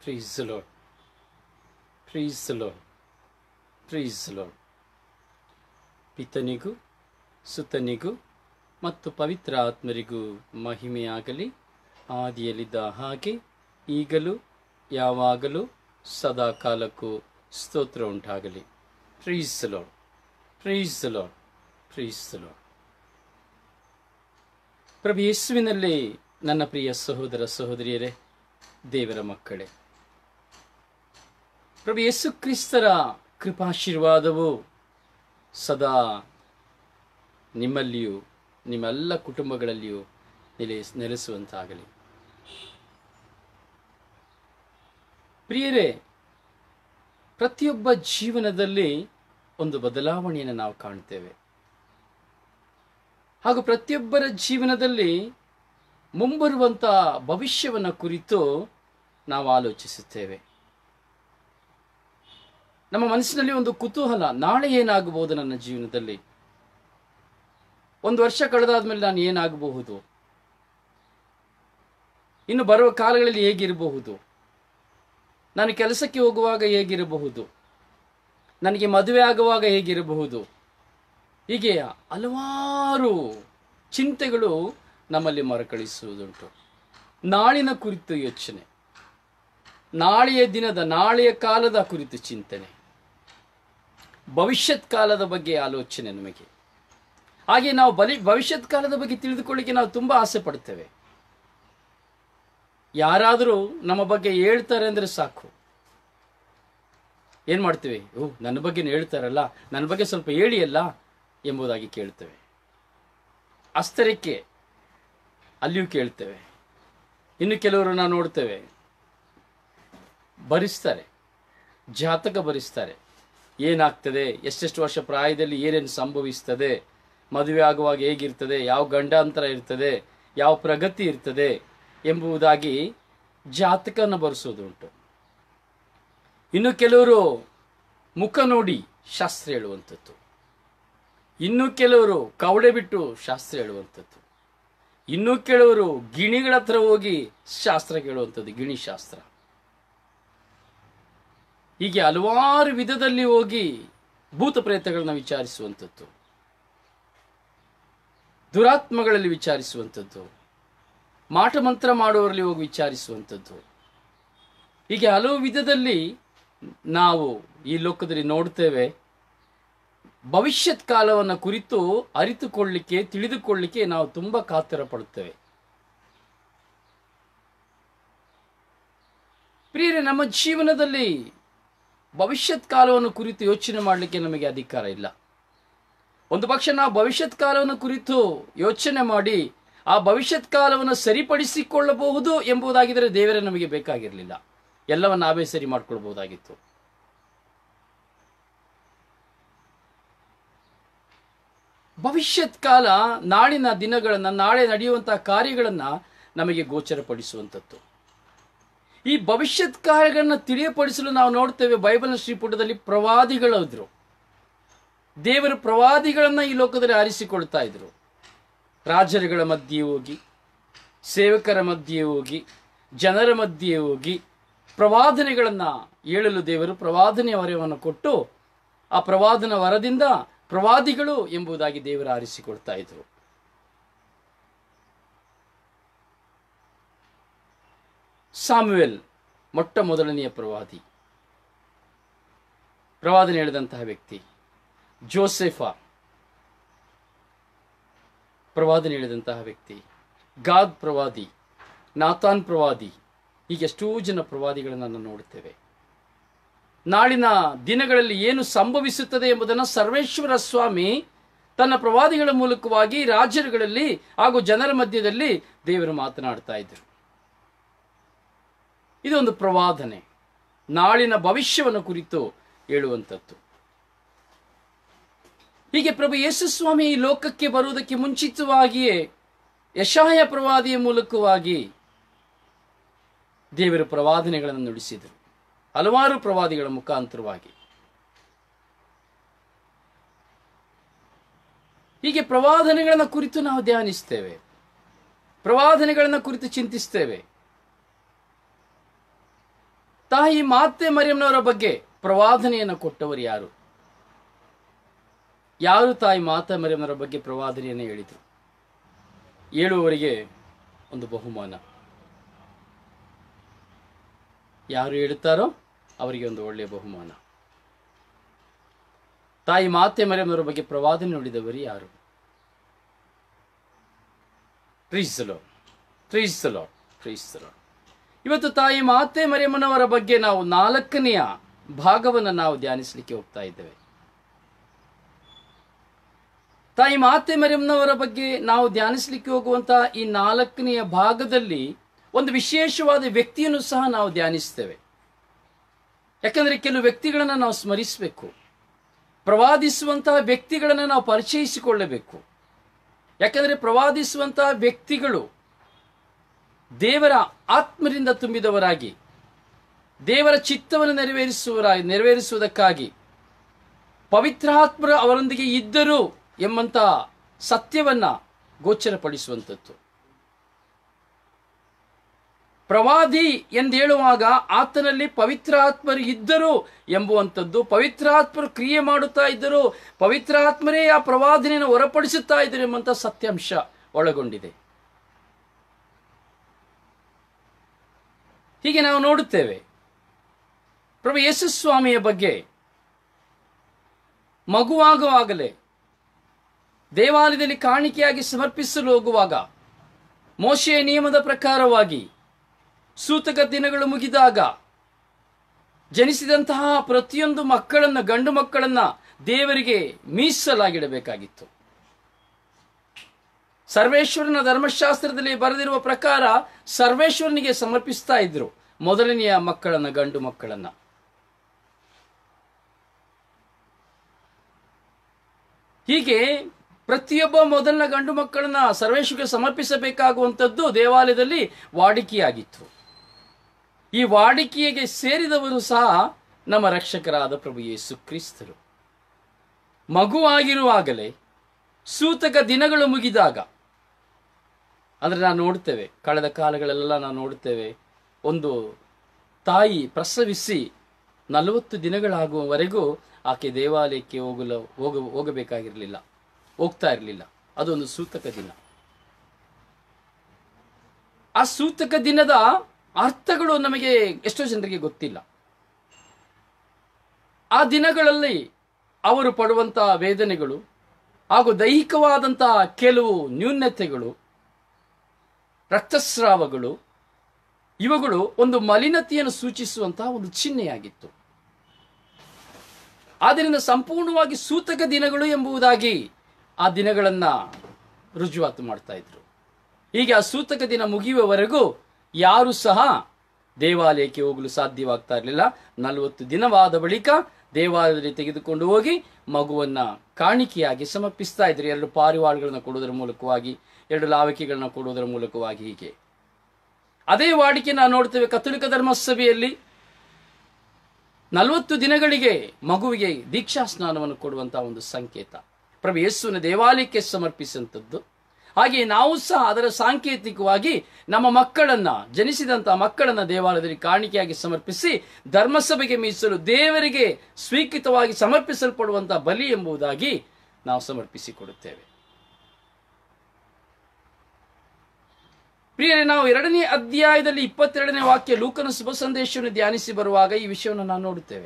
Praise the Lord. Praise the Lord. Praise the Lord. ಪಿತನಿಗೂ ಸುತನಿಗೂ ಮತ್ತು ಪವಿತ್ರ ಆತ್ಮರಿಗೂ ಮಹಿಮೆಯಾಗಲಿ ಆದಿಯಲ್ಲಿದ್ದ ಹಾಗೆ ಈಗಲೂ ಯಾವಾಗಲೂ ಸದಾ ಕಾಲಕ್ಕೂ ಸ್ತೋತ್ರ ಉಂಟಾಗಲಿ praise lord praise lord praise lord ಪ್ರಭು ಯೇಸುವಿನಲ್ಲಿ ನನ್ನ ಪ್ರಿಯ ಸಹೋದರ ಸಹೋದರಿಯರೇ ದೇವರ ಮಕ್ಕಳೇ ಪ್ರಭು ಯೇಸು ಕ್ರಿಸ್ತರ ಕೃಪಾಶೀರ್ವಾದವು ಸದಾ ನಿಮ್ಮಲ್ಲಿಯೂ ನಿಮ್ಮೆಲ್ಲ ಕುಟುಂಬಗಳಲ್ಲಿಯೂ ನೆಲೆ ನೆಲೆಸುವಂತಾಗಲಿ ಪ್ರಿಯರೇ ಪ್ರತಿಯೊಬ್ಬ ಜೀವನದಲ್ಲಿ ಒಂದು ಬದಲಾವಣೆಯನ್ನು ನಾವು ಕಾಣ್ತೇವೆ ಹಾಗೂ ಪ್ರತಿಯೊಬ್ಬರ ಜೀವನದಲ್ಲಿ ಮುಂಬರುವಂಥ ಭವಿಷ್ಯವನ್ನು ಕುರಿತು ನಾವು ಆಲೋಚಿಸುತ್ತೇವೆ ನಮ್ಮ ಮನಸ್ಸಿನಲ್ಲಿ ಒಂದು ಕುತೂಹಲ ನಾಳೆ ಏನಾಗಬಹುದು ನನ್ನ ಜೀವನದಲ್ಲಿ ಒಂದು ವರ್ಷ ಕಳೆದಾದ್ಮೇಲೆ ನಾನು ಏನಾಗಬಹುದು ಇನ್ನು ಬರುವ ಕಾಲಗಳಲ್ಲಿ ಹೇಗಿರಬಹುದು ನಾನು ಕೆಲಸಕ್ಕೆ ಹೋಗುವಾಗ ಹೇಗಿರಬಹುದು ನನಗೆ ಮದುವೆ ಆಗುವಾಗ ಹೇಗಿರಬಹುದು ಹೀಗೆ ಹಲವಾರು ಚಿಂತೆಗಳು ನಮ್ಮಲ್ಲಿ ಮರುಕಳಿಸುವುದುಂಟು ನಾಳಿನ ಕುರಿತು ಯೋಚನೆ ನಾಳೆಯ ದಿನದ ನಾಳೆಯ ಕಾಲದ ಕುರಿತು ಚಿಂತನೆ ಭವಿಷ್ಯತ್ ಕಾಲದ ಬಗ್ಗೆ ಆಲೋಚನೆ ನಮಗೆ ಹಾಗೆ ನಾವು ಬಲಿ ಭವಿಷ್ಯತ್ ಕಾಲದ ಬಗ್ಗೆ ತಿಳಿದುಕೊಳ್ಳಿಕ್ಕೆ ನಾವು ತುಂಬಾ ಆಸೆ ಪಡ್ತೇವೆ ಯಾರಾದರೂ ನಮ್ಮ ಬಗ್ಗೆ ಹೇಳ್ತಾರೆ ಅಂದ್ರೆ ಸಾಕು ಏನ್ ಮಾಡ್ತೇವೆ ಓ ನನ್ನ ಬಗ್ಗೆ ಹೇಳ್ತಾರಲ್ಲ ನನ್ನ ಬಗ್ಗೆ ಸ್ವಲ್ಪ ಹೇಳಿ ಅಲ್ಲ ಎಂಬುದಾಗಿ ಕೇಳ್ತೇವೆ ಅಸ್ತರಕ್ಕೆ ಅಲ್ಲಿಯೂ ಕೇಳ್ತೇವೆ ಇನ್ನು ಕೆಲವರು ನಾವು ನೋಡ್ತೇವೆ ಭರಿಸ್ತಾರೆ ಜಾತಕ ಭರಿಸ್ತಾರೆ ಏನಾಗ್ತದೆ ಎಷ್ಟೆಷ್ಟು ವರ್ಷ ಪ್ರಾಯದಲ್ಲಿ ಏನೇನು ಸಂಭವಿಸ್ತದೆ ಮದುವೆ ಆಗುವಾಗ ಹೇಗಿರ್ತದೆ ಯಾವ ಗಂಡಾಂತರ ಇರ್ತದೆ ಯಾವ ಪ್ರಗತಿ ಇರ್ತದೆ ಎಂಬುದಾಗಿ ಜಾತಕನ ಬರೆಸೋದುಂಟು ಇನ್ನು ಕೆಲವರು ಮುಖ ನೋಡಿ ಶಾಸ್ತ್ರ ಹೇಳುವಂಥದ್ದು ಇನ್ನು ಕೆಲವರು ಕವಡೆ ಬಿಟ್ಟು ಶಾಸ್ತ್ರ ಹೇಳುವಂಥದ್ದು ಇನ್ನು ಕೆಲವರು ಗಿಣಿಗಳ ಹತ್ರ ಹೋಗಿ ಶಾಸ್ತ್ರ ಕೇಳುವಂಥದ್ದು ಗಿಣಿ ಶಾಸ್ತ್ರ ಹೀಗೆ ಹಲವಾರು ವಿಧದಲ್ಲಿ ಹೋಗಿ ಭೂತ ಪ್ರೇತಗಳನ್ನ ವಿಚಾರಿಸುವಂಥದ್ದು ದುರಾತ್ಮಗಳಲ್ಲಿ ವಿಚಾರಿಸುವಂಥದ್ದು ಮಾಟ ಮಂತ್ರ ಮಾಡುವವರಲ್ಲಿ ಹೋಗಿ ವಿಚಾರಿಸುವಂಥದ್ದು ಹೀಗೆ ಹಲವು ವಿಧದಲ್ಲಿ ನಾವು ಈ ಲೋಕದಲ್ಲಿ ನೋಡ್ತೇವೆ ಭವಿಷ್ಯತ್ ಕಾಲವನ್ನು ಕುರಿತು ಅರಿತುಕೊಳ್ಳಿಕ್ಕೆ ತಿಳಿದುಕೊಳ್ಳಿಕ್ಕೆ ನಾವು ತುಂಬಾ ಕಾತರ ಪಡುತ್ತೇವೆ ಪ್ರಿಯರೇ ನಮ್ಮ ಜೀವನದಲ್ಲಿ ಭವಿಷ್ಯತ್ ಕಾಲವನ್ನು ಕುರಿತು ಯೋಚನೆ ಮಾಡಲಿಕ್ಕೆ ನಮಗೆ ಅಧಿಕಾರ ಇಲ್ಲ ಒಂದು ಪಕ್ಷ ನಾವು ಭವಿಷ್ಯತ್ ಕಾಲವನ್ನು ಕುರಿತು ಯೋಚನೆ ಮಾಡಿ ಆ ಭವಿಷ್ಯತ್ ಕಾಲವನ್ನು ಸರಿಪಡಿಸಿಕೊಳ್ಳಬಹುದು ಎಂಬುದಾಗಿದ್ದರೆ ದೇವರೇ ನಮಗೆ ಬೇಕಾಗಿರಲಿಲ್ಲ ಎಲ್ಲವನ್ನ ನಾವೇ ಸರಿ ಮಾಡಿಕೊಳ್ಬಹುದಾಗಿತ್ತು ಭವಿಷ್ಯತ್ ಕಾಲ ನಾಳಿನ ದಿನಗಳನ್ನ ನಾಳೆ ನಡೆಯುವಂತಹ ಕಾರ್ಯಗಳನ್ನ ನಮಗೆ ಗೋಚರಪಡಿಸುವಂಥದ್ದು ಈ ಭವಿಷ್ಯತ್ ಕಾರ್ಯಗಳನ್ನ ತಿಳಿಯಪಡಿಸಲು ನಾವು ನೋಡ್ತೇವೆ ಬೈಬಲ್ನ ಶ್ರೀಪುಟದಲ್ಲಿ ಪ್ರವಾದಿಗಳಿದ್ರು ದೇವರು ಪ್ರವಾದಿಗಳನ್ನ ಈ ಲೋಕದಲ್ಲಿ ಆರಿಸಿಕೊಳ್ತಾ ಇದ್ರು ರಾಜರುಗಳ ಮಧ್ಯೆ ಹೋಗಿ ಸೇವಕರ ಮಧ್ಯೆ ಹೋಗಿ ಜನರ ಮಧ್ಯೆ ಹೋಗಿ ಪ್ರವಾದನೆಗಳನ್ನ ಹೇಳಲು ದೇವರು ಪ್ರವಾದನೆ ವರವನ್ನು ಕೊಟ್ಟು ಆ ಪ್ರವಾದನ ವರದಿಂದ ಪ್ರವಾದಿಗಳು ಎಂಬುದಾಗಿ ದೇವರು ಆರಿಸಿಕೊಳ್ತಾ ಇದ್ರು ಸಾಮುವೆಲ್ ಮೊಟ್ಟ ಮೊದಲನೆಯ ಪ್ರವಾದಿ ಪ್ರವಾದನೆ ಹೇಳಿದಂತಹ ವ್ಯಕ್ತಿ ಜೋಸೆಫ ಪ್ರವಾದನೆ ಹೇಳಿದಂತಹ ವ್ಯಕ್ತಿ ಗಾದ್ ಪ್ರವಾದಿ ನಾತಾನ್ ಪ್ರವಾದಿ ಹೀಗೆ ಎಷ್ಟೋ ಜನ ಪ್ರವಾದಿಗಳನ್ನು ನಾವು ನೋಡುತ್ತೇವೆ ನಾಳಿನ ದಿನಗಳಲ್ಲಿ ಏನು ಸಂಭವಿಸುತ್ತದೆ ಎಂಬುದನ್ನು ಸರ್ವೇಶ್ವರ ಸ್ವಾಮಿ ತನ್ನ ಪ್ರವಾದಿಗಳ ಮೂಲಕವಾಗಿ ರಾಜ್ಯಗಳಲ್ಲಿ ಹಾಗೂ ಜನರ ಮಧ್ಯದಲ್ಲಿ ದೇವರು ಮಾತನಾಡ್ತಾ ಇದ್ದರು ಇದೊಂದು ಪ್ರವಾದನೆ ನಾಳಿನ ಭವಿಷ್ಯವನ್ನು ಕುರಿತು ಹೇಳುವಂಥದ್ದು ಹೀಗೆ ಪ್ರಭು ಯೇಸು ಸ್ವಾಮಿ ಈ ಲೋಕಕ್ಕೆ ಬರುವುದಕ್ಕೆ ಮುಂಚಿತವಾಗಿಯೇ ಯಶಾಯ ಪ್ರವಾದಿಯ ಮೂಲಕವಾಗಿ ದೇವರು ಪ್ರವಾದನೆಗಳನ್ನು ನುಡಿಸಿದರು ಹಲವಾರು ಪ್ರವಾದಿಗಳ ಮುಖಾಂತರವಾಗಿ ಹೀಗೆ ಪ್ರವಾದನೆಗಳನ್ನು ಕುರಿತು ನಾವು ಧ್ಯಾನಿಸ್ತೇವೆ ಪ್ರವಾದನೆಗಳನ್ನು ಕುರಿತು ಚಿಂತಿಸ್ತೇವೆ ತಾಯಿ ಮಾತೆ ಮರಿಯಮ್ಮನವರ ಬಗ್ಗೆ ಪ್ರವಾದನೆಯನ್ನು ಕೊಟ್ಟವರು ಯಾರು ಯಾರು ತಾಯಿ ಮಾತಾ ಮರಿಯಮ್ಮನವರ ಬಗ್ಗೆ ಪ್ರವಾದನೆಯನ್ನು ಹೇಳಿದರು ಹೇಳುವವರಿಗೆ ಒಂದು ಬಹುಮಾನ ಯಾರು ಹೇಳುತ್ತಾರೋ ಅವರಿಗೆ ಒಂದು ಒಳ್ಳೆಯ ಬಹುಮಾನ ತಾಯಿ ಮಾತೆ ಮರಿಯಮ್ಮನವರ ಬಗ್ಗೆ ಪ್ರವಾದನೆ ನುಡಿದವರು ಯಾರು ಪ್ರೀಸಲೋ ಪ್ರೀಸಲೋ ಪ್ರೀಸಲೋ ಇವತ್ತು ತಾಯಿ ಮಾತೆ ಮರಿಯಮ್ಮನವರ ಬಗ್ಗೆ ನಾವು ನಾಲ್ಕನೆಯ ಭಾಗವನ್ನು ನಾವು ಧ್ಯಾನಿಸಲಿಕ್ಕೆ ಹೋಗ್ತಾ ಇದ್ದೇವೆ ತಾಯಿ ಮಾತೆ ಮರಿಯಮ್ಮನವರ ಬಗ್ಗೆ ನಾವು ಧ್ಯಾನಿಸಲಿಕ್ಕೆ ಹೋಗುವಂತಹ ಈ ನಾಲ್ಕನೆಯ ಭಾಗದಲ್ಲಿ ಒಂದು ವಿಶೇಷವಾದ ವ್ಯಕ್ತಿಯನ್ನು ಸಹ ನಾವು ಧ್ಯಾನಿಸ್ತೇವೆ ಯಾಕಂದ್ರೆ ಕೆಲವು ವ್ಯಕ್ತಿಗಳನ್ನು ನಾವು ಸ್ಮರಿಸಬೇಕು ಪ್ರವಾದಿಸುವಂತಹ ವ್ಯಕ್ತಿಗಳನ್ನು ನಾವು ಪರಿಚಯಿಸಿಕೊಳ್ಳಬೇಕು ಯಾಕಂದ್ರೆ ಪ್ರವಾದಿಸುವಂತಹ ವ್ಯಕ್ತಿಗಳು ದೇವರ ಆತ್ಮರಿಂದ ತುಂಬಿದವರಾಗಿ ದೇವರ ಚಿತ್ತವನ್ನು ನೆರವೇರಿಸುವರಾಗಿ ನೆರವೇರಿಸುವುದಕ್ಕಾಗಿ ಪವಿತ್ರಾತ್ಮರು ಅವರೊಂದಿಗೆ ಇದ್ದರು ಎಂಬಂತ ಸತ್ಯವನ್ನ ಗೋಚರಪಡಿಸುವಂಥದ್ದು ಪ್ರವಾದಿ ಎಂದೇಳುವಾಗ ಆತನಲ್ಲಿ ಪವಿತ್ರಾತ್ಮರು ಇದ್ದರು ಎಂಬುವಂಥದ್ದು ಪವಿತ್ರಾತ್ಮರು ಕ್ರಿಯೆ ಮಾಡುತ್ತಾ ಇದ್ದರು ಪವಿತ್ರಾತ್ಮರೇ ಆ ಪ್ರವಾದನೆಯನ್ನು ಹೊರಪಡಿಸುತ್ತಾ ಇದ್ದರು ಎಂಬಂತ ಸತ್ಯಾಂಶ ಒಳಗೊಂಡಿದೆ ಹೀಗೆ ನಾವು ನೋಡುತ್ತೇವೆ ಪ್ರಭು ಯೇಸು ಸ್ವಾಮಿಯ ಬಗ್ಗೆ ಮಗುವಾಗುವಾಗಲೇ ದೇವಾಲಯದಲ್ಲಿ ಕಾಣಿಕೆಯಾಗಿ ಸಮರ್ಪಿಸಲು ಹೋಗುವಾಗ ಮೋಶೆಯ ನಿಯಮದ ಪ್ರಕಾರವಾಗಿ ಸೂತಕ ದಿನಗಳು ಮುಗಿದಾಗ ಜನಿಸಿದಂತಹ ಪ್ರತಿಯೊಂದು ಮಕ್ಕಳನ್ನ ಗಂಡು ಮಕ್ಕಳನ್ನ ದೇವರಿಗೆ ಮೀಸಲಾಗಿಡಬೇಕಾಗಿತ್ತು ಸರ್ವೇಶ್ವರನ ಧರ್ಮಶಾಸ್ತ್ರದಲ್ಲಿ ಬರೆದಿರುವ ಪ್ರಕಾರ ಸರ್ವೇಶ್ವರನಿಗೆ ಸಮರ್ಪಿಸ್ತಾ ಇದ್ರು ಮೊದಲನೆಯ ಮಕ್ಕಳನ್ನ ಗಂಡು ಮಕ್ಕಳನ್ನ ಹೀಗೆ ಪ್ರತಿಯೊಬ್ಬ ಮೊದಲನ ಗಂಡು ಮಕ್ಕಳನ್ನ ಸರ್ವೇಶ್ವರಿಗೆ ಸಮರ್ಪಿಸಬೇಕಾಗುವಂಥದ್ದು ದೇವಾಲಯದಲ್ಲಿ ವಾಡಿಕೆಯಾಗಿತ್ತು ಈ ವಾಡಿಕೆಗೆ ಸೇರಿದವರು ಸಹ ನಮ್ಮ ರಕ್ಷಕರಾದ ಪ್ರಭು ಯೇಸು ಕ್ರಿಸ್ತರು ಮಗುವಾಗಿರುವಾಗಲೇ ಸೂತಕ ದಿನಗಳು ಮುಗಿದಾಗ ಅಂದ್ರೆ ನಾವು ನೋಡ್ತೇವೆ ಕಳೆದ ಕಾಲಗಳೆಲ್ಲ ನಾವು ನೋಡುತ್ತೇವೆ ಒಂದು ತಾಯಿ ಪ್ರಸವಿಸಿ ನಲವತ್ತು ದಿನಗಳಾಗುವವರೆಗೂ ಆಕೆ ದೇವಾಲಯಕ್ಕೆ ಹೋಗಲು ಹೋಗ ಹೋಗಬೇಕಾಗಿರಲಿಲ್ಲ ಹೋಗ್ತಾ ಇರಲಿಲ್ಲ ಅದೊಂದು ಸೂತಕ ದಿನ ಆ ಸೂತಕ ದಿನದ ಅರ್ಥಗಳು ನಮಗೆ ಎಷ್ಟೋ ಜನರಿಗೆ ಗೊತ್ತಿಲ್ಲ ಆ ದಿನಗಳಲ್ಲಿ ಅವರು ಪಡುವಂತಹ ವೇದನೆಗಳು ಹಾಗೂ ದೈಹಿಕವಾದಂತಹ ಕೆಲವು ನ್ಯೂನ್ಯತೆಗಳು ರಕ್ತಸ್ರಾವಗಳು ಇವುಗಳು ಒಂದು ಮಲಿನತೆಯನ್ನು ಸೂಚಿಸುವಂತಹ ಒಂದು ಚಿಹ್ನೆಯಾಗಿತ್ತು ಆದ್ದರಿಂದ ಸಂಪೂರ್ಣವಾಗಿ ಸೂತಕ ದಿನಗಳು ಎಂಬುದಾಗಿ ಆ ದಿನಗಳನ್ನ ರುಜುವಾತು ಮಾಡ್ತಾ ಇದ್ರು ಹೀಗೆ ಆ ಸೂತಕ ದಿನ ಮುಗಿಯುವವರೆಗೂ ಯಾರು ಸಹ ದೇವಾಲಯಕ್ಕೆ ಹೋಗಲು ಸಾಧ್ಯವಾಗ್ತಾ ಇರಲಿಲ್ಲ ನಲವತ್ತು ದಿನವಾದ ಬಳಿಕ ದೇವಾಲಯದಲ್ಲಿ ತೆಗೆದುಕೊಂಡು ಹೋಗಿ ಮಗುವನ್ನ ಕಾಣಿಕೆಯಾಗಿ ಸಮರ್ಪಿಸ್ತಾ ಇದ್ರು ಎರಡು ಪಾರಿವಾಳಗಳನ್ನ ಕೊಡುವುದರ ಮೂಲಕವಾಗಿ ಎರಡು ಲಾವಕಿಗಳನ್ನ ಕೊಡುವುದರ ಮೂಲಕವಾಗಿ ಹೀಗೆ ಅದೇ ವಾಡಿಕೆ ನಾವು ನೋಡ್ತೇವೆ ಕಥೋಲಿಕ ಧರ್ಮಸಭೆಯಲ್ಲಿ ನಲವತ್ತು ದಿನಗಳಿಗೆ ಮಗುವಿಗೆ ದೀಕ್ಷಾ ಸ್ನಾನವನ್ನು ಕೊಡುವಂತಹ ಒಂದು ಸಂಕೇತ ಪ್ರಭು ಯೇಸುವಿನ ದೇವಾಲಯಕ್ಕೆ ಸಮರ್ಪಿಸುವಂಥದ್ದು ಹಾಗೆ ನಾವು ಸಹ ಅದರ ಸಾಂಕೇತಿಕವಾಗಿ ನಮ್ಮ ಮಕ್ಕಳನ್ನ ಜನಿಸಿದಂತಹ ಮಕ್ಕಳನ್ನ ದೇವಾಲಯದಲ್ಲಿ ಕಾಣಿಕೆಯಾಗಿ ಸಮರ್ಪಿಸಿ ಧರ್ಮಸಭೆಗೆ ಮೀಸಲು ದೇವರಿಗೆ ಸ್ವೀಕೃತವಾಗಿ ಸಮರ್ಪಿಸಲ್ಪಡುವಂತಹ ಬಲಿ ಎಂಬುದಾಗಿ ನಾವು ಸಮರ್ಪಿಸಿಕೊಡುತ್ತೇವೆ ಪ್ರಿಯರೇ ನಾವು ಎರಡನೇ ಅಧ್ಯಾಯದಲ್ಲಿ ಇಪ್ಪತ್ತೆರಡನೇ ವಾಕ್ಯ ಲೂಕನ ಶುಭ ಸಂದೇಶವನ್ನು ಧ್ಯಾನಿಸಿ ಬರುವಾಗ ಈ ವಿಷಯವನ್ನು ನಾವು ನೋಡುತ್ತೇವೆ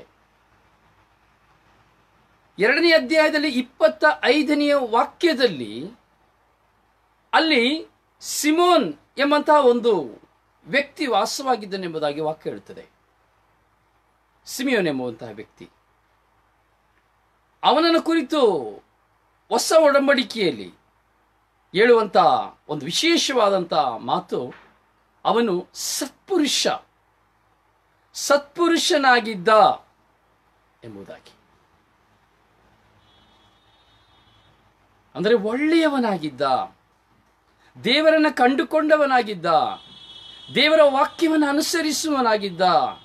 ಎರಡನೇ ಅಧ್ಯಾಯದಲ್ಲಿ ಇಪ್ಪತ್ತ ಐದನೆಯ ವಾಕ್ಯದಲ್ಲಿ ಅಲ್ಲಿ ಸಿಮೋನ್ ಎಂಬಂತಹ ಒಂದು ವ್ಯಕ್ತಿ ವಾಸವಾಗಿದ್ದನೆಂಬುದಾಗಿ ವಾಕ್ಯ ಹೇಳುತ್ತದೆ ಸಿಮಿಯೋನ್ ಎಂಬುವಂತಹ ವ್ಯಕ್ತಿ ಅವನನ್ನು ಕುರಿತು ಹೊಸ ಒಡಂಬಡಿಕೆಯಲ್ಲಿ ಹೇಳುವಂತ ಒಂದು ವಿಶೇಷವಾದಂತ ಮಾತು ಅವನು ಸತ್ಪುರುಷ ಸತ್ಪುರುಷನಾಗಿದ್ದ ಎಂಬುದಾಗಿ ಅಂದರೆ ಒಳ್ಳೆಯವನಾಗಿದ್ದ ದೇವರನ್ನ ಕಂಡುಕೊಂಡವನಾಗಿದ್ದ ದೇವರ ವಾಕ್ಯವನ್ನು ಅನುಸರಿಸುವನಾಗಿದ್ದ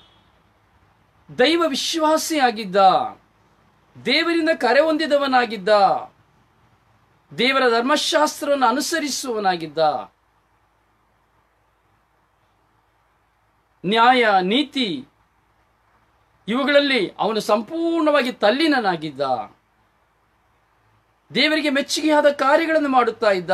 ದೈವ ವಿಶ್ವಾಸಿಯಾಗಿದ್ದ ದೇವರಿಂದ ಕರೆ ಹೊಂದಿದವನಾಗಿದ್ದ ದೇವರ ಧರ್ಮಶಾಸ್ತ್ರವನ್ನು ಅನುಸರಿಸುವವನಾಗಿದ್ದ ನ್ಯಾಯ ನೀತಿ ಇವುಗಳಲ್ಲಿ ಅವನು ಸಂಪೂರ್ಣವಾಗಿ ತಲ್ಲೀನನಾಗಿದ್ದ ದೇವರಿಗೆ ಮೆಚ್ಚುಗೆಯಾದ ಕಾರ್ಯಗಳನ್ನು ಮಾಡುತ್ತಾ ಇದ್ದ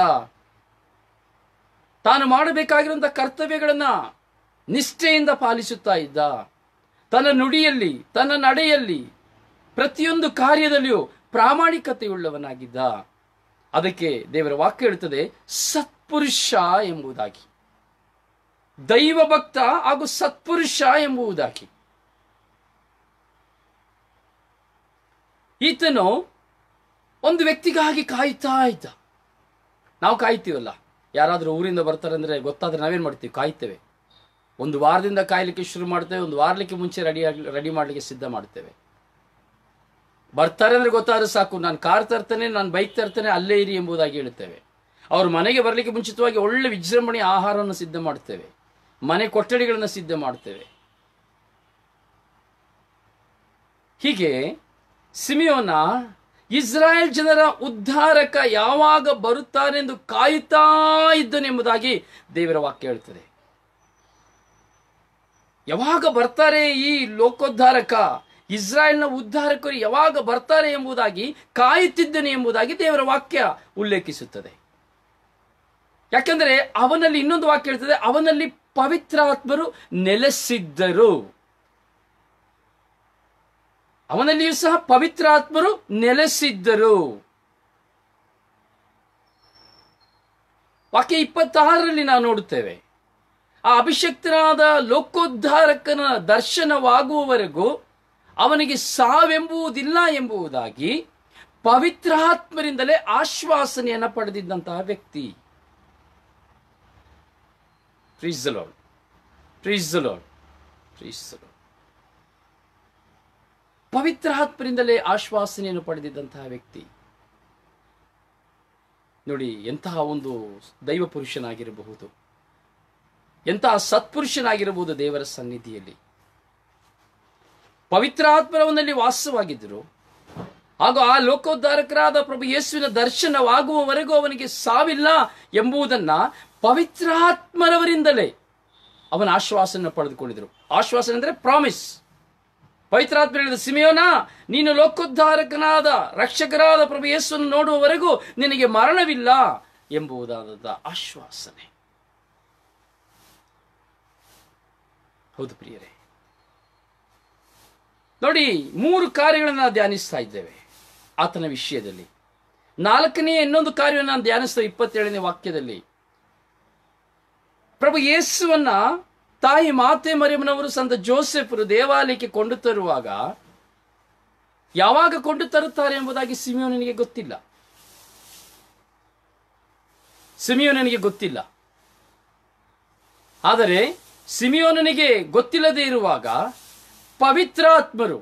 ತಾನು ಮಾಡಬೇಕಾಗಿರುವಂತಹ ಕರ್ತವ್ಯಗಳನ್ನ ನಿಷ್ಠೆಯಿಂದ ಪಾಲಿಸುತ್ತಾ ಇದ್ದ ತನ್ನ ನುಡಿಯಲ್ಲಿ ತನ್ನ ನಡೆಯಲ್ಲಿ ಪ್ರತಿಯೊಂದು ಕಾರ್ಯದಲ್ಲಿಯೂ ಪ್ರಾಮಾಣಿಕತೆಯುಳ್ಳವನಾಗಿದ್ದ ಅದಕ್ಕೆ ದೇವರ ವಾಕ್ಯ ಹೇಳುತ್ತದೆ ಸತ್ಪುರುಷ ಎಂಬುದಾಗಿ ದೈವ ಭಕ್ತ ಹಾಗೂ ಸತ್ಪುರುಷ ಎಂಬುದಾಗಿ ಈತನು ಒಂದು ವ್ಯಕ್ತಿಗಾಗಿ ಕಾಯ್ತಾ ಇದ್ದ ನಾವು ಕಾಯ್ತೀವಲ್ಲ ಯಾರಾದರೂ ಊರಿಂದ ಬರ್ತಾರೆ ಅಂದ್ರೆ ಗೊತ್ತಾದ್ರೆ ನಾವೇನ್ ಮಾಡ್ತೀವಿ ಕಾಯ್ತೇವೆ ಒಂದು ವಾರದಿಂದ ಕಾಯ್ಲಿಕ್ಕೆ ಶುರು ಮಾಡ್ತೇವೆ ಒಂದು ವಾರಲಿಕ್ಕೆ ಮುಂಚೆ ರೆಡಿ ರೆಡಿ ಮಾಡ್ಲಿಕ್ಕೆ ಸಿದ್ಧ ಮಾಡ್ತೇವೆ ಬರ್ತಾರೆ ಅಂದ್ರೆ ಗೊತ್ತಾದ್ರೆ ಸಾಕು ನಾನು ಕಾರ್ ತರ್ತೇನೆ ನಾನು ಬೈಕ್ ತರ್ತೇನೆ ಅಲ್ಲೇ ಇರಿ ಎಂಬುದಾಗಿ ಹೇಳುತ್ತೇವೆ ಅವ್ರ ಮನೆಗೆ ಬರಲಿಕ್ಕೆ ಮುಂಚಿತವಾಗಿ ಒಳ್ಳೆ ವಿಜೃಂಭಣೆಯ ಆಹಾರವನ್ನು ಸಿದ್ಧ ಮಾಡ್ತೇವೆ ಮನೆ ಕೊಠಡಿಗಳನ್ನು ಸಿದ್ಧ ಮಾಡ್ತೇವೆ ಹೀಗೆ ಸಿಮಿಯೋನ ಇಸ್ರಾಯೇಲ್ ಜನರ ಉದ್ಧಾರಕ ಯಾವಾಗ ಬರುತ್ತಾನೆಂದು ಕಾಯುತ್ತಾ ಇದ್ದನೆಂಬುದಾಗಿ ದೇವರ ವಾಕ್ಯ ಹೇಳ್ತದೆ ಯಾವಾಗ ಬರ್ತಾರೆ ಈ ಲೋಕೋದ್ಧಾರಕ ಇಸ್ರಾಯೇಲ್ನ ಉದ್ಧಾರಕರು ಯಾವಾಗ ಬರ್ತಾರೆ ಎಂಬುದಾಗಿ ಕಾಯುತ್ತಿದ್ದನು ಎಂಬುದಾಗಿ ದೇವರ ವಾಕ್ಯ ಉಲ್ಲೇಖಿಸುತ್ತದೆ ಯಾಕಂದ್ರೆ ಅವನಲ್ಲಿ ಇನ್ನೊಂದು ವಾಕ್ಯ ಹೇಳ್ತದೆ ಅವನಲ್ಲಿ ಪವಿತ್ರಾತ್ಮರು ನೆಲೆಸಿದ್ದರು ಅವನಲ್ಲಿಯೂ ಸಹ ಪವಿತ್ರಾತ್ಮರು ನೆಲೆಸಿದ್ದರು ವಾಕ್ಯ ಇಪ್ಪತ್ತಾರರಲ್ಲಿ ನಾವು ನೋಡುತ್ತೇವೆ ಆ ಅಭಿಷಕ್ತನಾದ ಲೋಕೋದ್ಧಾರಕನ ದರ್ಶನವಾಗುವವರೆಗೂ ಅವನಿಗೆ ಸಾವೆಂಬುವುದಿಲ್ಲ ಎಂಬುದಾಗಿ ಪವಿತ್ರಾತ್ಮರಿಂದಲೇ ಆಶ್ವಾಸನೆಯನ್ನು ಪಡೆದಿದ್ದಂತಹ ವ್ಯಕ್ತಿ praise the lord praise the lord praise the lord ಪವಿತ್ರಾತ್ಮರಿಂದಲೇ ಆಶ್ವಾಸನೆಯನ್ನು ಪಡೆದಿದ್ದಂತಹ ವ್ಯಕ್ತಿ ನೋಡಿ ಎಂತಹ ಒಂದು ದೈವ ಪುರುಷನಾಗಿರಬಹುದು ಎಂತಹ ಸತ್ಪುರುಷನಾಗಿರಬಹುದು ದೇವರ ಸನ್ನಿಧಿಯಲ್ಲಿ ಪವಿತ್ರಾತ್ಮರವನಲ್ಲಿ ವಾಸವಾಗಿದ್ದರು ಹಾಗೂ ಆ ಲೋಕೋದ್ಧಾರಕರಾದ ಪ್ರಭು ಯೇಸುವಿನ ದರ್ಶನವಾಗುವವರೆಗೂ ಅವನಿಗೆ ಸಾವಿಲ್ಲ ಎಂಬುದನ್ನ ಪವಿತ್ರಾತ್ಮರವರಿಂದಲೇ ಅವನ ಆಶ್ವಾಸನ ಪಡೆದುಕೊಂಡಿದ್ರು ಆಶ್ವಾಸನೆ ಅಂದ್ರೆ ಪ್ರಾಮಿಸ್ ಪವಿತ್ರಾತ್ಮ ಹೇಳಿದ ಸಿಮಿಯೋನ ನೀನು ಲೋಕೋದ್ಧಾರಕನಾದ ರಕ್ಷಕರಾದ ಪ್ರಭು ಯೇಸುವನ್ನು ನೋಡುವವರೆಗೂ ನಿನಗೆ ಮರಣವಿಲ್ಲ ಎಂಬುದಾದ ಆಶ್ವಾಸನೆ ಹೌದು ಪ್ರಿಯರೇ ನೋಡಿ ಮೂರು ಕಾರ್ಯಗಳನ್ನು ನಾವು ಧ್ಯಾನಿಸ್ತಾ ಇದ್ದೇವೆ ಆತನ ವಿಷಯದಲ್ಲಿ ನಾಲ್ಕನೆಯ ಇನ್ನೊಂದು ಕಾರ್ಯವನ್ನು ನಾನು ಧ್ಯಾನಿಸ್ತೇವೆ ಇಪ್ಪತ್ತೇಳನೇ ವಾಕ್ಯದಲ್ಲಿ ಪ್ರಭು ಯೇಸುವನ್ನ ತಾಯಿ ಮಾತೆ ಮರಿಯಮ್ಮನವರು ಸಂತ ಜೋಸೆಫರು ದೇವಾಲಯಕ್ಕೆ ಕೊಂಡು ತರುವಾಗ ಯಾವಾಗ ಕೊಂಡು ತರುತ್ತಾರೆ ಎಂಬುದಾಗಿ ಸಿಮಿಯೋನಿಗೆ ಗೊತ್ತಿಲ್ಲ ಸಿಮಿಯೋನಿಗೆ ಗೊತ್ತಿಲ್ಲ ಆದರೆ ಸಿಮಿಯೋನನಿಗೆ ಗೊತ್ತಿಲ್ಲದೆ ಇರುವಾಗ ಪವಿತ್ರಾತ್ಮರು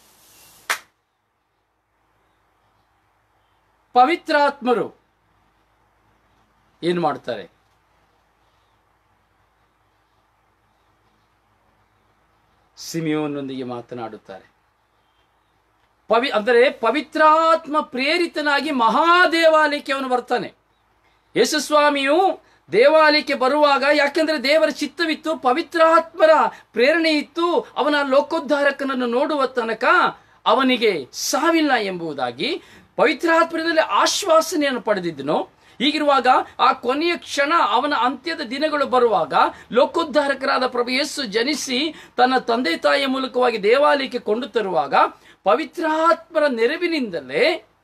ಪವಿತ್ರಾತ್ಮರು ಏನು ಮಾಡ್ತಾರೆ ಸಿಮಿಯೋನೊಂದಿಗೆ ಮಾತನಾಡುತ್ತಾರೆ ಪವಿ ಅಂದರೆ ಪವಿತ್ರಾತ್ಮ ಪ್ರೇರಿತನಾಗಿ ಮಹಾದೇವಾಲಯಕ್ಕೆ ಅವನು ಬರ್ತಾನೆ ಯೇಸುಸ್ವಾಮಿಯು ದೇವಾಲಯಕ್ಕೆ ಬರುವಾಗ ಯಾಕೆಂದ್ರೆ ದೇವರ ಚಿತ್ತವಿತ್ತು ಪವಿತ್ರಾತ್ಮರ ಪ್ರೇರಣೆ ಇತ್ತು ಅವನ ಲೋಕೋದ್ಧಾರಕನನ್ನು ನೋಡುವ ತನಕ ಅವನಿಗೆ ಸಾವಿಲ್ಲ ಎಂಬುದಾಗಿ ಪವಿತ್ರಾತ್ಮದಲ್ಲಿ ಆಶ್ವಾಸನೆಯನ್ನು ಪಡೆದಿದ್ದನು ಹೀಗಿರುವಾಗ ಆ ಕೊನೆಯ ಕ್ಷಣ ಅವನ ಅಂತ್ಯದ ದಿನಗಳು ಬರುವಾಗ ಲೋಕೋದ್ಧಾರಕರಾದ ಪ್ರಭು ಯೇಸು ಜನಿಸಿ ತನ್ನ ತಂದೆ ತಾಯಿಯ ಮೂಲಕವಾಗಿ ದೇವಾಲಯಕ್ಕೆ ಕೊಂಡು ತರುವಾಗ ಪವಿತ್ರಾತ್ಮರ ನೆರವಿನಿಂದಲೇ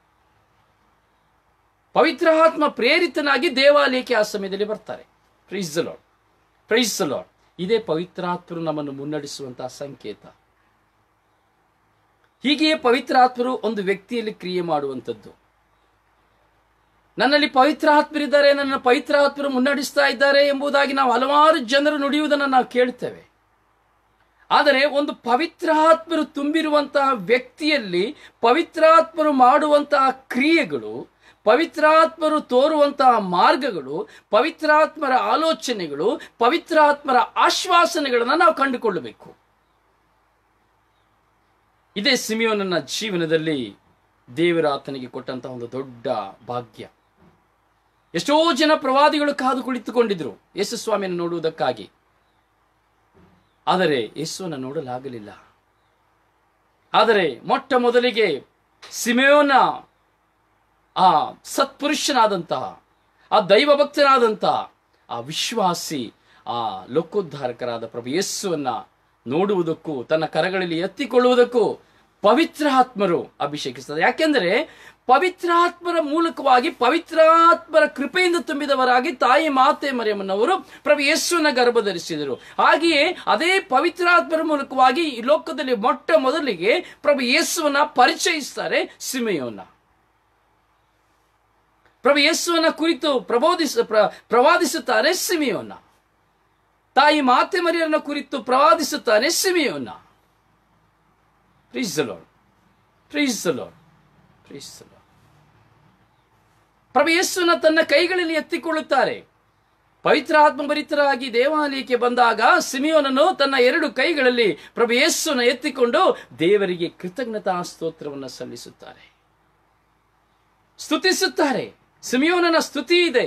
ಪವಿತ್ರಾತ್ಮ ಪ್ರೇರಿತನಾಗಿ ದೇವಾಲಯಕ್ಕೆ ಆ ಸಮಯದಲ್ಲಿ ಬರ್ತಾರೆ praise the lord praise the lord ಇದೇ ಪವಿತ್ರಾತ್ಮರು ನಮ್ಮನ್ನು ಮುನ್ನಡೆಸುವಂತಹ ಸಂಕೇತ ಹೀಗೆಯೇ ಪವಿತ್ರಾತ್ಮರು ಒಂದು ವ್ಯಕ್ತಿಯಲ್ಲಿ ಕ್ರಿಯೆ ಮಾಡುವಂಥದ್ದು ನನ್ನಲ್ಲಿ ಪವಿತ್ರಾತ್ಮರಿದ್ದಾರೆ ನನ್ನ ಪವಿತ್ರಾತ್ಮರು ಮುನ್ನಡೆಸ್ತಾ ಇದ್ದಾರೆ ಎಂಬುದಾಗಿ ನಾವು ಹಲವಾರು ಜನರು ನುಡಿಯುವುದನ್ನು ನಾವು ಕೇಳ್ತೇವೆ ಆದರೆ ಒಂದು ಪವಿತ್ರಾತ್ಮರು ತುಂಬಿರುವಂತಹ ವ್ಯಕ್ತಿಯಲ್ಲಿ ಪವಿತ್ರಾತ್ಮರು ಮಾಡುವಂತಹ ಕ್ರಿಯೆಗಳು ಪವಿತ್ರಾತ್ಮರು ತೋರುವಂತಹ ಮಾರ್ಗಗಳು ಪವಿತ್ರಾತ್ಮರ ಆಲೋಚನೆಗಳು ಪವಿತ್ರಾತ್ಮರ ಆಶ್ವಾಸನೆಗಳನ್ನು ನಾವು ಕಂಡುಕೊಳ್ಳಬೇಕು ಇದೇ ಸಿಮಿಯೋನನ ಜೀವನದಲ್ಲಿ ದೇವರ ಆತನಿಗೆ ಕೊಟ್ಟಂತಹ ಒಂದು ದೊಡ್ಡ ಭಾಗ್ಯ ಎಷ್ಟೋ ಜನ ಪ್ರವಾದಿಗಳು ಕಾದು ಕುಳಿತುಕೊಂಡಿದ್ರು ಯೇಸುಸ್ವಾಮಿಯನ್ನು ನೋಡುವುದಕ್ಕಾಗಿ ಆದರೆ ಯೇಸುವನ್ನು ನೋಡಲಾಗಲಿಲ್ಲ ಆದರೆ ಮೊಟ್ಟ ಮೊದಲಿಗೆ ಸಿಮೆಯೋನ ಆ ಸತ್ಪುರುಷನಾದಂತಹ ಆ ದೈವ ಭಕ್ತನಾದಂತಹ ಆ ವಿಶ್ವಾಸಿ ಆ ಲೋಕೋದ್ಧಾರಕರಾದ ಪ್ರಭು ಯೇಸುವನ್ನ ನೋಡುವುದಕ್ಕೂ ತನ್ನ ಕರಗಳಲ್ಲಿ ಎತ್ತಿಕೊಳ್ಳುವುದಕ್ಕೂ ಪವಿತ್ರಾತ್ಮರು ಅಭಿಷೇಕಿಸ್ತದೆ ಯಾಕೆಂದರೆ ಪವಿತ್ರಾತ್ಮರ ಮೂಲಕವಾಗಿ ಪವಿತ್ರಾತ್ಮರ ಕೃಪೆಯಿಂದ ತುಂಬಿದವರಾಗಿ ತಾಯಿ ಮಾತೆ ಮರಿಯಮ್ಮನವರು ಪ್ರಭು ಯೇಸುವಿನ ಗರ್ಭ ಧರಿಸಿದರು ಹಾಗೆಯೇ ಅದೇ ಪವಿತ್ರಾತ್ಮರ ಮೂಲಕವಾಗಿ ಈ ಲೋಕದಲ್ಲಿ ಮೊಟ್ಟ ಮೊದಲಿಗೆ ಪ್ರಭು ಯೇಸುವನ್ನ ಪರಿಚಯಿಸ್ತಾರೆ ಸಿಮೆಯೋನ ಪ್ರಭು ಯೇಸುವನ ಕುರಿತು ಪ್ರಬೋಧಿಸ ಪ್ರ- ಪ್ರವಾದಿಸುತ್ತಾನೆ ಸಿಮಿಯೋನ ತಾಯಿ ಮಾತೆ ಮರಿಯರನ್ನ ಕುರಿತು ಪ್ರವಾದಿಸುತ್ತಾನೆ ಸಿಮಿಯೋನ praise lord praise lord praise lord ಪ್ರಭು ಯೇಸುವನ ತನ್ನ ಕೈಗಳಲ್ಲಿ ಎತ್ತಿಕೊಳ್ಳುತ್ತಾರೆ ಪವಿತ್ರ ಆತ್ಮಭರಿತರಾಗಿ ದೇವಾಲಯಕ್ಕೆ ಬಂದಾಗ ಸಿಮಿಯೋನನು ತನ್ನ ಎರಡು ಕೈಗಳಲ್ಲಿ ಪ್ರಭು ಯೇಸುವನ ಎತ್ತಿಕೊಂಡು ದೇವರಿಗೆ ಕೃತಜ್ಞತಾ ಸ್ತೋತ್ರವನ್ನು ಸಲ್ಲಿಸುತ್ತಾರೆ ಸ್ತುತಿಸುತ್ತಾರೆ ಸಿಮಿಯೋನನ ಸ್ತುತಿ ಇದೆ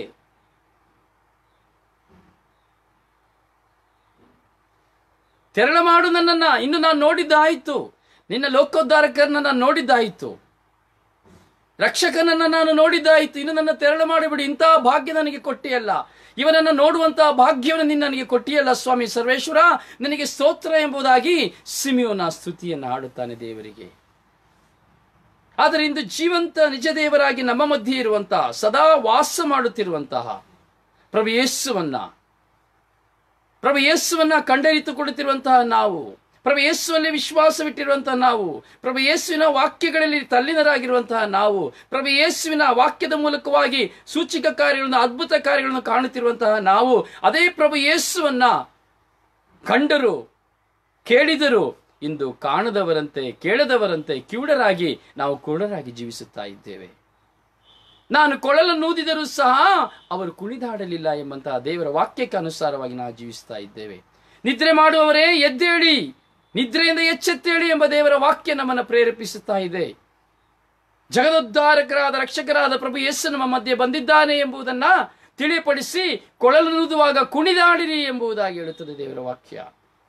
ತೆರಳ ಮಾಡು ನನ್ನನ್ನ ಇನ್ನು ನಾನು ನೋಡಿದ್ದಾಯಿತು ನಿನ್ನ ಲೋಕೋದ್ಧಾರಕರನ್ನ ನಾನು ನೋಡಿದ್ದಾಯಿತು ರಕ್ಷಕನನ್ನ ನಾನು ನೋಡಿದ್ದಾಯಿತು ಇನ್ನು ನನ್ನ ತೆರಳು ಮಾಡಿಬಿಡಿ ಇಂತಹ ಭಾಗ್ಯ ನನಗೆ ಕೊಟ್ಟಿಯಲ್ಲ ಇವನನ್ನು ನೋಡುವಂತಹ ಭಾಗ್ಯವನ್ನು ನೀನು ನನಗೆ ಕೊಟ್ಟಿಯಲ್ಲ ಸ್ವಾಮಿ ಸರ್ವೇಶ್ವರ ನನಗೆ ಸ್ತೋತ್ರ ಎಂಬುದಾಗಿ ಸಿಮಿಯೋನ ಸ್ತುತಿಯನ್ನು ಹಾಡುತ್ತಾನೆ ದೇವರಿಗೆ ಆದರೆ ಇಂದು ಜೀವಂತ ನಿಜ ದೇವರಾಗಿ ನಮ್ಮ ಮಧ್ಯೆ ಇರುವಂತಹ ಸದಾ ವಾಸ ಮಾಡುತ್ತಿರುವಂತಹ ಪ್ರಭು ಯೇಸುವನ್ನ ಪ್ರಭು ಯೇಸುವನ್ನ ಕಂಡರಿತುಕೊಳ್ಳುತ್ತಿರುವಂತಹ ನಾವು ಪ್ರಭು ಯೇಸುವಲ್ಲಿ ವಿಶ್ವಾಸವಿಟ್ಟಿರುವಂತಹ ನಾವು ಪ್ರಭು ಯೇಸುವಿನ ವಾಕ್ಯಗಳಲ್ಲಿ ತಲ್ಲಿನರಾಗಿರುವಂತಹ ನಾವು ಪ್ರಭು ಯೇಸುವಿನ ವಾಕ್ಯದ ಮೂಲಕವಾಗಿ ಸೂಚಿಕ ಕಾರ್ಯಗಳನ್ನು ಅದ್ಭುತ ಕಾರ್ಯಗಳನ್ನು ಕಾಣುತ್ತಿರುವಂತಹ ನಾವು ಅದೇ ಪ್ರಭು ಯೇಸುವನ್ನ ಕಂಡರು ಕೇಳಿದರು ಇಂದು ಕಾಣದವರಂತೆ ಕೇಳದವರಂತೆ ಕಿವುಡರಾಗಿ ನಾವು ಕುರುಡರಾಗಿ ಜೀವಿಸುತ್ತಾ ಇದ್ದೇವೆ ನಾನು ಕೊಳಲನ್ನೂದಿದರೂ ಸಹ ಅವರು ಕುಣಿದಾಡಲಿಲ್ಲ ಎಂಬಂತಹ ದೇವರ ವಾಕ್ಯಕ್ಕೆ ಅನುಸಾರವಾಗಿ ನಾವು ಜೀವಿಸ್ತಾ ಇದ್ದೇವೆ ನಿದ್ರೆ ಮಾಡುವವರೇ ಎದ್ದೇಳಿ ನಿದ್ರೆಯಿಂದ ಎಚ್ಚೆತ್ತೇಳಿ ಎಂಬ ದೇವರ ವಾಕ್ಯ ನಮ್ಮನ್ನು ಪ್ರೇರೇಪಿಸುತ್ತಾ ಇದೆ ಜಗದೋದ್ಧಾರಕರಾದ ರಕ್ಷಕರಾದ ಪ್ರಭು ಯೇಸು ನಮ್ಮ ಮಧ್ಯೆ ಬಂದಿದ್ದಾನೆ ಎಂಬುದನ್ನ ತಿಳಿಪಡಿಸಿ ಕೊಳಲನ್ನೂದುವಾಗ ಕುಣಿದಾಡಿರಿ ಎಂಬುದಾಗಿ ಹೇಳುತ್ತದೆ ದೇವರ ವಾಕ್ಯ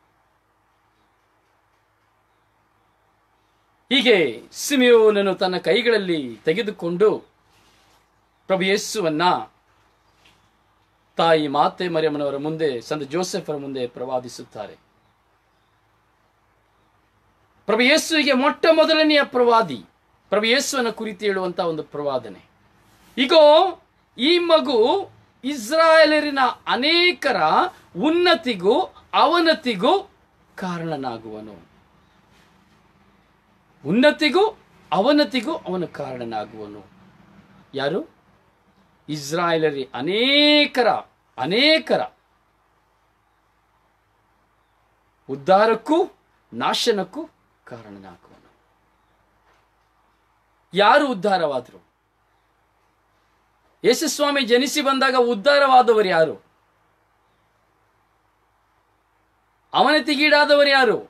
ಹೀಗೆ ಸಿಮಿಯೋನನು ತನ್ನ ಕೈಗಳಲ್ಲಿ ತೆಗೆದುಕೊಂಡು ಪ್ರಭು ಯೇಸುವನ್ನ ತಾಯಿ ಮಾತೆ ಮರಿಯಮ್ಮನವರ ಮುಂದೆ ಸಂತ ಜೋಸೆಫರ ಮುಂದೆ ಪ್ರವಾದಿಸುತ್ತಾರೆ ಪ್ರಭು ಯೇಸುವಿಗೆ ಮೊಟ್ಟ ಮೊದಲನೆಯ ಪ್ರವಾದಿ ಪ್ರಭು ಯೇಸುವನ ಕುರಿತು ಹೇಳುವಂತಹ ಒಂದು ಪ್ರವಾದನೆ ಈಗೋ ಈ ಮಗು ಇಸ್ರಾಯೇಲರಿನ ಅನೇಕರ ಉನ್ನತಿಗೂ ಅವನತಿಗೂ ಕಾರಣನಾಗುವನು ಉನ್ನತಿಗೂ ಅವನತಿಗೂ ಅವನು ಕಾರಣನಾಗುವನು ಯಾರು ಇಸ್ರಾಯೇಲರಿ ಅನೇಕರ ಅನೇಕರ ಉದ್ಧಾರಕ್ಕೂ ನಾಶನಕ್ಕೂ ಕಾರಣನಾಗುವನು ಯಾರು ಉದ್ಧಾರವಾದರು ಯೇಸುಸ್ವಾಮಿ ಜನಿಸಿ ಬಂದಾಗ ಉದ್ಧಾರವಾದವರು ಯಾರು ಅವನತಿಗೀಡಾದವರು ಯಾರು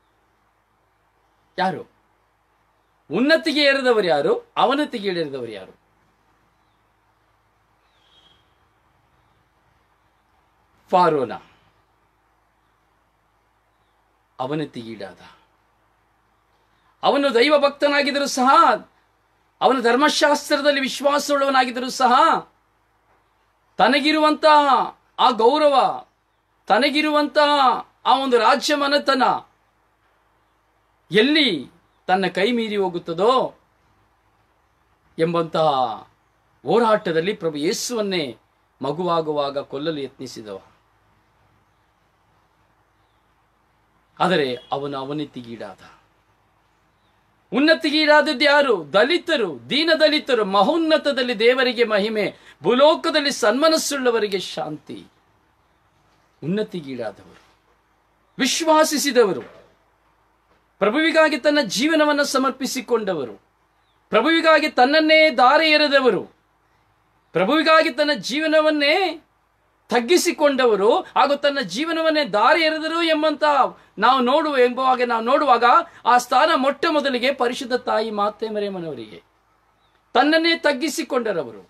ಯಾರು ಉನ್ನತಿಗೆ ಏರಿದವರು ಯಾರು ಅವನತಿಗೆ ಏರಿದವರು ಯಾರು ಫಾರೋನ ಅವನತಿಗೀಡಾದ ಅವನು ದೈವ ಭಕ್ತನಾಗಿದ್ದರೂ ಸಹ ಅವನು ಧರ್ಮಶಾಸ್ತ್ರದಲ್ಲಿ ವಿಶ್ವಾಸವುಳ್ಳವನಾಗಿದ್ದರೂ ಸಹ ತನಗಿರುವಂತಹ ಆ ಗೌರವ ತನಗಿರುವಂತಹ ಆ ಒಂದು ರಾಜ್ಯ ಮನತನ ಎಲ್ಲಿ ತನ್ನ ಕೈ ಮೀರಿ ಹೋಗುತ್ತದೋ ಎಂಬಂತಹ ಹೋರಾಟದಲ್ಲಿ ಪ್ರಭು ಯೇಸುವನ್ನೇ ಮಗುವಾಗುವಾಗ ಕೊಲ್ಲಲು ಯತ್ನಿಸಿದವ ಆದರೆ ಅವನು ಅವನತಿಗೀಡಾದ ಉನ್ನತಿಗೀಡಾದದ್ದು ಯಾರು ದಲಿತರು ದೀನ ದಲಿತರು ಮಹೋನ್ನತದಲ್ಲಿ ದೇವರಿಗೆ ಮಹಿಮೆ ಭೂಲೋಕದಲ್ಲಿ ಸನ್ಮನಸ್ಸುಳ್ಳವರಿಗೆ ಶಾಂತಿ ಉನ್ನತಿಗೀಡಾದವರು ವಿಶ್ವಾಸಿಸಿದವರು ಪ್ರಭುವಿಗಾಗಿ ತನ್ನ ಜೀವನವನ್ನು ಸಮರ್ಪಿಸಿಕೊಂಡವರು ಪ್ರಭುವಿಗಾಗಿ ತನ್ನನ್ನೇ ದಾರೆ ಎರೆದವರು ಪ್ರಭುವಿಗಾಗಿ ತನ್ನ ಜೀವನವನ್ನೇ ತಗ್ಗಿಸಿಕೊಂಡವರು ಹಾಗೂ ತನ್ನ ಜೀವನವನ್ನೇ ದಾರಿ ಎರೆದರು ಎಂಬಂತ ನಾವು ನೋಡುವ ಎಂಬುವಾಗ ನಾವು ನೋಡುವಾಗ ಆ ಸ್ಥಾನ ಮೊಟ್ಟ ಮೊದಲಿಗೆ ಪರಿಶುದ್ಧ ತಾಯಿ ಮಾತೆ ಮರೆಯಮ್ಮನವರಿಗೆ ತನ್ನನ್ನೇ ತಗ್ಗಿಸಿಕೊಂಡರವರು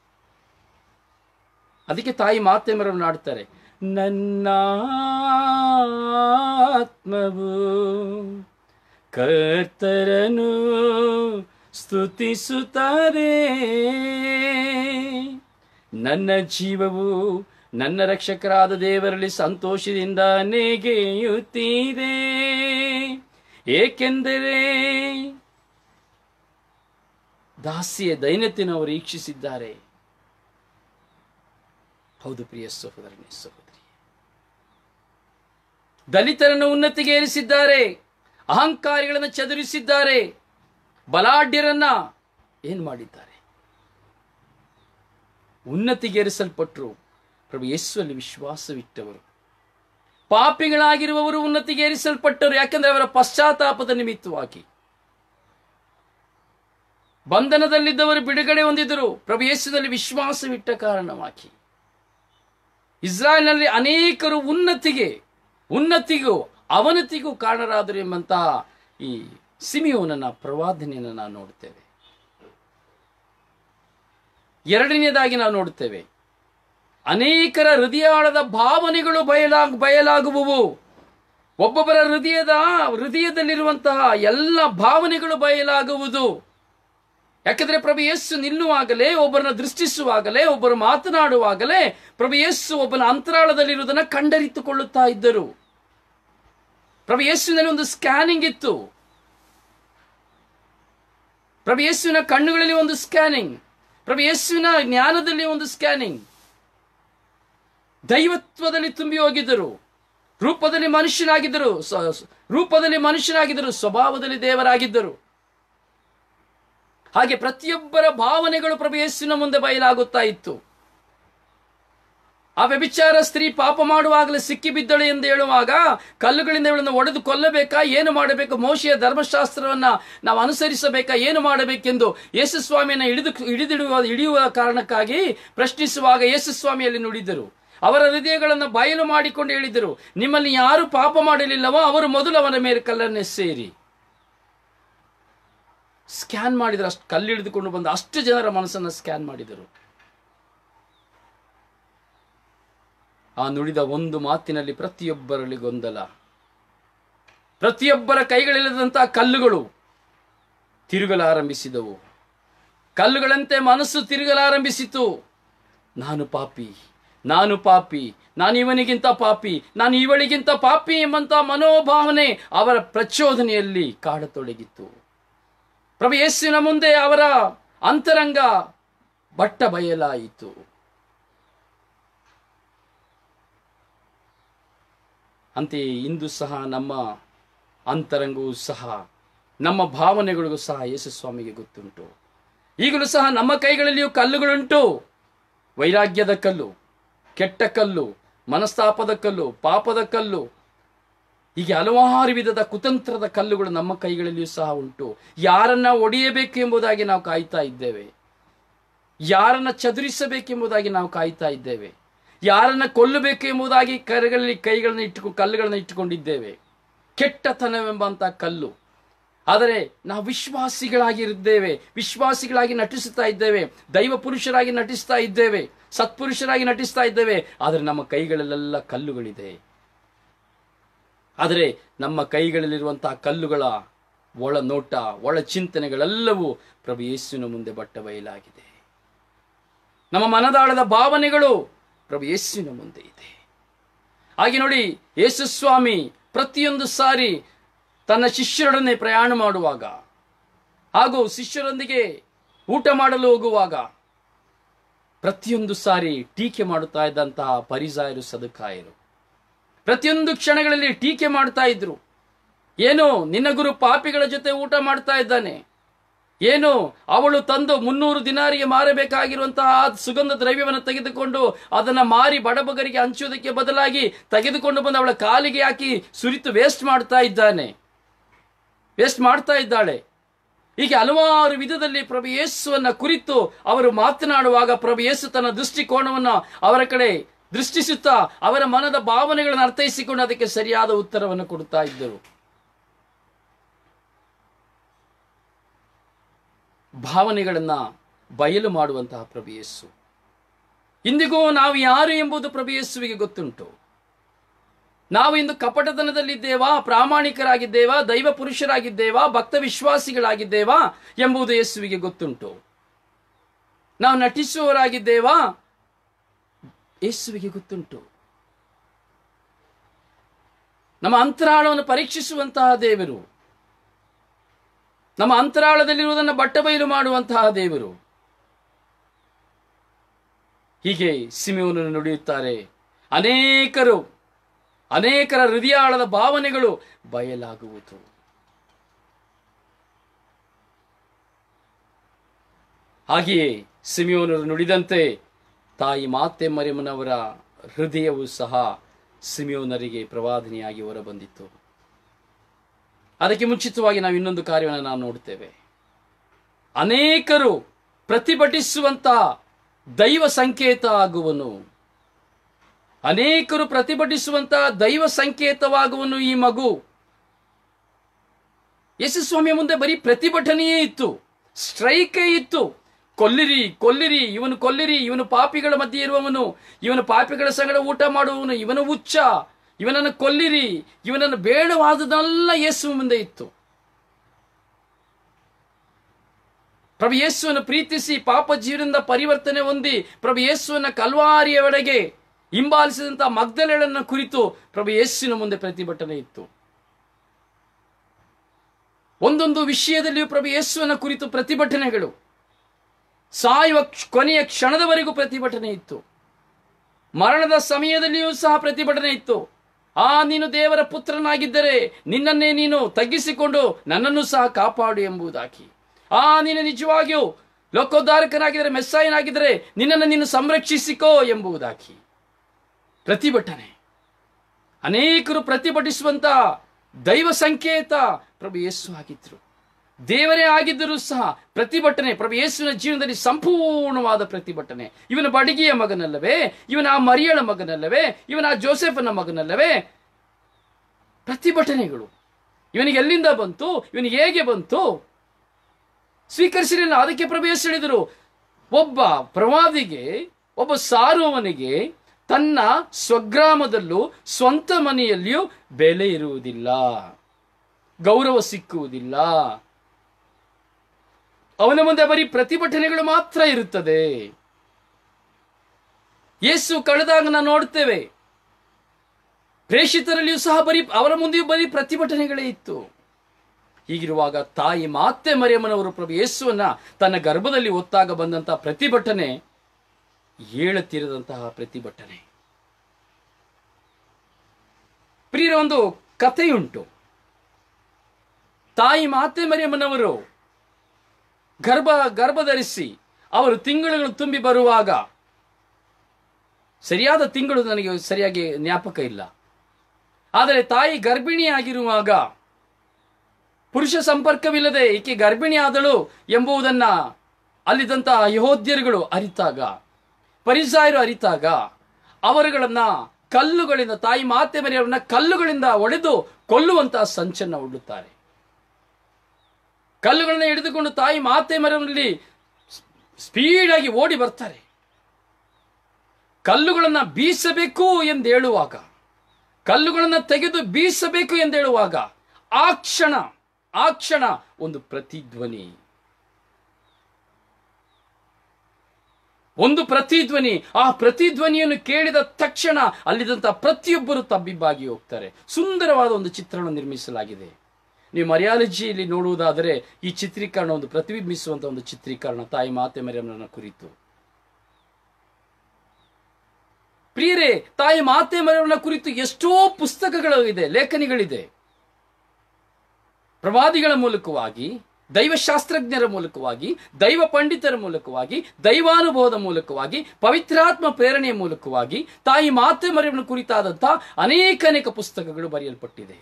ಅದಕ್ಕೆ ತಾಯಿ ಮಾತೆ ಮರವನ್ನು ಆಡ್ತಾರೆ ನನ್ನ ಆತ್ಮವು ಕರ್ತರನು ಸ್ತುತಿಸುತ್ತಾರೆ ನನ್ನ ಜೀವವು ನನ್ನ ರಕ್ಷಕರಾದ ದೇವರಲ್ಲಿ ಸಂತೋಷದಿಂದ ನೆಗೆಯುತ್ತೀರೆ ಏಕೆಂದರೆ ದಾಸಿಯ ದೈನತ್ಯನವರು ಈಕ್ಷಿಸಿದ್ದಾರೆ ಹೌದು ಪ್ರಿಯ ಸಹೋದರನೇ ಸಹೋದರಿ ದಲಿತರನ್ನು ಉನ್ನತಿಗೆ ಏರಿಸಿದ್ದಾರೆ ಅಹಂಕಾರಿಗಳನ್ನು ಚದುರಿಸಿದ್ದಾರೆ ಬಲಾಢ್ಯರನ್ನ ಏನ್ ಮಾಡಿದ್ದಾರೆ ಉನ್ನತಿಗೇರಿಸಲ್ಪಟ್ಟರು ಪ್ರಭು ಯೇಸುವಲ್ಲಿ ವಿಶ್ವಾಸವಿಟ್ಟವರು ಪಾಪಿಗಳಾಗಿರುವವರು ಉನ್ನತಿಗೇರಿಸಲ್ಪಟ್ಟರು ಯಾಕಂದ್ರೆ ಅವರ ಪಶ್ಚಾತ್ತಾಪದ ನಿಮಿತ್ತವಾಗಿ ಬಂಧನದಲ್ಲಿದ್ದವರು ಬಿಡುಗಡೆ ಹೊಂದಿದರು ಪ್ರಭು ಯೇಸುದಲ್ಲಿ ವಿಶ್ವಾಸವಿಟ್ಟ ಕಾರಣವಾಗಿ ಇಸ್ರಾಯೇಲ್ನಲ್ಲಿ ಅನೇಕರು ಉನ್ನತಿಗೆ ಉನ್ನತಿಗೂ ಅವನತಿಗೂ ಕಾರಣರಾದರು ಎಂಬಂತಹ ಈ ಸಿಮಿಯೋನನ ಪ್ರವಾದನೆಯನ್ನು ನಾವು ನೋಡುತ್ತೇವೆ ಎರಡನೆಯದಾಗಿ ನಾವು ನೋಡುತ್ತೇವೆ ಅನೇಕರ ಹೃದಯಾಳದ ಭಾವನೆಗಳು ಬಯಲಾಗ ಬಯಲಾಗುವುವು ಒಬ್ಬೊಬ್ಬರ ಹೃದಯದ ಹೃದಯದಲ್ಲಿರುವಂತಹ ಎಲ್ಲ ಭಾವನೆಗಳು ಬಯಲಾಗುವುದು ಯಾಕಂದ್ರೆ ಪ್ರಭು ಯೇಸು ನಿಲ್ಲುವಾಗಲೇ ಒಬ್ಬರನ್ನ ದೃಷ್ಟಿಸುವಾಗಲೇ ಒಬ್ಬರು ಮಾತನಾಡುವಾಗಲೇ ಪ್ರಭು ಯೇಸು ಒಬ್ಬನ ಅಂತರಾಳದಲ್ಲಿರುವುದನ್ನು ಕಂಡರಿತುಕೊಳ್ಳುತ್ತಾ ಇದ್ದರು ಪ್ರಭು ಯೇಸುವಿನಲ್ಲಿ ಒಂದು ಸ್ಕ್ಯಾನಿಂಗ್ ಇತ್ತು ಪ್ರಭು ಯೇಸುವಿನ ಕಣ್ಣುಗಳಲ್ಲಿ ಒಂದು ಸ್ಕ್ಯಾನಿಂಗ್ ಪ್ರಭು ಯೇಸುವಿನ ಜ್ಞಾನದಲ್ಲಿ ಒಂದು ಸ್ಕ್ಯಾನಿಂಗ್ ದೈವತ್ವದಲ್ಲಿ ತುಂಬಿ ಹೋಗಿದ್ದರು ರೂಪದಲ್ಲಿ ಮನುಷ್ಯನಾಗಿದ್ದರು ಸ- ಸ- ರೂಪದಲ್ಲಿ ಮನುಷ್ಯನಾಗಿದ್ದರು ಸ್ವಭಾವದಲ್ಲಿ ದೇವರಾಗಿದ್ದರು ಹಾಗೆ ಪ್ರತಿಯೊಬ್ಬರ ಭಾವನೆಗಳು ಪ್ರಭು ಯೇಸುವಿನ ಮುಂದೆ ಬಯಲಾಗುತ್ತಾ ಇತ್ತು ಆ ವ್ಯಭಿಚಾರ ಸ್ತ್ರೀ ಪಾಪ ಮಾಡುವಾಗಲೇ ಸಿಕ್ಕಿ ಬಿದ್ದಳು ಎಂದು ಹೇಳುವಾಗ ಕಲ್ಲುಗಳಿಂದ ಇವಳನ್ನು ಒಡೆದು ಕೊಲ್ಲಬೇಕಾ ಏನು ಮಾಡಬೇಕು ಮೋಶೆಯ ಧರ್ಮಶಾಸ್ತ್ರವನ್ನ ನಾವು ಅನುಸರಿಸಬೇಕಾ ಏನು ಮಾಡಬೇಕೆಂದು ಯೇಸುಸ್ವಾಮಿಯನ್ನು ಹಿಡಿದು ಹಿಡಿದಿಡುವ ಹಿಡಿಯುವ ಕಾರಣಕ್ಕಾಗಿ ಪ್ರಶ್ನಿಸುವಾಗ ಯೇಸುಸ್ವಾಮಿಯಲ್ಲಿ ನುಡಿದರು ಅವರ ಹೃದಯಗಳನ್ನು ಬಯಲು ಮಾಡಿಕೊಂಡು ಹೇಳಿದರು ನಿಮ್ಮಲ್ಲಿ ಯಾರು ಪಾಪ ಮಾಡಲಿಲ್ಲವೋ ಅವರು ಮೊದಲು ಅವನ ಮೇಲೆ ಕಲ್ಲನ್ನೇ ಸೇರಿ ಸ್ಕ್ಯಾನ್ ಮಾಡಿದ್ರು ಅಷ್ಟು ಕಲ್ಲು ಹಿಡಿದುಕೊಂಡು ಬಂದ ಅಷ್ಟು ಜನರ ಮನಸ್ಸನ್ನು ಸ್ಕ್ಯಾನ್ ಮಾಡಿದರು ಆ ನುಡಿದ ಒಂದು ಮಾತಿನಲ್ಲಿ ಪ್ರತಿಯೊಬ್ಬರಲ್ಲಿ ಗೊಂದಲ ಪ್ರತಿಯೊಬ್ಬರ ಕೈಗಳಿಲ್ಲದಂತಹ ಕಲ್ಲುಗಳು ತಿರುಗಲಾರಂಭಿಸಿದವು ಕಲ್ಲುಗಳಂತೆ ಮನಸ್ಸು ತಿರುಗಲಾರಂಭಿಸಿತು ನಾನು ಪಾಪಿ ನಾನು ಪಾಪಿ ನಾನು ಇವನಿಗಿಂತ ಪಾಪಿ ನಾನು ಇವಳಿಗಿಂತ ಪಾಪಿ ಎಂಬಂತ ಮನೋಭಾವನೆ ಅವರ ಪ್ರಚೋದನೆಯಲ್ಲಿ ಕಾಡತೊಡಗಿತ್ತು ಪ್ರಭು ಯೇಸುವಿನ ಮುಂದೆ ಅವರ ಅಂತರಂಗ ಬಟ್ಟ ಬಯಲಾಯಿತು ಅಂತೆಯೇ ಇಂದು ಸಹ ನಮ್ಮ ಅಂತರಂಗವೂ ಸಹ ನಮ್ಮ ಭಾವನೆಗಳಿಗೂ ಸಹ ಯೇಸು ಸ್ವಾಮಿಗೆ ಗೊತ್ತುಂಟು ಈಗಲೂ ಸಹ ನಮ್ಮ ಕೈಗಳಲ್ಲಿಯೂ ಕಲ್ಲುಗಳುಂಟು ವೈರಾಗ್ಯದ ಕಲ್ಲು ಕೆಟ್ಟ ಕಲ್ಲು ಮನಸ್ತಾಪದ ಕಲ್ಲು ಪಾಪದ ಕಲ್ಲು ಹೀಗೆ ಹಲವಾರು ವಿಧದ ಕುತಂತ್ರದ ಕಲ್ಲುಗಳು ನಮ್ಮ ಕೈಗಳಲ್ಲಿಯೂ ಸಹ ಉಂಟು ಯಾರನ್ನ ಒಡೆಯಬೇಕು ಎಂಬುದಾಗಿ ನಾವು ಕಾಯ್ತಾ ಇದ್ದೇವೆ ಯಾರನ್ನ ಚದುರಿಸಬೇಕೆಂಬುದಾಗಿ ನಾವು ಕಾಯ್ತಾ ಇದ್ದೇವೆ ಯಾರನ್ನ ಕೊಲ್ಲಬೇಕು ಎಂಬುದಾಗಿ ಕರೆಗಳಲ್ಲಿ ಕೈಗಳನ್ನ ಇಟ್ಟುಕೊಂಡು ಕಲ್ಲುಗಳನ್ನ ಇಟ್ಟುಕೊಂಡಿದ್ದೇವೆ ಕೆಟ್ಟತನವೆಂಬಂತ ಕಲ್ಲು ಆದರೆ ನಾವು ವಿಶ್ವಾಸಿಗಳಾಗಿರುತ್ತೇವೆ ವಿಶ್ವಾಸಿಗಳಾಗಿ ನಟಿಸುತ್ತಾ ಇದ್ದೇವೆ ದೈವ ಪುರುಷರಾಗಿ ನಟಿಸ್ತಾ ಇದ್ದೇವೆ ಸತ್ಪುರುಷರಾಗಿ ನಟಿಸ್ತಾ ಇದ್ದೇವೆ ಆದರೆ ನಮ್ಮ ಕೈಗಳಲ್ಲೆಲ್ಲ ಕಲ್ಲುಗಳಿದೆ ಆದರೆ ನಮ್ಮ ಕೈಗಳಲ್ಲಿರುವಂತಹ ಕಲ್ಲುಗಳ ಒಳ ನೋಟ ಒಳ ಚಿಂತನೆಗಳೆಲ್ಲವೂ ಪ್ರಭು ಯೇಸುವಿನ ಮುಂದೆ ಬಟ್ಟ ಬಯಲಾಗಿದೆ ನಮ್ಮ ಮನದಾಳದ ಭಾವನೆಗಳು ಪ್ರಭು ಯೇಸುವಿನ ಮುಂದೆ ಇದೆ ಹಾಗೆ ನೋಡಿ ಯೇಸು ಸ್ವಾಮಿ ಪ್ರತಿಯೊಂದು ಸಾರಿ ತನ್ನ ಶಿಷ್ಯರೊಡನೆ ಪ್ರಯಾಣ ಮಾಡುವಾಗ ಹಾಗೂ ಶಿಷ್ಯರೊಂದಿಗೆ ಊಟ ಮಾಡಲು ಹೋಗುವಾಗ ಪ್ರತಿಯೊಂದು ಸಾರಿ ಟೀಕೆ ಮಾಡುತ್ತಾ ಇದ್ದಂತಹ ಪರಿಸಾಯರು ಸದುಕಾಯರು ಪ್ರತಿಯೊಂದು ಕ್ಷಣಗಳಲ್ಲಿ ಟೀಕೆ ಮಾಡ್ತಾ ಇದ್ರು ಏನು ನಿನ್ನ ಗುರು ಪಾಪಿಗಳ ಜೊತೆ ಊಟ ಮಾಡ್ತಾ ಇದ್ದಾನೆ ಏನು ಅವಳು ತಂದು ಮುನ್ನೂರು ದಿನಾರಿಗೆ ಮಾರಬೇಕಾಗಿರುವಂತಹ ಆ ಸುಗಂಧ ದ್ರವ್ಯವನ್ನು ತೆಗೆದುಕೊಂಡು ಅದನ್ನ ಮಾರಿ ಬಡಬಗರಿಗೆ ಹಂಚುವುದಕ್ಕೆ ಬದಲಾಗಿ ತೆಗೆದುಕೊಂಡು ಬಂದು ಅವಳ ಕಾಲಿಗೆ ಹಾಕಿ ಸುರಿತು ವೇಸ್ಟ್ ಮಾಡ್ತಾ ಇದ್ದಾನೆ ವೇಸ್ಟ್ ಮಾಡ್ತಾ ಇದ್ದಾಳೆ ಹೀಗೆ ಹಲವಾರು ವಿಧದಲ್ಲಿ ಪ್ರಭು ಯೇಸುವನ್ನ ಕುರಿತು ಅವರು ಮಾತನಾಡುವಾಗ ಪ್ರಭು ಯೇಸು ತನ್ನ ದೃಷ್ಟಿಕೋನವನ್ನ ಅವರ ಕಡೆ ದೃಷ್ಟಿಸುತ್ತಾ ಅವರ ಮನದ ಭಾವನೆಗಳನ್ನು ಅರ್ಥೈಸಿಕೊಂಡು ಅದಕ್ಕೆ ಸರಿಯಾದ ಉತ್ತರವನ್ನು ಕೊಡುತ್ತಾ ಇದ್ದರು ಭಾವನೆಗಳನ್ನ ಬಯಲು ಮಾಡುವಂತಹ ಪ್ರಭು ಯೇಸು ಇಂದಿಗೂ ನಾವು ಯಾರು ಎಂಬುದು ಪ್ರಭು ಯೇಸುವಿಗೆ ಗೊತ್ತುಂಟು ನಾವು ಇಂದು ಕಪಟತನದಲ್ಲಿದ್ದೇವಾ ಪ್ರಾಮಾಣಿಕರಾಗಿದ್ದೇವಾ ದೈವ ಪುರುಷರಾಗಿದ್ದೇವಾ ಭಕ್ತ ವಿಶ್ವಾಸಿಗಳಾಗಿದ್ದೇವಾ ಎಂಬುದು ಯೇಸುವಿಗೆ ಗೊತ್ತುಂಟು ನಾವು ನಟಿಸುವವರಾಗಿದ್ದೇವಾ ಯೇಸುವಿಗೆ ಗೊತ್ತುಂಟು ನಮ್ಮ ಅಂತರಾಳವನ್ನು ಪರೀಕ್ಷಿಸುವಂತಹ ದೇವರು ನಮ್ಮ ಅಂತರಾಳದಲ್ಲಿರುವುದನ್ನು ಬಟ್ಟಬಯಲು ಮಾಡುವಂತಹ ದೇವರು ಹೀಗೆ ಸಿಮಿಯೋನನ್ನು ನುಡಿಯುತ್ತಾರೆ ಅನೇಕರು ಅನೇಕರ ಹೃದಯಾಳದ ಭಾವನೆಗಳು ಬಯಲಾಗುವುದು ಹಾಗೆಯೇ ಸಿಮಿಯೋನರು ನುಡಿದಂತೆ ತಾಯಿ ಮಾತೆ ಮರಿಯಮ್ಮನವರ ಹೃದಯವು ಸಹ ಸಿಮಿಯೋನರಿಗೆ ಪ್ರವಾದನೆಯಾಗಿ ಹೊರಬಂದಿತ್ತು ಅದಕ್ಕೆ ಮುಂಚಿತವಾಗಿ ನಾವು ಇನ್ನೊಂದು ಕಾರ್ಯವನ್ನು ನಾವು ನೋಡುತ್ತೇವೆ ಅನೇಕರು ಪ್ರತಿಭಟಿಸುವಂತ ದೈವ ಸಂಕೇತ ಆಗುವನು ಅನೇಕರು ಪ್ರತಿಭಟಿಸುವಂತ ದೈವ ಸಂಕೇತವಾಗುವನು ಈ ಮಗು ಯಶಸ್ವಾಮಿಯ ಮುಂದೆ ಬರೀ ಪ್ರತಿಭಟನೆಯೇ ಇತ್ತು ಸ್ಟ್ರೈಕೇ ಇತ್ತು ಕೊಲ್ಲಿರಿ ಕೊಲ್ಲಿರಿ ಇವನು ಕೊಲ್ಲಿರಿ ಇವನು ಪಾಪಿಗಳ ಮಧ್ಯೆ ಇರುವವನು ಇವನು ಪಾಪಿಗಳ ಸಂಗಡ ಊಟ ಮಾಡುವವನು ಇವನು ಹುಚ್ಚ ಇವನನ್ನು ಕೊಲ್ಲಿರಿ ಇವನನ್ನು ಬೇಡವಾದುದೆಲ್ಲ ಯೇಸು ಮುಂದೆ ಇತ್ತು ಪ್ರಭು ಯೇಸುವನ್ನು ಪ್ರೀತಿಸಿ ಪಾಪ ಜೀವನದಿಂದ ಪರಿವರ್ತನೆ ಹೊಂದಿ ಪ್ರಭು ಯೇಸುವನ್ನ ಕಲ್ವಾರಿಯವರೆಗೆ ಹಿಂಬಾಲಿಸಿದಂತಹ ಮಗ್ದಲೆಳನ್ನ ಕುರಿತು ಪ್ರಭು ಯೇಸುವಿನ ಮುಂದೆ ಪ್ರತಿಭಟನೆ ಇತ್ತು ಒಂದೊಂದು ವಿಷಯದಲ್ಲಿಯೂ ಪ್ರಭು ಯೇಸುವನ ಕುರಿತು ಪ್ರತಿಭಟನೆಗಳು ಸಾಯುವ ಕ್ಷ- ಕೊನೆಯ ಕ್ಷಣದವರೆಗೂ ಪ್ರತಿಭಟನೆ ಇತ್ತು ಮರಣದ ಸಮಯದಲ್ಲಿಯೂ ಸಹ ಪ್ರತಿಭಟನೆ ಇತ್ತು ಆ ನೀನು ದೇವರ ಪುತ್ರನಾಗಿದ್ದರೆ ನಿನ್ನನ್ನೇ ನೀನು ತಗ್ಗಿಸಿಕೊಂಡು ನನ್ನನ್ನು ಸಹ ಕಾಪಾಡು ಎಂಬುದಾಗಿ ಆ ನೀನು ನಿಜವಾಗಿಯೂ ಲೋಕೋದ್ಧಾರಕನಾಗಿದ್ದರೆ ಮೆಸ್ಸಾಯನಾಗಿದ್ದರೆ ನಿನ್ನನ್ನು ನೀನು ಸಂರಕ್ಷಿಸಿಕೋ ಎಂಬುದಾಗಿ ಪ್ರತಿಭಟನೆ ಅನೇಕರು ಪ್ರತಿಭಟಿಸುವಂತ ದೈವ ಸಂಕೇತ ಪ್ರಭು ಯೇಸು ಆಗಿದ್ರು ದೇವರೇ ಆಗಿದ್ದರೂ ಸಹ ಪ್ರತಿಭಟನೆ ಪ್ರಭು ಯೇಸುವಿನ ಜೀವನದಲ್ಲಿ ಸಂಪೂರ್ಣವಾದ ಪ್ರತಿಭಟನೆ ಇವನ ಬಡಗಿಯ ಮಗನಲ್ಲವೇ ಇವನ ಆ ಮರಿಯಳ ಮಗನಲ್ಲವೇ ಇವನ ಆ ಜೋಸೆಫನ ಮಗನಲ್ಲವೇ ಪ್ರತಿಭಟನೆಗಳು ಇವನಿಗೆ ಎಲ್ಲಿಂದ ಬಂತು ಇವನಿಗೆ ಹೇಗೆ ಬಂತು ಸ್ವೀಕರಿಸಲಿಲ್ಲ ಅದಕ್ಕೆ ಪ್ರಭು ಯೇಸು ಹೇಳಿದರು ಒಬ್ಬ ಪ್ರವಾದಿಗೆ ಒಬ್ಬ ಸಾರುವವನಿಗೆ ತನ್ನ ಸ್ವಗ್ರಾಮದಲ್ಲೂ ಸ್ವಂತ ಮನೆಯಲ್ಲಿಯೂ ಬೆಲೆ ಇರುವುದಿಲ್ಲ ಗೌರವ ಸಿಕ್ಕುವುದಿಲ್ಲ ಅವನ ಮುಂದೆ ಬರೀ ಪ್ರತಿಭಟನೆಗಳು ಮಾತ್ರ ಇರುತ್ತದೆ ಯೇಸು ಕಳೆದಾಗ ನಾವು ನೋಡ್ತೇವೆ ಪ್ರೇಷಿತರಲ್ಲಿಯೂ ಸಹ ಬರೀ ಅವರ ಮುಂದೆಯೂ ಬರೀ ಪ್ರತಿಭಟನೆಗಳೇ ಇತ್ತು ಹೀಗಿರುವಾಗ ತಾಯಿ ಮಾತೆ ಮರಿಯಮ್ಮನವರು ಪ್ರಭು ಯೇಸುವನ್ನ ತನ್ನ ಗರ್ಭದಲ್ಲಿ ಒತ್ತಾಗ ಬಂದಂತಹ ಪ್ರತಿಭಟನೆ ಏಳತಿರದಂತಹ ಪ್ರತಿಭಟನೆ ಪ್ರಿಯರ ಒಂದು ಕಥೆಯುಂಟು ತಾಯಿ ಮಾತೆ ಮರಿಯಮ್ಮನವರು ಗರ್ಭ ಗರ್ಭ ಧರಿಸಿ ಅವರು ತಿಂಗಳುಗಳು ತುಂಬಿ ಬರುವಾಗ ಸರಿಯಾದ ತಿಂಗಳು ನನಗೆ ಸರಿಯಾಗಿ ಜ್ಞಾಪಕ ಇಲ್ಲ ಆದರೆ ತಾಯಿ ಗರ್ಭಿಣಿಯಾಗಿರುವಾಗ ಪುರುಷ ಸಂಪರ್ಕವಿಲ್ಲದೆ ಈಕೆ ಗರ್ಭಿಣಿ ಆದಳು ಎಂಬುದನ್ನ ಅಲ್ಲಿದ್ದಂತಹ ಯಹೋದ್ಯರುಗಳು ಅರಿತಾಗ ಪರಿಸಾಯರು ಅರಿತಾಗ ಅವರುಗಳನ್ನ ಕಲ್ಲುಗಳಿಂದ ತಾಯಿ ಮಾತೆ ಮರಿಯವರನ್ನ ಕಲ್ಲುಗಳಿಂದ ಒಡೆದು ಕೊಲ್ಲುವಂತಹ ಸಂಚನ್ನ ಒಡ್ಡುತ್ತಾರೆ ಕಲ್ಲುಗಳನ್ನ ಹಿಡಿದುಕೊಂಡು ತಾಯಿ ಮಾತೆ ಮರವಲ್ಲಿ ಸ್ಪೀಡಾಗಿ ಓಡಿ ಬರ್ತಾರೆ ಕಲ್ಲುಗಳನ್ನ ಬೀಸಬೇಕು ಎಂದು ಹೇಳುವಾಗ ಕಲ್ಲುಗಳನ್ನ ತೆಗೆದು ಬೀಸಬೇಕು ಎಂದು ಹೇಳುವಾಗ ಆ ಕ್ಷಣ ಆ ಕ್ಷಣ ಒಂದು ಪ್ರತಿಧ್ವನಿ ಒಂದು ಪ್ರತಿಧ್ವನಿ ಆ ಪ್ರತಿಧ್ವನಿಯನ್ನು ಕೇಳಿದ ತಕ್ಷಣ ಅಲ್ಲಿದ್ದಂತ ಪ್ರತಿಯೊಬ್ಬರು ತಬ್ಬಿಬ್ಬಾಗಿ ಹೋಗ್ತಾರೆ ಸುಂದರವಾದ ಒಂದು ಚಿತ್ರಣ ನಿರ್ಮಿಸಲಾಗಿದೆ ನೀವು ಮರ್ಯಾಲಜಿಯಲ್ಲಿ ನೋಡುವುದಾದರೆ ಈ ಚಿತ್ರೀಕರಣ ಒಂದು ಪ್ರತಿಬಿಂಬಿಸುವಂತ ಒಂದು ಚಿತ್ರೀಕರಣ ತಾಯಿ ಮಾತೆ ಮರಿಯಮ್ಮನ ಕುರಿತು ಪ್ರಿಯರೇ ತಾಯಿ ಮಾತೆ ಮರಿಯಮ್ಮನ ಕುರಿತು ಎಷ್ಟೋ ಪುಸ್ತಕಗಳು ಇದೆ ಲೇಖನಿಗಳಿದೆ ಪ್ರವಾದಿಗಳ ಮೂಲಕವಾಗಿ ದೈವಶಾಸ್ತ್ರಜ್ಞರ ಮೂಲಕವಾಗಿ ದೈವ ಪಂಡಿತರ ಮೂಲಕವಾಗಿ ದೈವಾನುಭವದ ಮೂಲಕವಾಗಿ ಪವಿತ್ರಾತ್ಮ ಪ್ರೇರಣೆಯ ಮೂಲಕವಾಗಿ ತಾಯಿ ಮಾತೆ ಮರಿಯಮ್ಮನ ಕುರಿತಾದಂಥ ಅನೇಕ ಅನೇಕ ಪುಸ್ತಕಗಳು ಬರೆಯಲ್ಪಟ್ಟಿದೆ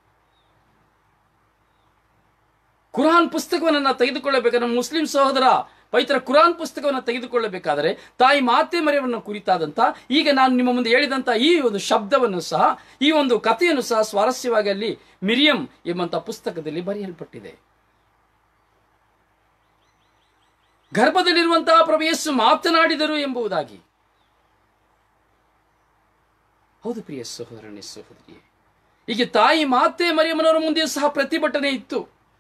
ಕುರಾನ್ ಪುಸ್ತಕವನ್ನು ನಾವು ತೆಗೆದುಕೊಳ್ಳಬೇಕಾದ್ರೆ ಮುಸ್ಲಿಂ ಸಹೋದರ ಪವಿತ್ರ ಕುರಾನ್ ಪುಸ್ತಕವನ್ನು ತೆಗೆದುಕೊಳ್ಳಬೇಕಾದರೆ ತಾಯಿ ಮಾತೆ ಮರಿಯವನ್ನು ಕುರಿತಾದಂತ ಈಗ ನಾನು ನಿಮ್ಮ ಮುಂದೆ ಹೇಳಿದಂತ ಈ ಒಂದು ಶಬ್ದವನ್ನು ಸಹ ಈ ಒಂದು ಕಥೆಯನ್ನು ಸಹ ಸ್ವಾರಸ್ಯವಾಗಿ ಅಲ್ಲಿ ಮಿರಿಯಂ ಎಂಬಂತ ಪುಸ್ತಕದಲ್ಲಿ ಬರೆಯಲ್ಪಟ್ಟಿದೆ ಗರ್ಭದಲ್ಲಿರುವಂತಹ ಪ್ರಭು ಯೇಸು ಮಾತನಾಡಿದರು ಎಂಬುದಾಗಿ ಹೌದು ಪ್ರಿಯ ಸಹೋದರನೇ ಸಹೋದರಿಯೇ ಹೀಗೆ ತಾಯಿ ಮಾತೆ ಮರಿಯಮ್ಮನವರ ಮುಂದೆಯೂ ಸಹ ಪ್ರತಿಭಟನೆ ಇತ್ತು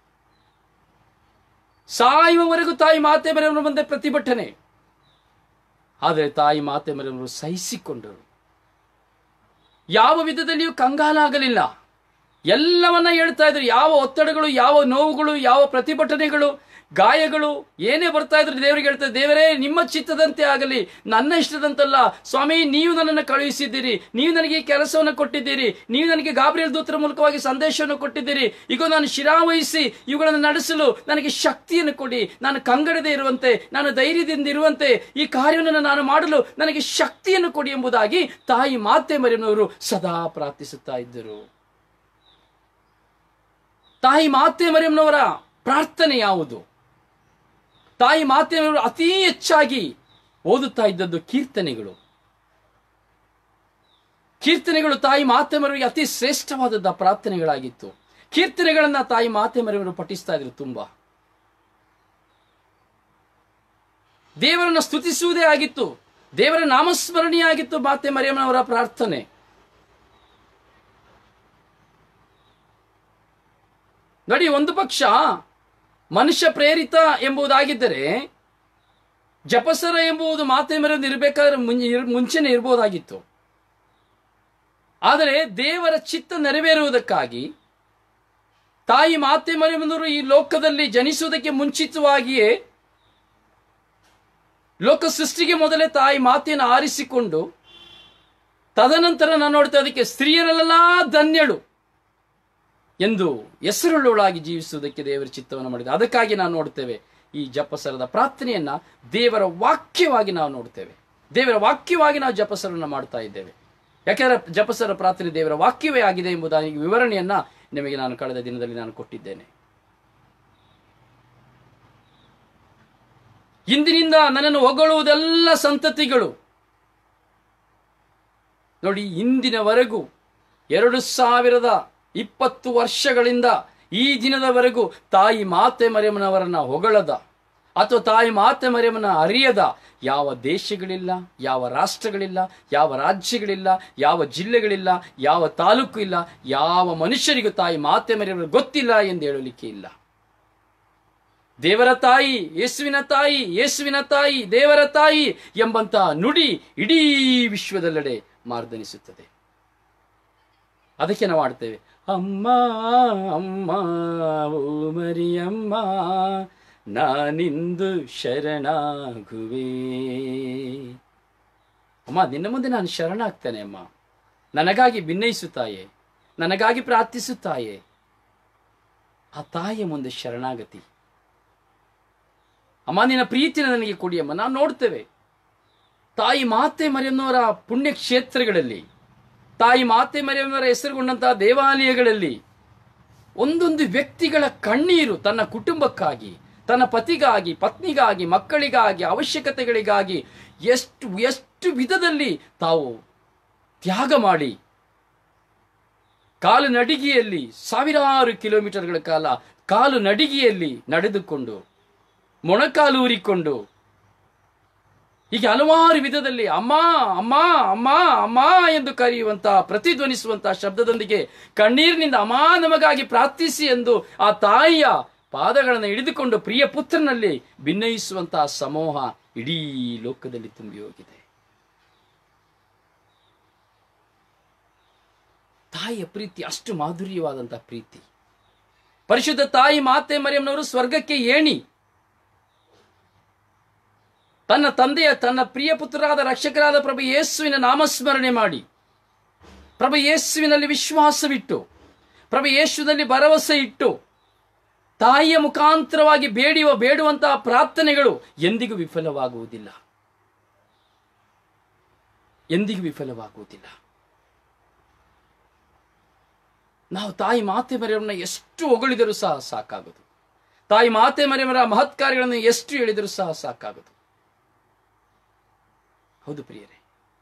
ಸಾಯುವವರೆಗೂ ತಾಯಿ ಮಾತೆ ಮರಿಯಮ್ಮನ ಮುಂದೆ ಪ್ರತಿಭಟನೆ ಆದರೆ ತಾಯಿ ಮಾತೆ ಮರಿಯಮ್ಮನವರು ಸಹಿಸಿಕೊಂಡರು ಯಾವ ವಿಧದಲ್ಲಿಯೂ ಕಂಗಾಲಾಗಲಿಲ್ಲ ಎಲ್ಲವನ್ನ ಹೇಳ್ತಾ ಇದ್ರು ಯಾವ ಒತ್ತಡಗಳು ಯಾವ ನೋವುಗಳು ಯಾವ ಪ್ರತಿಭಟನೆಗಳು ಗಾಯಗಳು ಏನೇ ಬರ್ತಾ ಇದ್ರು ದೇವರಿಗೆ ಹೇಳ್ತಾರೆ ದೇವರೇ ನಿಮ್ಮ ಚಿತ್ತದಂತೆ ಆಗಲಿ ನನ್ನ ಇಷ್ಟದಂತಲ್ಲ ಸ್ವಾಮಿ ನೀವು ನನ್ನನ್ನು ಕಳುಹಿಸಿದ್ದೀರಿ ನೀವು ನನಗೆ ಈ ಕೆಲಸವನ್ನು ಕೊಟ್ಟಿದ್ದೀರಿ ನೀವು ನನಗೆ ಗಾಬ್ರಿಯಲ್ ದೂತರ ಮೂಲಕವಾಗಿ ಸಂದೇಶವನ್ನು ಕೊಟ್ಟಿದ್ದೀರಿ ಈಗ ನಾನು ಶಿರಾವಹಿಸಿ ಇವುಗಳನ್ನು ನಡೆಸಲು ನನಗೆ ಶಕ್ತಿಯನ್ನು ಕೊಡಿ ನಾನು ಕಂಗಡದೆ ಇರುವಂತೆ ನಾನು ಧೈರ್ಯದಿಂದ ಇರುವಂತೆ ಈ ಕಾರ್ಯವನ್ನು ನಾನು ಮಾಡಲು ನನಗೆ ಶಕ್ತಿಯನ್ನು ಕೊಡಿ ಎಂಬುದಾಗಿ ತಾಯಿ ಮಾತೆ ಮರಿಯಮ್ಮನವರು ಸದಾ ಪ್ರಾರ್ಥಿಸುತ್ತಾ ಇದ್ದರು ತಾಯಿ ಮಾತೆ ಮರಿಯಮ್ಮನವರ ಪ್ರಾರ್ಥನೆ ಯಾವುದು ತಾಯಿ ಮಾತೆಯವರು ಅತೀ ಹೆಚ್ಚಾಗಿ ಓದುತ್ತಾ ಇದ್ದದ್ದು ಕೀರ್ತನೆಗಳು ಕೀರ್ತನೆಗಳು ತಾಯಿ ಮಾತೆ ಮರವರಿಗೆ ಅತಿ ಶ್ರೇಷ್ಠವಾದದ್ದ ಪ್ರಾರ್ಥನೆಗಳಾಗಿತ್ತು ಕೀರ್ತನೆಗಳನ್ನ ತಾಯಿ ಮಾತೆ ಮರೆಯವರು ಪಠಿಸ್ತಾ ಇದ್ರು ತುಂಬಾ ದೇವರನ್ನ ಸ್ತುತಿಸುವುದೇ ಆಗಿತ್ತು ದೇವರ ನಾಮಸ್ಮರಣೆಯಾಗಿತ್ತು ಮಾತೆ ಮರಿಯಮ್ಮನವರ ಪ್ರಾರ್ಥನೆ ನೋಡಿ ಒಂದು ಪಕ್ಷ ಮನುಷ್ಯ ಪ್ರೇರಿತ ಎಂಬುದಾಗಿದ್ದರೆ ಜಪಸರ ಎಂಬುದು ಮಾತೆ ಮರೆಯದು ಇರಬೇಕಾದ್ರೆ ಮುಂಚೆನೆ ಇರಬಹುದಾಗಿತ್ತು ಆದರೆ ದೇವರ ಚಿತ್ತ ನೆರವೇರುವುದಕ್ಕಾಗಿ ತಾಯಿ ಮಾತೆ ಮರಿಯಮ್ಮನವರು ಈ ಲೋಕದಲ್ಲಿ ಜನಿಸುವುದಕ್ಕೆ ಮುಂಚಿತವಾಗಿಯೇ ಲೋಕ ಸೃಷ್ಟಿಗೆ ಮೊದಲೇ ತಾಯಿ ಮಾತೆಯನ್ನು ಆರಿಸಿಕೊಂಡು ತದನಂತರ ನಾನು ನೋಡ್ತಾ ಅದಕ್ಕೆ ಸ್ತ್ರೀಯರಲ್ಲೆಲ್ಲ ಧನ್ಯಳು ಎಂದು ಹೆಸರುಳ್ಳವಳಾಗಿ ಜೀವಿಸುವುದಕ್ಕೆ ದೇವರ ಚಿತ್ತವನ್ನು ಮಾಡಿದೆ ಅದಕ್ಕಾಗಿ ನಾವು ನೋಡ್ತೇವೆ ಈ ಜಪಸರದ ಪ್ರಾರ್ಥನೆಯನ್ನ ದೇವರ ವಾಕ್ಯವಾಗಿ ನಾವು ನೋಡ್ತೇವೆ ದೇವರ ವಾಕ್ಯವಾಗಿ ನಾವು ಜಪಸರನ್ನು ಮಾಡ್ತಾ ಇದ್ದೇವೆ ಯಾಕೆಂದ್ರೆ ಜಪಸರ ಪ್ರಾರ್ಥನೆ ದೇವರ ವಾಕ್ಯವೇ ಆಗಿದೆ ಎಂಬುದಾಗಿ ವಿವರಣೆಯನ್ನ ನಿಮಗೆ ನಾನು ಕಳೆದ ದಿನದಲ್ಲಿ ನಾನು ಕೊಟ್ಟಿದ್ದೇನೆ ಇಂದಿನಿಂದ ನನ್ನನ್ನು ಹೊಗಳುವುದೆಲ್ಲ ಸಂತತಿಗಳು ನೋಡಿ ಇಂದಿನವರೆಗೂ ಎರಡು ಸಾವಿರದ ಇಪ್ಪತ್ತು ವರ್ಷಗಳಿಂದ ಈ ದಿನದವರೆಗೂ ತಾಯಿ ಮಾತೆ ಮರಿಯಮ್ಮನವರನ್ನ ಹೊಗಳದ ಅಥವಾ ತಾಯಿ ಮಾತೆ ಮರಿಯಮ್ಮನ ಅರಿಯದ ಯಾವ ದೇಶಗಳಿಲ್ಲ ಯಾವ ರಾಷ್ಟ್ರಗಳಿಲ್ಲ ಯಾವ ರಾಜ್ಯಗಳಿಲ್ಲ ಯಾವ ಜಿಲ್ಲೆಗಳಿಲ್ಲ ಯಾವ ತಾಲೂಕು ಇಲ್ಲ ಯಾವ ಮನುಷ್ಯರಿಗೂ ತಾಯಿ ಮಾತೆ ಮರಿಯಮ್ಮನ ಗೊತ್ತಿಲ್ಲ ಎಂದು ಹೇಳಲಿಕ್ಕೆ ಇಲ್ಲ ದೇವರ ತಾಯಿ ಯೇಸುವಿನ ತಾಯಿ ಯೇಸುವಿನ ತಾಯಿ ದೇವರ ತಾಯಿ ಎಂಬಂತ ನುಡಿ ಇಡೀ ವಿಶ್ವದೆಲ್ಲೆಡೆ ಮಾರ್ದನಿಸುತ್ತದೆ ಅದಕ್ಕೆ ನಾವು ಆಡ್ತೇವೆ ಅಮ್ಮ ಅಮ್ಮ ಓ ಮರಿಯಮ್ಮ ನಾನಿಂದು ಶರಣಾಗುವೆ ಅಮ್ಮ ನಿನ್ನ ಮುಂದೆ ನಾನು ಶರಣಾಗ್ತೇನೆ ಅಮ್ಮ ನನಗಾಗಿ ಭಿನ್ನಯಿಸುತ್ತಾಯೆ ನನಗಾಗಿ ಪ್ರಾರ್ಥಿಸುತ್ತಾಯೆ ಆ ತಾಯಿಯ ಮುಂದೆ ಶರಣಾಗತಿ ಅಮ್ಮ ನಿನ್ನ ಪ್ರೀತಿನ ನನಗೆ ಕೊಡಿ ಅಮ್ಮ ನಾವು ನೋಡ್ತೇವೆ ತಾಯಿ ಮಾತೆ ಮರಿಯನ್ನವರ ಪುಣ್ಯ ಕ್ಷೇತ್ರಗಳಲ್ಲಿ ತಾಯಿ ಮಾತೆ ಮರಿಯಮ್ಮನವರ ಹೆಸರುಗೊಂಡಂತಹ ದೇವಾಲಯಗಳಲ್ಲಿ ಒಂದೊಂದು ವ್ಯಕ್ತಿಗಳ ಕಣ್ಣೀರು ತನ್ನ ಕುಟುಂಬಕ್ಕಾಗಿ ತನ್ನ ಪತಿಗಾಗಿ ಪತ್ನಿಗಾಗಿ ಮಕ್ಕಳಿಗಾಗಿ ಅವಶ್ಯಕತೆಗಳಿಗಾಗಿ ಎಷ್ಟು ಎಷ್ಟು ವಿಧದಲ್ಲಿ ತಾವು ತ್ಯಾಗ ಮಾಡಿ ಕಾಲು ನಡಿಗೆಯಲ್ಲಿ ಸಾವಿರಾರು ಕಿಲೋಮೀಟರ್ಗಳ ಕಾಲ ಕಾಲು ನಡಿಗೆಯಲ್ಲಿ ನಡೆದುಕೊಂಡು ಮೊಣಕಾಲು ಊರಿಕೊಂಡು ಹೀಗೆ ಹಲವಾರು ವಿಧದಲ್ಲಿ ಅಮ್ಮ ಅಮ್ಮ ಅಮ್ಮ ಅಮ್ಮ ಎಂದು ಕರೆಯುವಂತಹ ಪ್ರತಿಧ್ವನಿಸುವಂತಹ ಶಬ್ದದೊಂದಿಗೆ ಕಣ್ಣೀರಿನಿಂದ ಅಮ್ಮ ನಮಗಾಗಿ ಪ್ರಾರ್ಥಿಸಿ ಎಂದು ಆ ತಾಯಿಯ ಪಾದಗಳನ್ನು ಹಿಡಿದುಕೊಂಡು ಪ್ರಿಯ ಪುತ್ರನಲ್ಲಿ ಭಿನ್ನಯಿಸುವಂತಹ ಸಮೂಹ ಇಡೀ ಲೋಕದಲ್ಲಿ ತುಂಬಿ ಹೋಗಿದೆ ತಾಯಿಯ ಪ್ರೀತಿ ಅಷ್ಟು ಮಾಧುರ್ಯವಾದಂತಹ ಪ್ರೀತಿ ಪರಿಶುದ್ಧ ತಾಯಿ ಮಾತೆ ಮರಿಯಮ್ಮನವರು ಸ್ವರ್ಗಕ್ಕೆ ಏಣಿ ತನ್ನ ತಂದೆಯ ತನ್ನ ಪ್ರಿಯ ಪುತ್ರರಾದ ರಕ್ಷಕರಾದ ಪ್ರಭು ಯೇಸುವಿನ ನಾಮಸ್ಮರಣೆ ಮಾಡಿ ಪ್ರಭು ಯೇಸುವಿನಲ್ಲಿ ವಿಶ್ವಾಸವಿಟ್ಟು ಪ್ರಭು ಯೇಸುವಿನಲ್ಲಿ ಭರವಸೆ ಇಟ್ಟು ತಾಯಿಯ ಮುಖಾಂತರವಾಗಿ ಬೇಡಿಯುವ ಬೇಡುವಂತಹ ಪ್ರಾರ್ಥನೆಗಳು ಎಂದಿಗೂ ವಿಫಲವಾಗುವುದಿಲ್ಲ ಎಂದಿಗೂ ವಿಫಲವಾಗುವುದಿಲ್ಲ ನಾವು ತಾಯಿ ಮಾತೆ ಮರೆಯವರನ್ನ ಎಷ್ಟು ಹೊಗಳಿದರೂ ಸಹ ಸಾಕಾಗದು ತಾಯಿ ಮಾತೆ ಮರೆಯವರ ಮಹತ್ ಕಾರ್ಯಗಳನ್ನು ಎಷ್ಟು ಹೇಳಿದರೂ ಸಹ ಸಾಕಾಗದು ಹೌದು ಪ್ರಿಯರೇ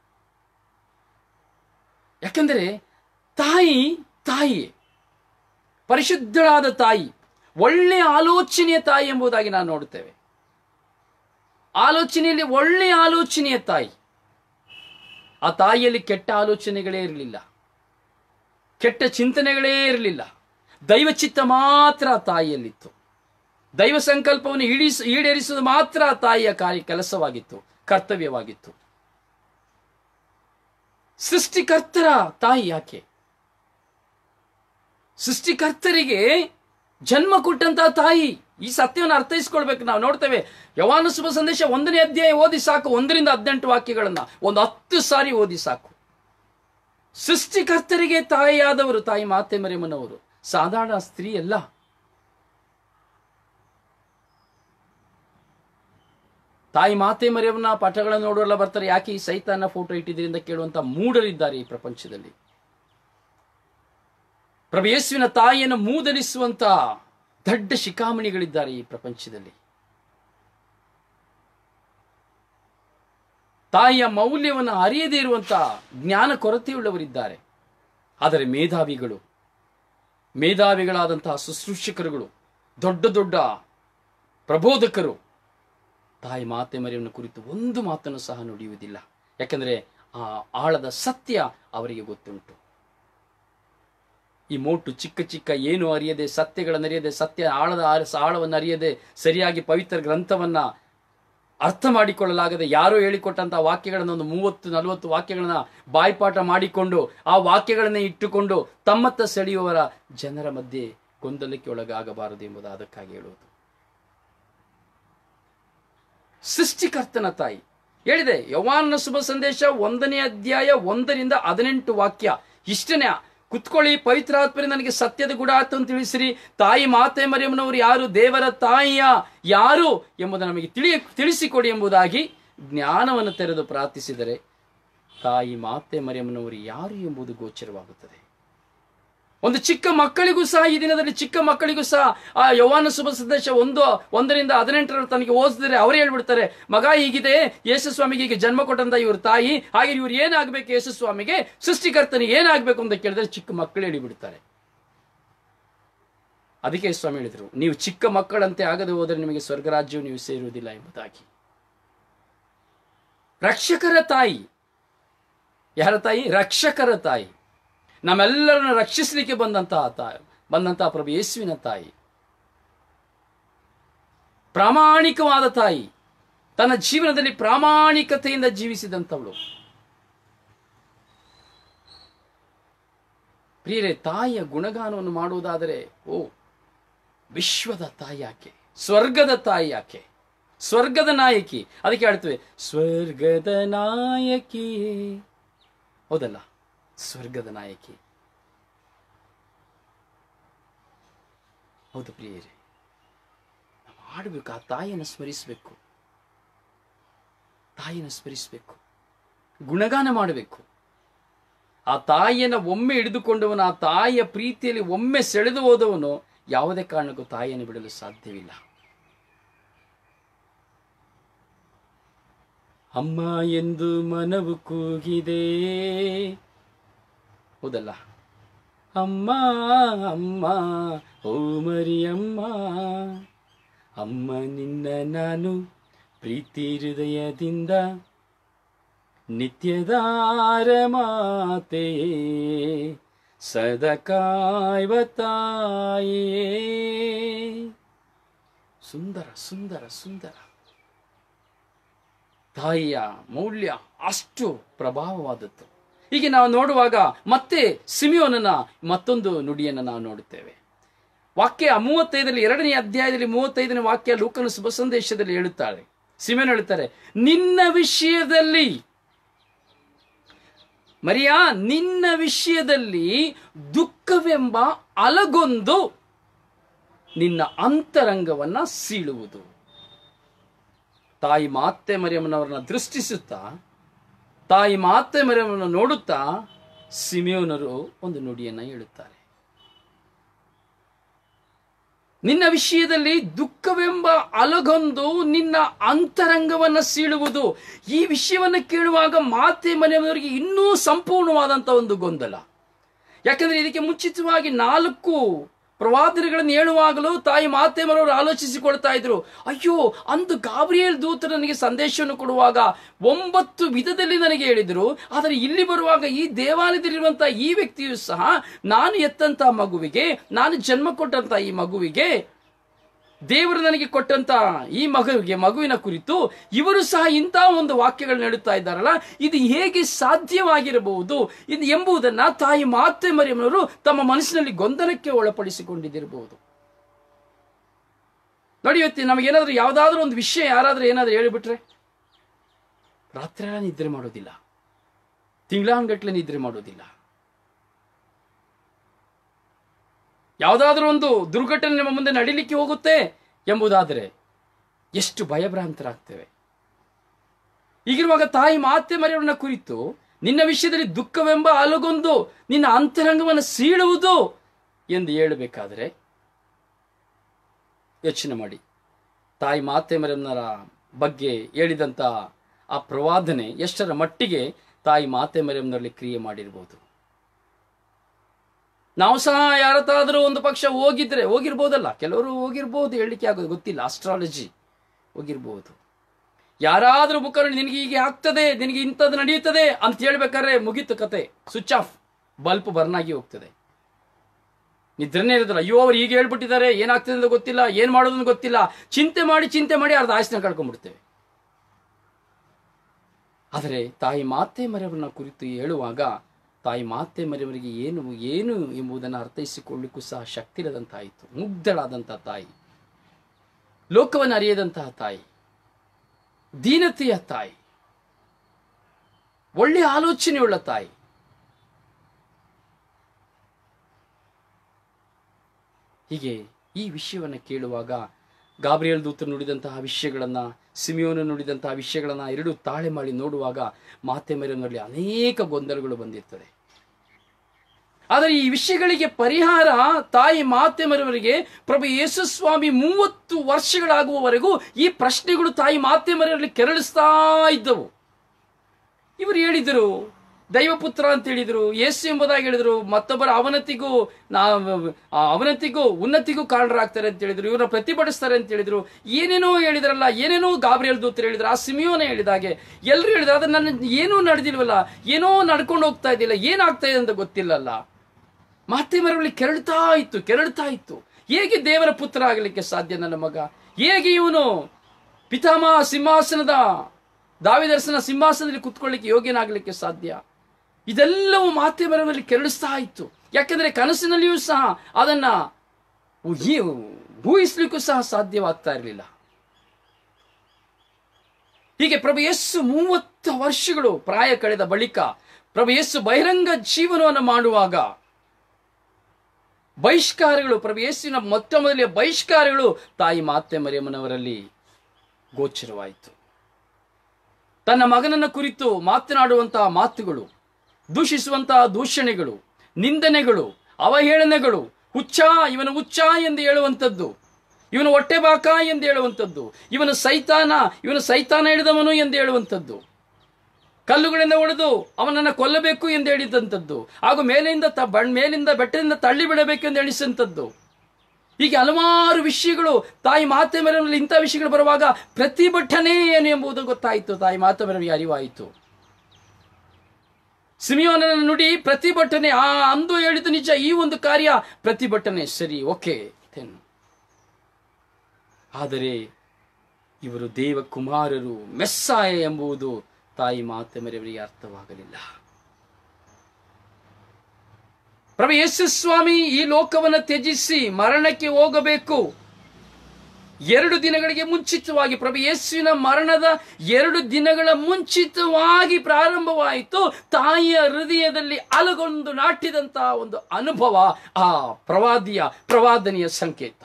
ಯಾಕೆಂದರೆ ತಾಯಿ ತಾಯಿಯೇ ಪರಿಶುದ್ಧಳಾದ ತಾಯಿ ಒಳ್ಳೆಯ ಆಲೋಚನೆಯ ತಾಯಿ ಎಂಬುದಾಗಿ ನಾವು ನೋಡುತ್ತೇವೆ ಆಲೋಚನೆಯಲ್ಲಿ ಒಳ್ಳೆಯ ಆಲೋಚನೆಯ ತಾಯಿ ಆ ತಾಯಿಯಲ್ಲಿ ಕೆಟ್ಟ ಆಲೋಚನೆಗಳೇ ಇರಲಿಲ್ಲ ಕೆಟ್ಟ ಚಿಂತನೆಗಳೇ ಇರಲಿಲ್ಲ ದೈವಚಿತ್ತ ಮಾತ್ರ ಆ ತಾಯಿಯಲ್ಲಿತ್ತು ದೈವ ಸಂಕಲ್ಪವನ್ನು ಈಡಿಸ್ ಈಡೇರಿಸುವುದು ಮಾತ್ರ ಆ ತಾಯಿಯ ಕಾರ್ಯ ಕೆಲಸವಾಗಿತ್ತು ಕರ್ತವ್ಯವಾಗಿತ್ತು ಸೃಷ್ಟಿಕರ್ತರ ತಾಯಿ ಯಾಕೆ ಸೃಷ್ಟಿಕರ್ತರಿಗೆ ಜನ್ಮ ಕೊಟ್ಟಂತಹ ತಾಯಿ ಈ ಸತ್ಯವನ್ನು ಅರ್ಥೈಸ್ಕೊಳ್ಬೇಕು ನಾವು ನೋಡ್ತೇವೆ ಯವಾನ ಶುಭ ಸಂದೇಶ ಒಂದನೇ ಅಧ್ಯಾಯ ಓದಿ ಸಾಕು ಒಂದರಿಂದ ಹದಿನೆಂಟು ವಾಕ್ಯಗಳನ್ನ ಒಂದು ಹತ್ತು ಸಾರಿ ಓದಿ ಸಾಕು ಸೃಷ್ಟಿಕರ್ತರಿಗೆ ತಾಯಿಯಾದವರು ತಾಯಿ ಮಾತೆ ಮರಿಯಮ್ಮನವರು ಸಾಧಾರಣ ಸ್ತ್ರೀ ಅಲ್ಲ ತಾಯಿ ಮಾತೆ ಮರಿಯಮ್ಮನ ಪಟಗಳನ್ನು ನೋಡೋಲ್ಲ ಬರ್ತಾರೆ ಯಾಕೆ ಈ ಸೈತಾನ ಫೋಟೋ ಇಟ್ಟಿದ್ರಿಂದ ಕೇಳುವಂತ ಮೂಢರಿದ್ದಾರೆ ಈ ಪ್ರಪಂಚದಲ್ಲಿ ಪ್ರಭು ಯೇಸುವಿನ ತಾಯಿಯನ್ನು ಮೂದಲಿಸುವಂತ ದೊಡ್ಡ ಶಿಖಾಮಣಿಗಳಿದ್ದಾರೆ ಈ ಪ್ರಪಂಚದಲ್ಲಿ ತಾಯಿಯ ಮೌಲ್ಯವನ್ನು ಅರಿಯದೇ ಇರುವಂತ ಜ್ಞಾನ ಕೊರತೆಯುಳ್ಳವರಿದ್ದಾರೆ ಆದರೆ ಮೇಧಾವಿಗಳು ಮೇಧಾವಿಗಳಾದಂತಹ ಶುಶ್ರೂಷಕರುಗಳು ದೊಡ್ಡ ದೊಡ್ಡ ಪ್ರಬೋಧಕರು ತಾಯಿ ಮಾತೆ ಮರಿಯನ್ನು ಕುರಿತು ಒಂದು ಮಾತನ್ನು ಸಹ ನುಡಿಯುವುದಿಲ್ಲ ಯಾಕಂದರೆ ಆ ಆಳದ ಸತ್ಯ ಅವರಿಗೆ ಗೊತ್ತುಂಟು ಈ ಮೋಟು ಚಿಕ್ಕ ಚಿಕ್ಕ ಏನು ಅರಿಯದೆ ಸತ್ಯಗಳನ್ನು ಅರಿಯದೆ ಸತ್ಯ ಆಳದ ಆಳ- ಆಳವನ್ನು ಅರಿಯದೆ ಸರಿಯಾಗಿ ಪವಿತ್ರ ಗ್ರಂಥವನ್ನ ಅರ್ಥ ಮಾಡಿಕೊಳ್ಳಲಾಗದೆ ಯಾರೋ ಹೇಳಿಕೊಟ್ಟಂತಹ ವಾಕ್ಯಗಳನ್ನು ಒಂದು ಮೂವತ್ತು ನಲವತ್ತು ವಾಕ್ಯಗಳನ್ನ ಬಾಯ್ಪಾಠ ಮಾಡಿಕೊಂಡು ಆ ವಾಕ್ಯಗಳನ್ನೇ ಇಟ್ಟುಕೊಂಡು ತಮ್ಮತ್ತ ಸೆಳೆಯುವವರ ಜನರ ಮಧ್ಯೆ ಗೊಂದಲಕ್ಕೆ ಒಳಗಾಗಬಾರದು ಎಂಬುದು ಅದಕ್ಕಾಗಿ ಹೇಳುವುದು ಸೃಷ್ಟಿಕರ್ತನ ತಾಯಿ ಹೇಳಿದೆ ಯವಾನ್ನ ಶುಭ ಸಂದೇಶ ಒಂದನೇ ಅಧ್ಯಾಯ ಒಂದರಿಂದ ಹದಿನೆಂಟು ವಾಕ್ಯ ಇಷ್ಟನೇ ಕುತ್ಕೊಳ್ಳಿ ಪವಿತ್ರಾತ್ಮರಿಂದ ನನಗೆ ಸತ್ಯದ ಗುಡಾತು ಅಂತ ತಿಳಿಸಿರಿ ತಾಯಿ ಮಾತೆ ಮರಿಯಮ್ಮನವರು ಯಾರು ದೇವರ ತಾಯಿಯ ಯಾರು ಎಂಬುದು ನಮಗೆ ತಿಳಿಯ ತಿಳಿಸಿಕೊಡಿ ಎಂಬುದಾಗಿ ಜ್ಞಾನವನ್ನು ತೆರೆದು ಪ್ರಾರ್ಥಿಸಿದರೆ ತಾಯಿ ಮಾತೆ ಮರಿಯಮ್ಮನವರು ಯಾರು ಎಂಬುದು ಗೋಚರವಾಗುತ್ತದೆ ಒಂದು ಚಿಕ್ಕ ಮಕ್ಕಳಿಗೂ ಸಹ ಈ ದಿನದಲ್ಲಿ ಚಿಕ್ಕ ಮಕ್ಕಳಿಗೂ ಸಹ ಆ ಯೌವನ ಶುಭ ಸಂದೇಶ ಒಂದು ಒಂದರಿಂದ ಹದಿನೆಂಟರ ತನಗೆ ಓದಿದ್ರೆ ಅವರೇ ಹೇಳ್ಬಿಡ್ತಾರೆ ಮಗ ಹೀಗಿದೆ ಯೇಸು ಸ್ವಾಮಿಗೆ ಈಗ ಜನ್ಮ ಕೊಟ್ಟಂತ ಇವ್ರ ತಾಯಿ ಹಾಗೆ ಇವ್ರು ಏನಾಗಬೇಕು ಯೇಸು ಸ್ವಾಮಿಗೆ ಸೃಷ್ಟಿಕರ್ತನಿಗೆ ಏನಾಗಬೇಕು ಅಂತ ಕೇಳಿದ್ರೆ ಚಿಕ್ಕ ಮಕ್ಕಳು ಹೇಳಿಬಿಡ್ತಾರೆ ಅದಕ್ಕೆ ಸ್ವಾಮಿ ಹೇಳಿದರು ನೀವು ಚಿಕ್ಕ ಮಕ್ಕಳಂತೆ ಆಗದೆ ಹೋದರೆ ನಿಮಗೆ ಸ್ವರ್ಗರಾಜ್ಯವು ನೀವು ಸೇರುವುದಿಲ್ಲ ಎಂಬುದಾಗಿ ರಕ್ಷಕರ ತಾಯಿ ಯಾರ ತಾಯಿ ರಕ್ಷಕರ ತಾಯಿ ನಮ್ಮೆಲ್ಲರನ್ನು ರಕ್ಷಿಸಲಿಕ್ಕೆ ಬಂದಂತಹ ತಾಯಿ ಬಂದಂತಹ ಪ್ರಭು ಯೇಸುವಿನ ತಾಯಿ ಪ್ರಾಮಾಣಿಕವಾದ ತಾಯಿ ತನ್ನ ಜೀವನದಲ್ಲಿ ಪ್ರಾಮಾಣಿಕತೆಯಿಂದ ಜೀವಿಸಿದಂಥವಳು ಪ್ರಿಯರೇ ತಾಯಿಯ ಗುಣಗಾನವನ್ನು ಮಾಡುವುದಾದರೆ ಓ ವಿಶ್ವದ ತಾಯಿ ಆಕೆ ಸ್ವರ್ಗದ ತಾಯಿ ಆಕೆ ಸ್ವರ್ಗದ ನಾಯಕಿ ಅದಕ್ಕೆ ಹೇಳ್ತೇವೆ ಸ್ವರ್ಗದ ನಾಯಕಿ ಹೌದಲ್ಲ ಸ್ವರ್ಗದ ನಾಯಕಿ ಹೌದು ಪ್ರಿಯರೇ ನಾವು ಆಡಬೇಕು ಆ ತಾಯಿಯನ್ನು ಸ್ಮರಿಸಬೇಕು ತಾಯಿಯನ್ನು ಸ್ಮರಿಸಬೇಕು ಗುಣಗಾನ ಮಾಡಬೇಕು ಆ ತಾಯಿಯನ್ನು ಒಮ್ಮೆ ಹಿಡಿದುಕೊಂಡವನು ಆ ತಾಯಿಯ ಪ್ರೀತಿಯಲ್ಲಿ ಒಮ್ಮೆ ಸೆಳೆದು ಹೋದವನು ಯಾವುದೇ ಕಾರಣಕ್ಕೂ ತಾಯಿಯನ್ನು ಬಿಡಲು ಸಾಧ್ಯವಿಲ್ಲ ಅಮ್ಮ ಎಂದು ಮನವು ಕೂಗಿದೆ ಹೌದಲ್ಲ ಅಮ್ಮ ಅಮ್ಮ ಓ ಮರಿಯಮ್ಮ ಅಮ್ಮ ನಿನ್ನ ನಾನು ಪ್ರೀತಿ ಹೃದಯದಿಂದ ನಿತ್ಯದಾರ ಮಾತೆಯೇ ಸದಾ ಕಾಯ್ವ ತಾಯೇ ಸುಂದರ ಸುಂದರ ಸುಂದರ ತಾಯಿಯ ಮೌಲ್ಯ ಅಷ್ಟು ಪ್ರಭಾವವಾದದ್ದು ಹೀಗೆ ನಾವು ನೋಡುವಾಗ ಮತ್ತೆ ಸಿಮಿಯೋನನ ಮತ್ತೊಂದು ನುಡಿಯನ್ನು ನಾವು ನೋಡುತ್ತೇವೆ ವಾಕ್ಯ ಮೂವತ್ತೈದರಲ್ಲಿ ಎರಡನೇ ಅಧ್ಯಾಯದಲ್ಲಿ ಮೂವತ್ತೈದನೇ ವಾಕ್ಯ ಲೂಕನ ಶುಭ ಸಂದೇಶದಲ್ಲಿ ಹೇಳುತ್ತಾಳೆ ಸಿಮಿಯೋನ್ ಹೇಳುತ್ತಾರೆ ನಿನ್ನ ವಿಷಯದಲ್ಲಿ ಮರಿಯಾ ನಿನ್ನ ವಿಷಯದಲ್ಲಿ ದುಃಖವೆಂಬ ಅಲಗೊಂದು ನಿನ್ನ ಅಂತರಂಗವನ್ನ ಸೀಳುವುದು ತಾಯಿ ಮಾತೆ ಮರಿಯಮ್ಮನವರನ್ನ ದೃಷ್ಟಿಸುತ್ತಾ ತಾಯಿ ಮಾತೆ ಮರಿಯಮ್ಮನ ನೋಡುತ್ತಾ ಸಿಮಿಯೋನರು ಒಂದು ನುಡಿಯನ್ನ ಹೇಳುತ್ತಾರೆ ನಿನ್ನ ವಿಷಯದಲ್ಲಿ ದುಃಖವೆಂಬ ಅಲಗೊಂದು ನಿನ್ನ ಅಂತರಂಗವನ್ನ ಸೀಳುವುದು ಈ ವಿಷಯವನ್ನ ಕೇಳುವಾಗ ಮಾತೆ ಮನೆಯವರಿಗೆ ಇನ್ನೂ ಸಂಪೂರ್ಣವಾದಂತ ಒಂದು ಗೊಂದಲ ಯಾಕಂದ್ರೆ ಇದಕ್ಕೆ ಮುಂಚಿತವಾಗಿ ನಾಲ್ಕು ಪ್ರವಾದನೆಗಳನ್ನು ಹೇಳುವಾಗಲೂ ತಾಯಿ ಮಾತೆಮರವರು ಆಲೋಚಿಸಿಕೊಳ್ತಾ ಇದ್ರು ಅಯ್ಯೋ ಅಂದು ಗಾಬ್ರಿಯಲ್ ದೂತ ನನಗೆ ಸಂದೇಶವನ್ನು ಕೊಡುವಾಗ ಒಂಬತ್ತು ವಿಧದಲ್ಲಿ ನನಗೆ ಹೇಳಿದರು ಆದರೆ ಇಲ್ಲಿ ಬರುವಾಗ ಈ ದೇವಾಲಯದಲ್ಲಿರುವಂತಹ ಈ ವ್ಯಕ್ತಿಯು ಸಹ ನಾನು ಎತ್ತಂತ ಮಗುವಿಗೆ ನಾನು ಜನ್ಮ ಕೊಟ್ಟಂತ ಈ ಮಗುವಿಗೆ ದೇವರು ನನಗೆ ಕೊಟ್ಟಂತ ಈ ಮಗುವಿಗೆ ಮಗುವಿನ ಕುರಿತು ಇವರು ಸಹ ಇಂತಹ ಒಂದು ವಾಕ್ಯಗಳನ್ನ ಹೇಳುತ್ತಾ ಇದ್ದಾರಲ್ಲ ಇದು ಹೇಗೆ ಸಾಧ್ಯವಾಗಿರಬಹುದು ಇದು ಎಂಬುದನ್ನ ತಾಯಿ ಮಾತೆ ಮರಿಯಮ್ಮನವರು ತಮ್ಮ ಮನಸ್ಸಿನಲ್ಲಿ ಗೊಂದಲಕ್ಕೆ ಒಳಪಡಿಸಿಕೊಂಡಿದ್ದಿರಬಹುದು ನೋಡಿ ಇವತ್ತು ನಮಗೇನಾದ್ರೂ ಯಾವುದಾದ್ರೂ ಒಂದು ವಿಷಯ ಯಾರಾದ್ರೂ ಏನಾದ್ರೂ ಹೇಳಿಬಿಟ್ರೆ ರಾತ್ರಿ ಎಲ್ಲ ನಿದ್ರೆ ಮಾಡೋದಿಲ್ಲ ತಿಂಗಳಾನ್ಗಟ್ಲೆ ನಿದ್ರೆ ಮಾಡೋದಿಲ್ಲ ಯಾವುದಾದ್ರೂ ಒಂದು ದುರ್ಘಟನೆ ನಮ್ಮ ಮುಂದೆ ನಡೀಲಿಕ್ಕೆ ಹೋಗುತ್ತೆ ಎಂಬುದಾದರೆ ಎಷ್ಟು ಭಯಭ್ರಾಂತರಾಗ್ತೇವೆ ಈಗಿರುವಾಗ ತಾಯಿ ಮಾತೆ ಮರೆಯವರನ್ನ ಕುರಿತು ನಿನ್ನ ವಿಷಯದಲ್ಲಿ ದುಃಖವೆಂಬ ಅಲಗೊಂದು ನಿನ್ನ ಅಂತರಂಗವನ್ನು ಸೀಳುವುದು ಎಂದು ಹೇಳಬೇಕಾದರೆ ಯೋಚನೆ ಮಾಡಿ ತಾಯಿ ಮಾತೆ ಮರೆಯವರ ಬಗ್ಗೆ ಹೇಳಿದಂತ ಆ ಪ್ರವಾದನೆ ಎಷ್ಟರ ಮಟ್ಟಿಗೆ ತಾಯಿ ಮಾತೆ ಮರೆಯವನಲ್ಲಿ ಕ್ರಿಯೆ ಮಾಡಿರ್ಬೋದು ನಾವು ಸಹ ಯಾರತ್ತಾದರೂ ಒಂದು ಪಕ್ಷ ಹೋಗಿದ್ರೆ ಹೋಗಿರ್ಬೋದಲ್ಲ ಕೆಲವರು ಹೋಗಿರ್ಬೋದು ಹೇಳಲಿಕ್ಕೆ ಆಗೋದು ಗೊತ್ತಿಲ್ಲ ಅಸ್ಟ್ರಾಲಜಿ ಹೋಗಿರ್ಬೋದು ಯಾರಾದರೂ ಮುಖಂಡ ನಿನಗೆ ಹೀಗೆ ಆಗ್ತದೆ ನಿನಗೆ ಇಂಥದ್ದು ನಡೆಯುತ್ತದೆ ಅಂತ ಹೇಳ್ಬೇಕಾದ್ರೆ ಮುಗೀತು ಕತೆ ಸ್ವಿಚ್ ಆಫ್ ಬಲ್ಪ್ ಬರ್ನ್ ಆಗಿ ಹೋಗ್ತದೆ ನಿದ್ರೆನೇ ಇರೋದಿಲ್ಲ ಅಯ್ಯೋ ಅವ್ರು ಈಗ ಹೇಳ್ಬಿಟ್ಟಿದ್ದಾರೆ ಏನಾಗ್ತದೆ ಅಂತ ಗೊತ್ತಿಲ್ಲ ಏನ್ ಮಾಡೋದು ಅಂತ ಗೊತ್ತಿಲ್ಲ ಚಿಂತೆ ಮಾಡಿ ಚಿಂತೆ ಮಾಡಿ ಅರ್ಧ ಆಯಸ್ನ ಕಳ್ಕೊಂಡ್ಬಿಡ್ತೇವೆ ಆದರೆ ತಾಯಿ ಮಾತೆ ಮರೆಯವರನ್ನ ಕುರಿತು ಹೇಳುವಾಗ ತಾಯಿ ಮಾತೆ ಮರೆಯವರಿಗೆ ಏನು ಏನು ಎಂಬುದನ್ನು ಅರ್ಥೈಸಿಕೊಳ್ಳಿಕ್ಕೂ ಸಹ ಶಕ್ತಿ ಇಲ್ಲದಂತಾಯಿತು ಮುಗ್ಧಳಾದಂತಹ ತಾಯಿ ಲೋಕವನ್ನು ಅರಿಯದಂತಹ ತಾಯಿ ದೀನತೆಯ ತಾಯಿ ಒಳ್ಳೆಯ ಆಲೋಚನೆಯುಳ್ಳ ತಾಯಿ ಹೀಗೆ ಈ ವಿಷಯವನ್ನು ಕೇಳುವಾಗ ಗಾಬ್ರಿಯಲ್ ದೂತರು ನುಡಿದಂತಹ ವಿಷಯಗಳನ್ನ ಸಿಮಿಯೋನು ನುಡಿದಂತಹ ವಿಷಯಗಳನ್ನ ಎರಡು ತಾಳೆ ಮಾಡಿ ನೋಡುವಾಗ ಮಾತೆ ಮೇರಿನಲ್ಲಿ ಅನೇಕ ಗೊಂದಲಗಳು ಬಂದಿರ್ತದೆ ಆದರೆ ಈ ವಿಷಯಗಳಿಗೆ ಪರಿಹಾರ ತಾಯಿ ಮಾತೆ ಮರೆಯವರಿಗೆ ಪ್ರಭು ಯೇಸುಸ್ವಾಮಿ ಮೂವತ್ತು ವರ್ಷಗಳಾಗುವವರೆಗೂ ಈ ಪ್ರಶ್ನೆಗಳು ತಾಯಿ ಮಾತೆ ಮರೆಯವರಲ್ಲಿ ಕೆರಳಿಸ್ತಾ ಇದ್ದವು ಇವರು ಹೇಳಿದರು ದೈವಪುತ್ರ ಅಂತ ಹೇಳಿದರು ಯೇಸು ಎಂಬುದಾಗಿ ಹೇಳಿದರು ಮತ್ತೊಬ್ಬರ ಅವನತಿಗೂ ನಾ ಆ ಅವನತಿಗೂ ಉನ್ನತಿಗೂ ಕಾರಣರಾಗ್ತಾರೆ ಅಂತ ಹೇಳಿದ್ರು ಇವ್ರನ್ನ ಪ್ರತಿಭಟಿಸ್ತಾರೆ ಅಂತ ಹೇಳಿದ್ರು ಏನೇನೋ ಹೇಳಿದ್ರಲ್ಲ ಏನೇನೋ ಗಾಬರಿಯಲ್ ದೂತರು ಹೇಳಿದ್ರು ಆ ಸಿಮಿಯೋನ ಹೇಳಿದಾಗೆ ಎಲ್ಲರೂ ಹೇಳಿದ್ರು ಆದ್ರೆ ನನ್ನ ಏನೂ ನಡೆದಿಲ್ವಲ್ಲ ಏನೋ ನಡ್ಕೊಂಡು ಹೋಗ್ತಾ ಇದ್ದಿಲ್ಲ ಏನಾಗ್ತಾ ಇದೆ ಅಂತ ಗೊತ್ತಿಲ್ಲಲ್ಲ ಮಾತೆ ಮರವಲ್ಲಿ ಕೆರಳ್ತಾ ಇತ್ತು ಕೆರಳ್ತಾ ಇತ್ತು ಹೇಗೆ ದೇವರ ಪುತ್ರ ಆಗಲಿಕ್ಕೆ ಸಾಧ್ಯ ನನ್ನ ಮಗ ಹೇಗೆ ಇವನು ಪಿತಾಮಹ ಸಿಂಹಾಸನದ ದಾವಿದರ್ಶನ ಸಿಂಹಾಸನದಲ್ಲಿ ಕುತ್ಕೊಳ್ಳಿಕ್ಕೆ ಯೋಗ್ಯನಾಗಲಿಕ್ಕೆ ಸಾಧ್ಯ ಇದೆಲ್ಲವೂ ಮಾತೆ ಮರವಲ್ಲಿ ಕೆರಳಿಸ್ತಾ ಇತ್ತು ಯಾಕಂದ್ರೆ ಕನಸಿನಲ್ಲಿಯೂ ಸಹ ಅದನ್ನ ಊಹಿ- ಊಹಿಸ್ಲಿಕ್ಕೂ ಸಹ ಸಾಧ್ಯವಾಗ್ತಾ ಇರಲಿಲ್ಲ ಹೀಗೆ ಪ್ರಭು ಯಸ್ಸು ಮೂವತ್ತು ವರ್ಷಗಳು ಪ್ರಾಯ ಕಳೆದ ಬಳಿಕ ಪ್ರಭು ಯಸ್ಸು ಬಹಿರಂಗ ಜೀವನವನ್ನು ಮಾಡುವಾಗ ಬಹಿಷ್ಕಾರಗಳು ಪ್ರಭು ಯೇಸುವಿನ ಮೊತ್ತ ಮೊದಲೇ ಬಹಿಷ್ಕಾರಗಳು ತಾಯಿ ಮಾತೆ ಮರಿಯಮ್ಮನವರಲ್ಲಿ ಗೋಚರವಾಯಿತು ತನ್ನ ಮಗನನ್ನ ಕುರಿತು ಮಾತನಾಡುವಂತಹ ಮಾತುಗಳು ದೂಷಿಸುವಂತಹ ದೂಷಣೆಗಳು ನಿಂದನೆಗಳು ಅವಹೇಳನೆಗಳು ಹುಚ್ಚ ಇವನು ಹುಚ್ಚ ಎಂದು ಹೇಳುವಂಥದ್ದು ಇವನು ಹೊಟ್ಟೆಬಾಕ ಎಂದು ಹೇಳುವಂಥದ್ದು ಇವನು ಸೈತಾನ ಇವನು ಸೈತಾನ ಹಿಡಿದವನು ಎಂದು ಹೇಳುವಂಥದ್ದು ಕಲ್ಲುಗಳಿಂದ ಹೊಡೆದು ಅವನನ್ನು ಕೊಲ್ಲಬೇಕು ಎಂದು ಹೇಳಿದಂಥದ್ದು ಹಾಗೂ ಮೇಲಿಂದ ತ ಬಣ್ ಮೇಲಿಂದ ಬೆಟ್ಟದಿಂದ ತಳ್ಳಿ ಬಿಡಬೇಕು ಎಂದು ಎಣಿಸಂಥದ್ದು ಹೀಗೆ ಹಲವಾರು ವಿಷಯಗಳು ತಾಯಿ ಮಾತೆ ಮೇರಲ್ಲಿ ಇಂಥ ವಿಷಯಗಳು ಬರುವಾಗ ಪ್ರತಿಭಟನೆ ಏನು ಎಂಬುದು ಗೊತ್ತಾಯಿತು ತಾಯಿ ಮಾತೆ ಮೇರೆಗೆ ಅರಿವಾಯಿತು ಸಿಮಿಯೋನನ ನುಡಿ ಪ್ರತಿಭಟನೆ ಆ ಅಂದು ಹೇಳಿದ್ದು ನಿಜ ಈ ಒಂದು ಕಾರ್ಯ ಪ್ರತಿಭಟನೆ ಸರಿ ಓಕೆ ಥೆನ್ ಆದರೆ ಇವರು ದೇವಕುಮಾರರು ಮೆಸ್ಸಾಯ ಎಂಬುದು ತಾಯಿ ಮಾತೆ ಮೇರೆಯವರಿಗೆ ಅರ್ಥವಾಗಲಿಲ್ಲ ಪ್ರಭು ಯೇಸು ಸ್ವಾಮಿ ಈ ಲೋಕವನ್ನು ತ್ಯಜಿಸಿ ಮರಣಕ್ಕೆ ಹೋಗಬೇಕು ಎರಡು ದಿನಗಳಿಗೆ ಮುಂಚಿತವಾಗಿ ಪ್ರಭು ಯೇಸುವಿನ ಮರಣದ ಎರಡು ದಿನಗಳ ಮುಂಚಿತವಾಗಿ ಪ್ರಾರಂಭವಾಯಿತು ತಾಯಿಯ ಹೃದಯದಲ್ಲಿ ಅಲಗೊಂಡು ನಾಟಿದಂತಹ ಒಂದು ಅನುಭವ ಆ ಪ್ರವಾದಿಯ ಪ್ರವಾದನೆಯ ಸಂಕೇತ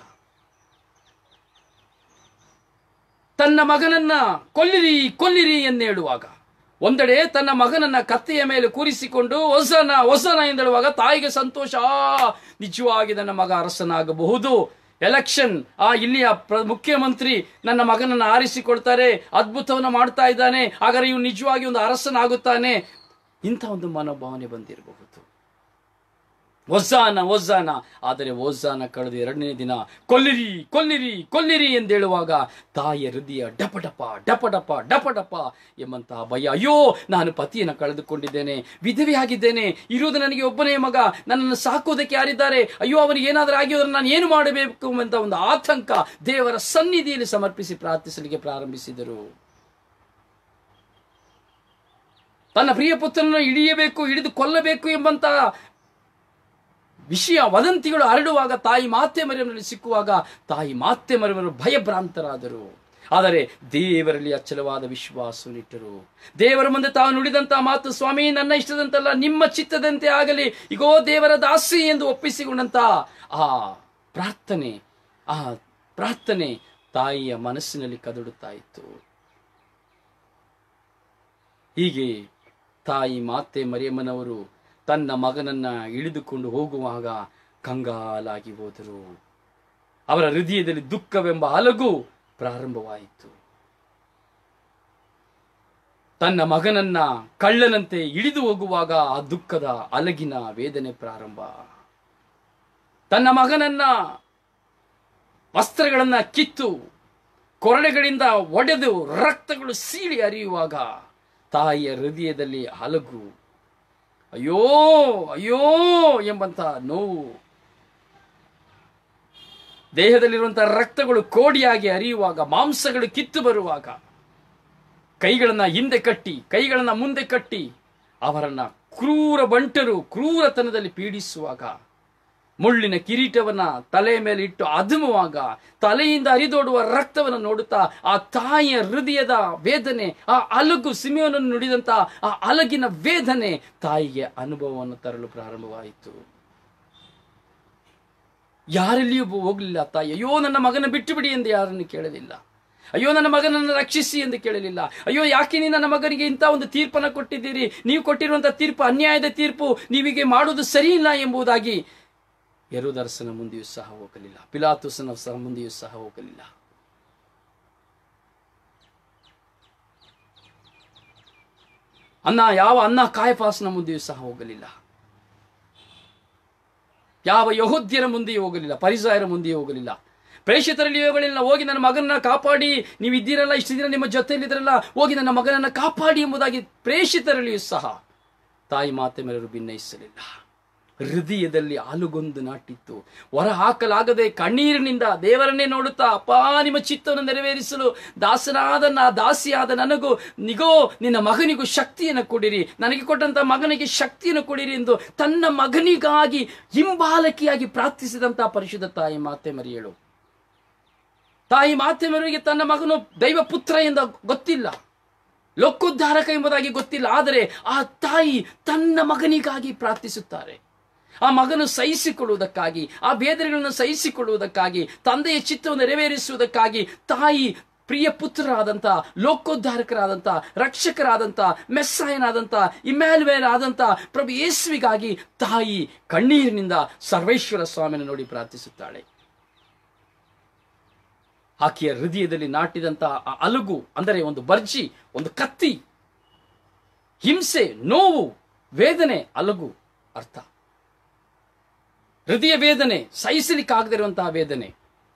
ತನ್ನ ಮಗನನ್ನ ಕೊಲ್ಲಿರಿ ಕೊಲ್ಲಿರಿ ಎಂದು ಹೇಳುವಾಗ ಒಂದೆಡೆ ತನ್ನ ಮಗನನ್ನ ಕತ್ತೆಯ ಮೇಲೆ ಕೂರಿಸಿಕೊಂಡು ಹೊಸನ ಹೊಸನ ಎಂದೇಳುವಾಗ ತಾಯಿಗೆ ಸಂತೋಷ ಆ ನಿಜವಾಗಿ ನನ್ನ ಮಗ ಅರಸನಾಗಬಹುದು ಎಲೆಕ್ಷನ್ ಆ ಇಲ್ಲಿಯ ಪ್ರ- ಮುಖ್ಯಮಂತ್ರಿ ನನ್ನ ಮಗನನ್ನ ಆರಿಸಿಕೊಳ್ತಾರೆ ಅದ್ಭುತವನ್ನು ಮಾಡ್ತಾ ಇದ್ದಾನೆ ಹಾಗಾದ್ರೆ ಇವು ನಿಜವಾಗಿ ಒಂದು ಅರಸನಾಗುತ್ತಾನೆ ಇಂಥ ಒಂದು ಮನೋಭಾವನೆ ಬಂದಿರಬಹುದು ಒಜ್ಜಾನ ಒಜ್ಜಾನ ಆದರೆ ಒಜ್ಜಾನ ಕಳೆದ ಎರಡನೇ ದಿನ ಕೊಲ್ಲಿರಿ ಕೊಲ್ಲಿರಿ ಕೊಲ್ಲಿರಿ ಎಂದೇಳುವಾಗ ತಾಯಿಯ ಹೃದಯ ಡಪಡಪ ಡಪಡಪ ಡಪಡಪ ಎಂಬಂತಹ ಭಯ ಅಯ್ಯೋ ನಾನು ಪತಿಯನ್ನು ಕಳೆದುಕೊಂಡಿದ್ದೇನೆ ವಿಧವೆಯಾಗಿದ್ದೇನೆ ಇರುವುದು ನನಗೆ ಒಬ್ಬನೇ ಮಗ ನನ್ನನ್ನು ಸಾಕೋದಕ್ಕೆ ಯಾರಿದ್ದಾರೆ ಅಯ್ಯೋ ಅವನಿಗೆ ಏನಾದರೂ ಆಗಿದ್ರೆ ನಾನು ಏನು ಮಾಡಬೇಕು ಅಂತ ಒಂದು ಆತಂಕ ದೇವರ ಸನ್ನಿಧಿಯಲ್ಲಿ ಸಮರ್ಪಿಸಿ ಪ್ರಾರ್ಥಿಸಲಿಕ್ಕೆ ಪ್ರಾರಂಭಿಸಿದರು ತನ್ನ ಪ್ರಿಯ ಪುತ್ರನನ್ನು ಹಿಡಿಯಬೇಕು ಹಿಡಿದು ಕೊಲ್ಲಬೇಕು ಎಂಬಂತಹ ವಿಷಯ ವದಂತಿಗಳು ಹರಡುವಾಗ ತಾಯಿ ಮಾತೆ ಮರಿಯಮ್ಮನಲ್ಲಿ ಸಿಕ್ಕುವಾಗ ತಾಯಿ ಮಾತೆ ಮರಿಯವರು ಭಯಭ್ರಾಂತರಾದರು ಆದರೆ ದೇವರಲ್ಲಿ ಅಚ್ಚಲವಾದ ವಿಶ್ವಾಸವನ್ನಿಟ್ಟರು ದೇವರ ಮುಂದೆ ತಾವು ನುಡಿದಂತಹ ಮಾತು ಸ್ವಾಮಿ ನನ್ನ ಇಷ್ಟದಂತಲ್ಲ ನಿಮ್ಮ ಚಿತ್ತದಂತೆ ಆಗಲಿ ಇಗೋ ದೇವರ ದಾಸಿ ಎಂದು ಒಪ್ಪಿಸಿಕೊಂಡಂತ ಆ ಪ್ರಾರ್ಥನೆ ಆ ಪ್ರಾರ್ಥನೆ ತಾಯಿಯ ಮನಸ್ಸಿನಲ್ಲಿ ಕದಡುತ್ತಾ ಇತ್ತು ಹೀಗೆ ತಾಯಿ ಮಾತೆ ಮರಿಯಮ್ಮನವರು ತನ್ನ ಮಗನನ್ನ ಇಳಿದುಕೊಂಡು ಹೋಗುವಾಗ ಕಂಗಾಲಾಗಿ ಹೋದರು ಅವರ ಹೃದಯದಲ್ಲಿ ದುಃಖವೆಂಬ ಹಲಗು ಪ್ರಾರಂಭವಾಯಿತು ತನ್ನ ಮಗನನ್ನ ಕಳ್ಳನಂತೆ ಇಳಿದು ಹೋಗುವಾಗ ಆ ದುಃಖದ ಅಲಗಿನ ವೇದನೆ ಪ್ರಾರಂಭ ತನ್ನ ಮಗನನ್ನ ವಸ್ತ್ರಗಳನ್ನ ಕಿತ್ತು ಕೊರಡೆಗಳಿಂದ ಒಡೆದು ರಕ್ತಗಳು ಸೀಳಿ ಹರಿಯುವಾಗ ತಾಯಿಯ ಹೃದಯದಲ್ಲಿ ಹಲಗು ಅಯ್ಯೋ ಅಯ್ಯೋ ಎಂಬಂತಹ ನೋವು ದೇಹದಲ್ಲಿರುವಂತಹ ರಕ್ತಗಳು ಕೋಡಿಯಾಗಿ ಹರಿಯುವಾಗ ಮಾಂಸಗಳು ಕಿತ್ತು ಬರುವಾಗ ಕೈಗಳನ್ನ ಹಿಂದೆ ಕಟ್ಟಿ ಕೈಗಳನ್ನ ಮುಂದೆ ಕಟ್ಟಿ ಅವರನ್ನ ಕ್ರೂರ ಬಂಟರು ಕ್ರೂರತನದಲ್ಲಿ ಪೀಡಿಸುವಾಗ ಮುಳ್ಳಿನ ಕಿರೀಟವನ್ನ ತಲೆಯ ಮೇಲೆ ಇಟ್ಟು ಅದುಮುವಾಗ ತಲೆಯಿಂದ ಹರಿದೋಡುವ ರಕ್ತವನ್ನು ನೋಡುತ್ತಾ ಆ ತಾಯಿಯ ಹೃದಯದ ವೇದನೆ ಆ ಅಲಗು ಸಿಮಿಯೋನನ್ನು ನುಡಿದಂತ ಆ ಅಲಗಿನ ವೇದನೆ ತಾಯಿಗೆ ಅನುಭವವನ್ನು ತರಲು ಪ್ರಾರಂಭವಾಯಿತು ಯಾರಲ್ಲಿಯೂ ಹೋಗಲಿಲ್ಲ ತಾಯಿ ಅಯ್ಯೋ ನನ್ನ ಮಗನ ಬಿಟ್ಟು ಬಿಡಿ ಎಂದು ಯಾರನ್ನು ಕೇಳಲಿಲ್ಲ ಅಯ್ಯೋ ನನ್ನ ಮಗನನ್ನು ರಕ್ಷಿಸಿ ಎಂದು ಕೇಳಲಿಲ್ಲ ಅಯ್ಯೋ ಯಾಕೆ ನೀವು ನನ್ನ ಮಗನಿಗೆ ಇಂಥ ಒಂದು ತೀರ್ಪನ್ನು ಕೊಟ್ಟಿದ್ದೀರಿ ನೀವು ಕೊಟ್ಟಿರುವಂತಹ ತೀರ್ಪು ಅನ್ಯಾಯದ ತೀರ್ಪು ನೀವಿಗೆ ಮಾಡುವುದು ಸರಿ ಇಲ್ಲ ಎಂಬುದಾಗಿ ಯರುದರ್ಸನ ಮುಂದೆಯೂ ಸಹ ಹೋಗಲಿಲ್ಲ ಪಿಲಾತುಸನ ಸಹ ಮುಂದೆಯೂ ಸಹ ಹೋಗಲಿಲ್ಲ ಅನ್ನ ಯಾವ ಅನ್ನ ಕಾಯಪಾಸನ ಮುಂದೆಯೂ ಸಹ ಹೋಗಲಿಲ್ಲ ಯಾವ ಯಹೋದ್ಯರ ಮುಂದೆಯೂ ಹೋಗಲಿಲ್ಲ ಪರಿಸಾಯರ ಮುಂದೆಯೂ ಹೋಗಲಿಲ್ಲ ಪ್ರೇಷಿತರಲ್ಲಿ ಹೋಗಲಿಲ್ಲ ಹೋಗಿ ನನ್ನ ಮಗನನ್ನ ಕಾಪಾಡಿ ನೀವು ಇದ್ದೀರಲ್ಲ ಇಷ್ಟು ದಿನ ನಿಮ್ಮ ಜೊತೆಯಲ್ಲಿದ್ರಲ್ಲ ಹೋಗಿ ನನ್ನ ಮಗನನ್ನ ಕಾಪಾಡಿ ಎಂಬುದಾಗಿ ಪ್ರೇಷಿತರಲ್ಲಿಯೂ ಸಹ ತಾಯಿ ಮಾತೆ ಮೇಲರು ಭಿನ್ನಯಿಸಲಿಲ್ಲ ಹೃದಯದಲ್ಲಿ ಆಲುಗೊಂದು ನಾಟಿತ್ತು ಹೊರ ಹಾಕಲಾಗದೆ ಕಣ್ಣೀರಿನಿಂದ ದೇವರನ್ನೇ ನೋಡುತ್ತಾ ಅಪ್ಪಾ ನಿಮ್ಮ ಚಿತ್ತವನ್ನು ನೆರವೇರಿಸಲು ದಾಸನಾದ ನಾ ದಾಸಿಯಾದ ನನಗೂ ನಿಗೋ ನಿನ್ನ ಮಗನಿಗೂ ಶಕ್ತಿಯನ್ನು ಕೊಡಿರಿ ನನಗೆ ಕೊಟ್ಟಂತ ಮಗನಿಗೆ ಶಕ್ತಿಯನ್ನು ಕೊಡಿರಿ ಎಂದು ತನ್ನ ಮಗನಿಗಾಗಿ ಹಿಂಬಾಲಕಿಯಾಗಿ ಪ್ರಾರ್ಥಿಸಿದಂತಹ ಪರಿಶುದ್ಧ ತಾಯಿ ಮಾತೆ ಮರಿಯಳು ತಾಯಿ ಮಾತೆ ಮರಿಯರಿಗೆ ತನ್ನ ಮಗನು ದೈವ ಪುತ್ರ ಎಂದು ಗೊತ್ತಿಲ್ಲ ಲೋಕೋದ್ಧಾರಕ ಎಂಬುದಾಗಿ ಗೊತ್ತಿಲ್ಲ ಆದರೆ ಆ ತಾಯಿ ತನ್ನ ಮಗನಿಗಾಗಿ ಪ್ರಾರ್ಥಿಸುತ್ತಾರೆ ಆ ಮಗನು ಸಹಿಸಿಕೊಳ್ಳುವುದಕ್ಕಾಗಿ ಆ ಬೇದರಿಗಳನ್ನು ಸಹಿಸಿಕೊಳ್ಳುವುದಕ್ಕಾಗಿ ತಂದೆಯ ಚಿತ್ತವನ್ನು ನೆರವೇರಿಸುವುದಕ್ಕಾಗಿ ತಾಯಿ ಪ್ರಿಯ ಪುತ್ರರಾದಂಥ ಲೋಕೋದ್ಧಾರಕರಾದಂಥ ರಕ್ಷಕರಾದಂಥ ಮೆಸ್ಸಾಯನಾದಂಥ ಇಮ್ಯಾಲ್ವೇಲ್ ಆದಂಥ ಪ್ರಭು ಯೇಸುವಿಗಾಗಿ ತಾಯಿ ಕಣ್ಣೀರಿನಿಂದ ಸರ್ವೇಶ್ವರ ಸ್ವಾಮಿಯನ್ನು ನೋಡಿ ಪ್ರಾರ್ಥಿಸುತ್ತಾಳೆ ಆಕೆಯ ಹೃದಯದಲ್ಲಿ ನಾಟಿದಂತಹ ಆ ಅಲುಗು ಅಂದರೆ ಒಂದು ಬರ್ಜಿ ಒಂದು ಕತ್ತಿ ಹಿಂಸೆ ನೋವು ವೇದನೆ ಅಲಗು ಅರ್ಥ ಹೃದಯ ವೇದನೆ ಸಹಿಸಲಿಕ್ಕಾಗದಿರುವಂತಹ ವೇದನೆ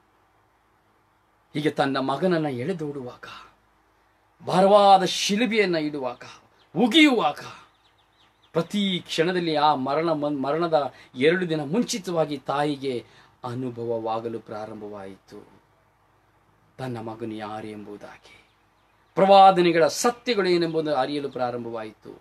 ಹೀಗೆ ತನ್ನ ಮಗನನ್ನ ಎಳೆದೋಡುವಾಗ ಭಾರವಾದ ಶಿಲುಬೆಯನ್ನ ಇಡುವಾಗ ಉಗಿಯುವಾಗ ಪ್ರತಿ ಕ್ಷಣದಲ್ಲಿ ಆ ಮರಣ ಮನ್- ಮರಣದ ಎರಡು ದಿನ ಮುಂಚಿತವಾಗಿ ತಾಯಿಗೆ ಅನುಭವವಾಗಲು ಪ್ರಾರಂಭವಾಯಿತು ತನ್ನ ಮಗನು ಯಾರು ಎಂಬುದಾಗಿ ಪ್ರವಾದನೆಗಳ ಸತ್ಯಗಳು ಏನೆಂಬುದು ಅರಿಯಲು ಪ್ರಾರಂಭವಾಯಿತು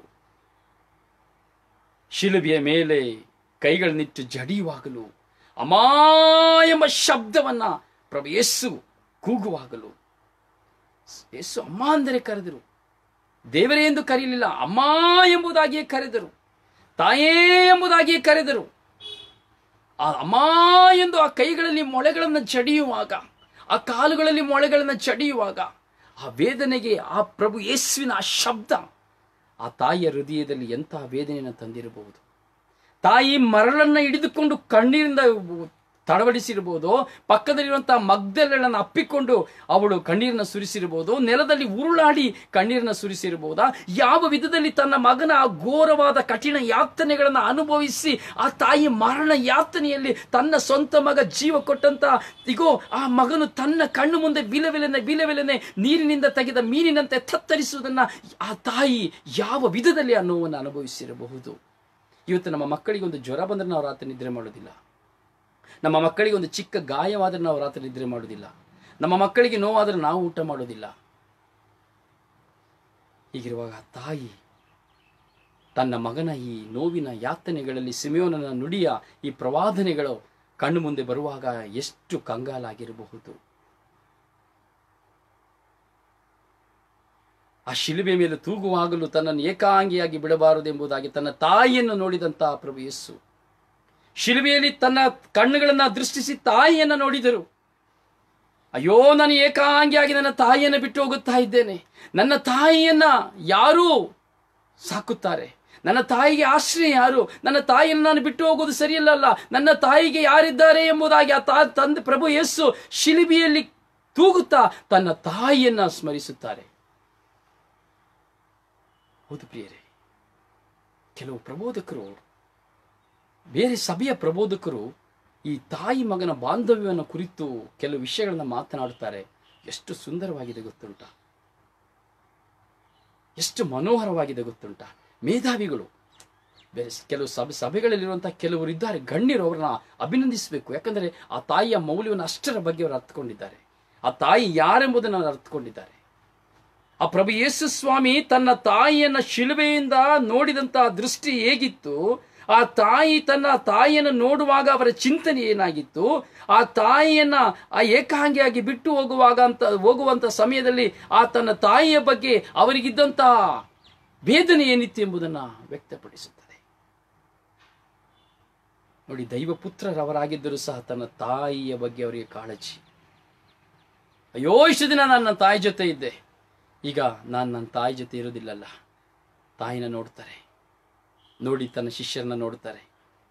ಶಿಲುಬೆಯ ಮೇಲೆ ಕೈಗಳನ್ನಿಟ್ಟು ಜಡಿಯುವಾಗಲೂ ಅಮಾ ಎಂಬ ಶಬ್ದವನ್ನ ಪ್ರಭು ಯೇಸು ಕೂಗುವಾಗಲು ಯೇಸು ಅಮ್ಮ ಅಂದರೆ ಕರೆದರು ದೇವರೇ ಎಂದು ಕರೆಯಲಿಲ್ಲ ಅಮ್ಮ ಎಂಬುದಾಗಿಯೇ ಕರೆದರು ತಾಯೇ ಎಂಬುದಾಗಿಯೇ ಕರೆದರು ಆ ಅಮ್ಮ ಎಂದು ಆ ಕೈಗಳಲ್ಲಿ ಮೊಳೆಗಳನ್ನು ಜಡಿಯುವಾಗ ಆ ಕಾಲುಗಳಲ್ಲಿ ಮೊಳೆಗಳನ್ನು ಜಡಿಯುವಾಗ ಆ ವೇದನೆಗೆ ಆ ಪ್ರಭು ಯೇಸುವಿನ ಆ ಶಬ್ದ ಆ ತಾಯಿಯ ಹೃದಯದಲ್ಲಿ ಎಂತಹ ವೇದನೆಯನ್ನು ತಂದಿರಬಹುದು ತಾಯಿ ಮರಳನ್ನ ಹಿಡಿದುಕೊಂಡು ಕಣ್ಣೀರಿಂದ ತಡವಡಿಸಿರ್ಬೋದು ಪಕ್ಕದಲ್ಲಿರುವಂತಹ ಮಗ್ದಲನ್ನು ಅಪ್ಪಿಕೊಂಡು ಅವಳು ಕಣ್ಣೀರನ್ನ ಸುರಿಸಿರ್ಬೋದು ನೆಲದಲ್ಲಿ ಉರುಳಾಡಿ ಕಣ್ಣೀರನ್ನ ಸುರಿಸಿರ್ಬೋದಾ ಯಾವ ವಿಧದಲ್ಲಿ ತನ್ನ ಮಗನ ಆ ಘೋರವಾದ ಕಠಿಣ ಯಾತನೆಗಳನ್ನು ಅನುಭವಿಸಿ ಆ ತಾಯಿ ಮರಣ ಯಾತನೆಯಲ್ಲಿ ತನ್ನ ಸ್ವಂತ ಮಗ ಜೀವ ಕೊಟ್ಟಂತ ಇಗೋ ಆ ಮಗನು ತನ್ನ ಕಣ್ಣು ಮುಂದೆ ವಿಲವಿಲನೆ ವಿಲವಿಲನೆ ನೀರಿನಿಂದ ತೆಗೆದ ಮೀನಿನಂತೆ ತತ್ತರಿಸುವುದನ್ನ ಆ ತಾಯಿ ಯಾವ ವಿಧದಲ್ಲಿ ಆ ನೋವನ್ನು ಅನುಭವಿಸಿರಬಹುದು ಇವತ್ತು ನಮ್ಮ ಮಕ್ಕಳಿಗೆ ಒಂದು ಜ್ವರ ಬಂದ್ರೆ ನಾವು ರಾತ್ರಿ ನಿದ್ರೆ ಮಾಡೋದಿಲ್ಲ ನಮ್ಮ ಮಕ್ಕಳಿಗೆ ಒಂದು ಚಿಕ್ಕ ಗಾಯವಾದರೆ ನಾವು ರಾತ್ರಿ ನಿದ್ರೆ ಮಾಡೋದಿಲ್ಲ ನಮ್ಮ ಮಕ್ಕಳಿಗೆ ನೋವಾದರೆ ನಾವು ಊಟ ಮಾಡೋದಿಲ್ಲ ಹೀಗಿರುವಾಗ ಆ ತಾಯಿ ತನ್ನ ಮಗನ ಈ ನೋವಿನ ಯಾತನೆಗಳಲ್ಲಿ ಸಿಮಿಯೋನನ ನುಡಿಯ ಈ ಪ್ರವಾದನೆಗಳು ಕಣ್ಣು ಮುಂದೆ ಬರುವಾಗ ಎಷ್ಟು ಕಂಗಾಲಾಗಿರಬಹುದು ಆ ಶಿಲುಬೆ ಮೇಲೆ ತೂಗುವಾಗಲೂ ತನ್ನನ್ನು ಏಕಾಂಗಿಯಾಗಿ ಬಿಡಬಾರದೆಂಬುದಾಗಿ ತನ್ನ ತಾಯಿಯನ್ನು ನೋಡಿದಂತಹ ಪ್ರಭು ಯೇಸು ಶಿಲುಬೆಯಲ್ಲಿ ತನ್ನ ಕಣ್ಣುಗಳನ್ನ ದೃಷ್ಟಿಸಿ ತಾಯಿಯನ್ನ ನೋಡಿದರು ಅಯ್ಯೋ ನಾನು ಏಕಾಂಗಿಯಾಗಿ ನನ್ನ ತಾಯಿಯನ್ನು ಬಿಟ್ಟು ಹೋಗುತ್ತಾ ಇದ್ದೇನೆ ನನ್ನ ತಾಯಿಯನ್ನ ಯಾರು ಸಾಕುತ್ತಾರೆ ನನ್ನ ತಾಯಿಗೆ ಆಶ್ರಯ ಯಾರು ನನ್ನ ತಾಯಿಯನ್ನು ನಾನು ಬಿಟ್ಟು ಹೋಗುವುದು ಸರಿಯಲ್ಲ ನನ್ನ ತಾಯಿಗೆ ಯಾರಿದ್ದಾರೆ ಎಂಬುದಾಗಿ ಆ ತಾ ತಂದೆ ಪ್ರಭು ಯೇಸು ಶಿಲಿಬಿಯಲ್ಲಿ ತೂಗುತ್ತಾ ತನ್ನ ತಾಯಿಯನ್ನ ಸ್ಮರಿಸುತ್ತಾರೆ ಹೌದು ಪ್ರಿಯರೇ ಕೆಲವು ಪ್ರಬೋಧಕರು ಬೇರೆ ಸಭೆಯ ಪ್ರಬೋಧಕರು ಈ ತಾಯಿ ಮಗನ ಬಾಂಧವ್ಯವನ್ನು ಕುರಿತು ಕೆಲವು ವಿಷಯಗಳನ್ನು ಮಾತನಾಡುತ್ತಾರೆ ಎಷ್ಟು ಸುಂದರವಾಗಿದೆ ಗೊತ್ತುಂಟ ಎಷ್ಟು ಮನೋಹರವಾಗಿದೆ ಗೊತ್ತುಂಟ ಮೇಧಾವಿಗಳು ಬೇರೆ ಸ- ಕೆಲವು ಸಭೆ ಸಭೆಗಳಲ್ಲಿರುವಂತಹ ಕೆಲವರು ಇದ್ದಾರೆ ಗಣ್ಯರು ಅವರನ್ನ ಅಭಿನಂದಿಸಬೇಕು ಯಾಕಂದರೆ ಆ ತಾಯಿಯ ಮೌಲ್ಯವನ್ನು ಅಷ್ಟರ ಬಗ್ಗೆ ಅವರು ಅರ್ಥಕೊಂಡಿದ್ದಾರೆ ಆ ತಾಯಿ ಯಾರೆಂಬುದನ್ನು ಅವರು ಅರ್ಥಕೊಂಡಿದ್ದಾರೆ ಆ ಪ್ರಭು ಯೇಸು ಸ್ವಾಮಿ ತನ್ನ ತಾಯಿಯನ್ನ ಶಿಲುಬೆಯಿಂದ ನೋಡಿದಂತಹ ದೃಷ್ಟಿ ಹೇಗಿತ್ತು ಆ ತಾಯಿ ತನ್ನ ತಾಯಿಯನ್ನು ನೋಡುವಾಗ ಅವರ ಚಿಂತನೆ ಏನಾಗಿತ್ತು ಆ ತಾಯಿಯನ್ನ ಆ ಏಕಾಂಗಿಯಾಗಿ ಬಿಟ್ಟು ಹೋಗುವಾಗ ಅಂತ ಹೋಗುವಂತ ಸಮಯದಲ್ಲಿ ಆ ತನ್ನ ತಾಯಿಯ ಬಗ್ಗೆ ಅವರಿಗಿದ್ದಂತಹ ವೇದನೆ ಏನಿತ್ತು ಎಂಬುದನ್ನು ವ್ಯಕ್ತಪಡಿಸುತ್ತದೆ ನೋಡಿ ದೈವ ಪುತ್ರರವರಾಗಿದ್ದರೂ ಸಹ ತನ್ನ ತಾಯಿಯ ಬಗ್ಗೆ ಅವರಿಗೆ ಕಾಳಜಿ ಅಯ್ಯೋ ಇಷ್ಟು ದಿನ ನಾನು ನನ್ನ ತಾಯಿ ಜೊತೆ ಇದ್ದೆ ಈಗ ನಾನು ನನ್ನ ತಾಯಿ ಜೊತೆ ಇರೋದಿಲ್ಲಲ್ಲ ತಾಯಿನ ನೋಡ್ತಾರೆ ನೋಡಿ ತನ್ನ ಶಿಷ್ಯರನ್ನ ನೋಡ್ತಾರೆ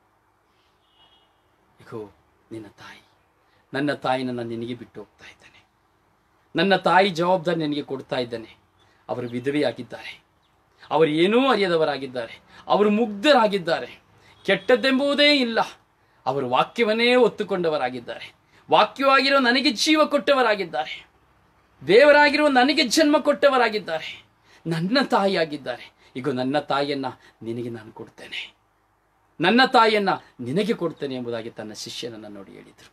ಇಗೋ ನಿನ್ನ ತಾಯಿ ನನ್ನ ತಾಯಿನ ನಾನು ನಿನಗೆ ಬಿಟ್ಟು ಹೋಗ್ತಾ ಇದ್ದೇನೆ ನನ್ನ ತಾಯಿ ಜವಾಬ್ದಾರಿ ನಿನಗೆ ಕೊಡ್ತಾ ಇದ್ದೇನೆ ಅವರು ವಿಧವೆಯಾಗಿದ್ದಾರೆ ಅವರು ಏನೂ ಅರಿಯದವರಾಗಿದ್ದಾರೆ ಅವರು ಮುಗ್ಧರಾಗಿದ್ದಾರೆ ಕೆಟ್ಟದ್ದೆಂಬುದೇ ಇಲ್ಲ ಅವರು ವಾಕ್ಯವನ್ನೇ ಒತ್ತುಕೊಂಡವರಾಗಿದ್ದಾರೆ ವಾಕ್ಯವಾಗಿರೋ ನನಗೆ ಜೀವ ಕೊಟ್ಟವರಾಗಿದ್ದಾರೆ ದೇವರಾಗಿರುವ ನನಗೆ ಜನ್ಮ ಕೊಟ್ಟವರಾಗಿದ್ದಾರೆ ನನ್ನ ತಾಯಿಯಾಗಿದ್ದಾರೆ ಈಗ ನನ್ನ ತಾಯಿಯನ್ನ ನಿನಗೆ ನಾನು ಕೊಡ್ತೇನೆ ನನ್ನ ತಾಯಿಯನ್ನ ನಿನಗೆ ಕೊಡ್ತೇನೆ ಎಂಬುದಾಗಿ ತನ್ನ ಶಿಷ್ಯನನ್ನ ನೋಡಿ ಹೇಳಿದರು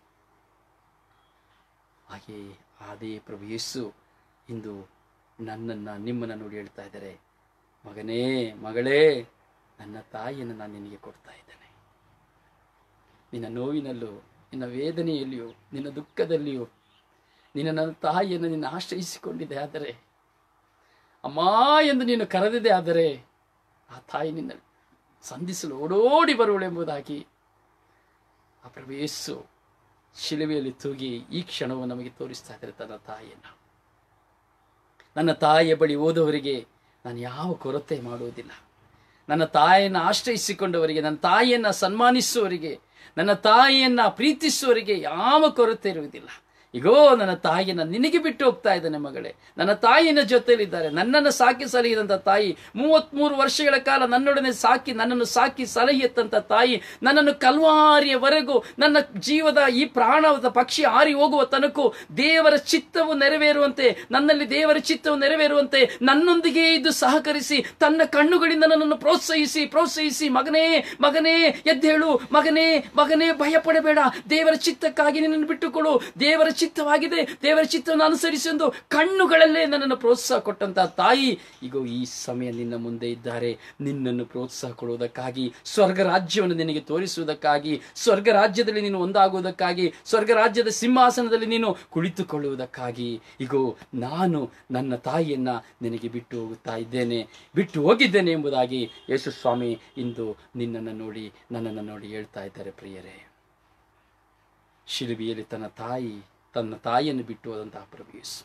ಹಾಗೆಯೇ ಅದೇ ಪ್ರಭು ಯೇಸು ಇಂದು ನನ್ನನ್ನು ನಿಮ್ಮನ್ನು ನೋಡಿ ಹೇಳ್ತಾ ಇದ್ದಾರೆ ಮಗನೇ ಮಗಳೇ ನನ್ನ ತಾಯಿಯನ್ನು ನಾನು ನಿನಗೆ ಕೊಡ್ತಾ ಇದ್ದೇನೆ ನಿನ್ನ ನೋವಿನಲ್ಲೂ ನಿನ್ನ ವೇದನೆಯಲ್ಲಿಯೂ ನಿನ್ನ ದುಃಖದಲ್ಲಿಯೂ ನಿನ್ನ ನನ್ನ ತಾಯಿಯನ್ನು ನಿನ್ನ ಆಶ್ರಯಿಸಿಕೊಂಡಿದೆ ಆದರೆ ಅಮ್ಮ ಎಂದು ನೀನು ಕರೆದಿದೆ ಆದರೆ ಆ ತಾಯಿ ನಿನ್ನ ಸಂಧಿಸಲು ಓಡೋಡಿ ಬರುವಳೆಂಬುದಾಗಿ ಆ ಪ್ರಭು ಯೇಸು ಶಿಲುಬೆಯಲ್ಲಿ ತೂಗಿ ಈ ಕ್ಷಣವು ನಮಗೆ ತೋರಿಸ್ತಾ ಇದ್ದಾರೆ ತನ್ನ ತಾಯಿಯನ್ನು ನನ್ನ ತಾಯಿಯ ಬಳಿ ಓದೋವರಿಗೆ ನಾನು ಯಾವ ಕೊರತೆ ಮಾಡುವುದಿಲ್ಲ ನನ್ನ ತಾಯಿಯನ್ನು ಆಶ್ರಯಿಸಿಕೊಂಡವರಿಗೆ ನನ್ನ ತಾಯಿಯನ್ನು ಸನ್ಮಾನಿಸುವವರಿಗೆ ನನ್ನ ತಾಯಿಯನ್ನ ಪ್ರೀತಿಸುವವರಿಗೆ ಯಾವ ಕೊರತೆ ಇರುವುದಿಲ್ಲ ಇಗೋ ನನ್ನ ತಾಯಿಯನ್ನ ನಿನಗೆ ಬಿಟ್ಟು ಹೋಗ್ತಾ ಇದ್ದಾನೆ ಮಗಳೇ ನನ್ನ ತಾಯಿನ ಜೊತೆಯಲ್ಲಿದ್ದಾರೆ ನನ್ನನ್ನು ಸಾಕಿ ಸಲಹಿದಂಥ ತಾಯಿ ಮೂವತ್ಮೂರು ವರ್ಷಗಳ ಕಾಲ ನನ್ನೊಡನೆ ಸಾಕಿ ನನ್ನನ್ನು ಸಾಕಿ ಸಲಹಿ ಎತ್ತಂತ ತಾಯಿ ನನ್ನನ್ನು ಕಲ್ವಾರಿಯವರೆಗೂ ನನ್ನ ಜೀವದ ಈ ಪ್ರಾಣದ ಪಕ್ಷಿ ಹಾರಿ ಹೋಗುವ ತನಕ ದೇವರ ಚಿತ್ತವು ನೆರವೇರುವಂತೆ ನನ್ನಲ್ಲಿ ದೇವರ ಚಿತ್ತವು ನೆರವೇರುವಂತೆ ನನ್ನೊಂದಿಗೆ ಇದ್ದು ಸಹಕರಿಸಿ ತನ್ನ ಕಣ್ಣುಗಳಿಂದ ನನ್ನನ್ನು ಪ್ರೋತ್ಸಾಹಿಸಿ ಪ್ರೋತ್ಸಾಹಿಸಿ ಮಗನೇ ಮಗನೇ ಎದ್ದೇಳು ಮಗನೇ ಮಗನೇ ಭಯಪಡಬೇಡ ದೇವರ ಚಿತ್ತಕ್ಕಾಗಿ ನಿನ್ನನ್ನು ಬಿಟ್ಟುಕೊಡು ದೇವರ ಚಿತ್ತವಾಗಿದೆ ದೇವರ ಚಿತ್ತವನ್ನು ಅನುಸರಿಸಿ ಎಂದು ಕಣ್ಣುಗಳಲ್ಲೇ ನನ್ನನ್ನು ಪ್ರೋತ್ಸಾಹ ಕೊಟ್ಟಂತ ತಾಯಿ ಈಗ ಈ ಸಮಯ ನಿನ್ನ ಮುಂದೆ ಇದ್ದಾರೆ ನಿನ್ನನ್ನು ಪ್ರೋತ್ಸಾಹ ಕೊಡುವುದಕ್ಕಾಗಿ ಸ್ವರ್ಗ ರಾಜ್ಯವನ್ನು ನಿನಗೆ ತೋರಿಸುವುದಕ್ಕಾಗಿ ಸ್ವರ್ಗ ರಾಜ್ಯದಲ್ಲಿ ನೀನು ಒಂದಾಗುವುದಕ್ಕಾಗಿ ಸ್ವರ್ಗ ರಾಜ್ಯದ ಸಿಂಹಾಸನದಲ್ಲಿ ನೀನು ಕುಳಿತುಕೊಳ್ಳುವುದಕ್ಕಾಗಿ ಇಗೋ ನಾನು ನನ್ನ ತಾಯಿಯನ್ನ ನಿನಗೆ ಬಿಟ್ಟು ಹೋಗುತ್ತಾ ಇದ್ದೇನೆ ಬಿಟ್ಟು ಹೋಗಿದ್ದೇನೆ ಎಂಬುದಾಗಿ ಯೇಸು ಸ್ವಾಮಿ ಇಂದು ನಿನ್ನನ್ನು ನೋಡಿ ನನ್ನನ್ನು ನೋಡಿ ಹೇಳ್ತಾ ಇದ್ದಾರೆ ಪ್ರಿಯರೇ ಶಿಲುಬೆಯಲ್ಲಿ ತನ್ನ ತಾಯಿ ತನ್ನ ತಾಯಿಯನ್ನು ಬಿಟ್ಟು ಹೋದಂತಹ ಪ್ರಭು ಯೇಸು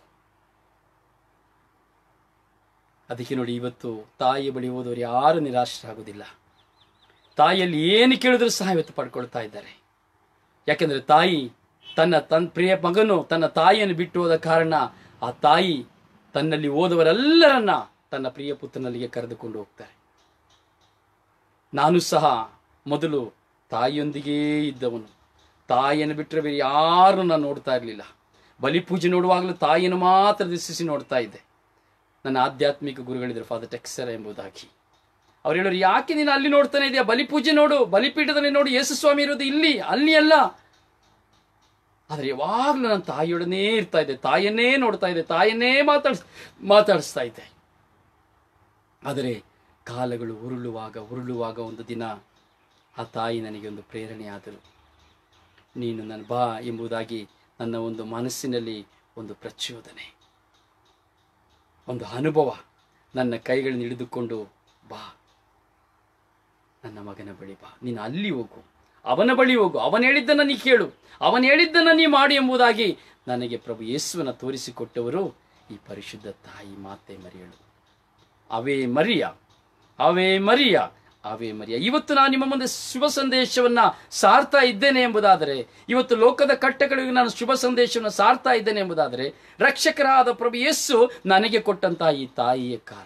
ಅದಕ್ಕೆ ನೋಡಿ ಇವತ್ತು ತಾಯಿಯ ಬಳಿ ಹೋದವರು ಯಾರು ನಿರಾಶರಾಗುವುದಿಲ್ಲ ತಾಯಿಯಲ್ಲಿ ಏನು ಕೇಳಿದ್ರು ಸಹ ಇವತ್ತು ಪಡ್ಕೊಳ್ತಾ ಇದ್ದಾರೆ ಯಾಕೆಂದ್ರೆ ತಾಯಿ ತನ್ನ ತನ್ನ ಪ್ರಿಯ ಮಗನು ತನ್ನ ತಾಯಿಯನ್ನು ಬಿಟ್ಟು ಹೋದ ಕಾರಣ ಆ ತಾಯಿ ತನ್ನಲ್ಲಿ ಓದವರೆಲ್ಲರನ್ನ ತನ್ನ ಪ್ರಿಯ ಪುತ್ರನಲ್ಲಿಗೆ ಕರೆದುಕೊಂಡು ಹೋಗ್ತಾರೆ ನಾನು ಸಹ ಮೊದಲು ತಾಯಿಯೊಂದಿಗೇ ಇದ್ದವನು ತಾಯಿಯನ್ನು ಬಿಟ್ಟರೆ ಬೇರೆ ಯಾರನ್ನು ನಾನು ನೋಡ್ತಾ ಇರಲಿಲ್ಲ ಬಲಿಪೂಜೆ ನೋಡುವಾಗಲೂ ತಾಯಿಯನ್ನು ಮಾತ್ರ ದಿಸಿಸಿ ನೋಡ್ತಾ ಇದ್ದೆ ನನ್ನ ಆಧ್ಯಾತ್ಮಿಕ ಗುರುಗಳಿದ್ರು ಫಾದರ್ ಟೆಕ್ಸರ ಎಂಬುದಾಗಿ ಅವ್ರು ಹೇಳೋರು ಯಾಕೆ ನೀನು ಅಲ್ಲಿ ನೋಡ್ತಾನೆ ಇದೆಯಾ ಬಲಿಪೂಜೆ ನೋಡು ಬಲಿಪೀಠದಲ್ಲಿ ನೋಡು ಯೇಸು ಸ್ವಾಮಿ ಇರೋದು ಇಲ್ಲಿ ಅಲ್ಲಿ ಅಲ್ಲ ಆದರೆ ಯಾವಾಗಲೂ ನನ್ನ ತಾಯಿಯೊಡನೆ ಇರ್ತಾ ಇದ್ದೆ ತಾಯಿಯನ್ನೇ ನೋಡ್ತಾ ಇದ್ದೆ ತಾಯಿಯನ್ನೇ ಮಾತಾಡ್ಸ್ ಮಾತಾಡಿಸ್ತಾ ಇದ್ದೆ ಆದರೆ ಕಾಲಗಳು ಉರುಳುವಾಗ ಉರುಳುವಾಗ ಒಂದು ದಿನ ಆ ತಾಯಿ ನನಗೆ ಒಂದು ಪ್ರೇರಣೆ ಆದರು ನೀನು ನನ್ನ ಬಾ ಎಂಬುದಾಗಿ ನನ್ನ ಒಂದು ಮನಸ್ಸಿನಲ್ಲಿ ಒಂದು ಪ್ರಚೋದನೆ ಒಂದು ಅನುಭವ ನನ್ನ ಕೈಗಳನ್ನು ಹಿಡಿದುಕೊಂಡು ಬಾ ನನ್ನ ಮಗನ ಬಳಿ ಬಾ ನೀನು ಅಲ್ಲಿ ಹೋಗು ಅವನ ಬಳಿ ಹೋಗು ಅವನು ಹೇಳಿದ್ದನ್ನು ನೀ ಕೇಳು ಅವನು ಹೇಳಿದ್ದನ್ನು ನೀ ಮಾಡಿ ಎಂಬುದಾಗಿ ನನಗೆ ಪ್ರಭು ಯೇಸುವನ ತೋರಿಸಿಕೊಟ್ಟವರು ಈ ಪರಿಶುದ್ಧ ತಾಯಿ ಮಾತೆ ಮರಿಯಳು ಅವೇ ಮರಿಯ ಅವೇ ಮರಿಯ ಅವೇ ಮರಿಯ ಇವತ್ತು ನಾನು ನಿಮ್ಮ ಮುಂದೆ ಶುಭ ಸಂದೇಶವನ್ನ ಸಾರ್ತಾ ಇದ್ದೇನೆ ಎಂಬುದಾದರೆ ಇವತ್ತು ಲೋಕದ ಕಟ್ಟೆಗಳಿಗೆ ನಾನು ಶುಭ ಸಂದೇಶವನ್ನು ಸಾರ್ತಾ ಇದ್ದೇನೆ ಎಂಬುದಾದರೆ ರಕ್ಷಕರಾದ ಪ್ರಭು ಯೇಸು ನನಗೆ ಕೊಟ್ಟಂತಹ ಈ ತಾಯಿಯ ಕಾರಣ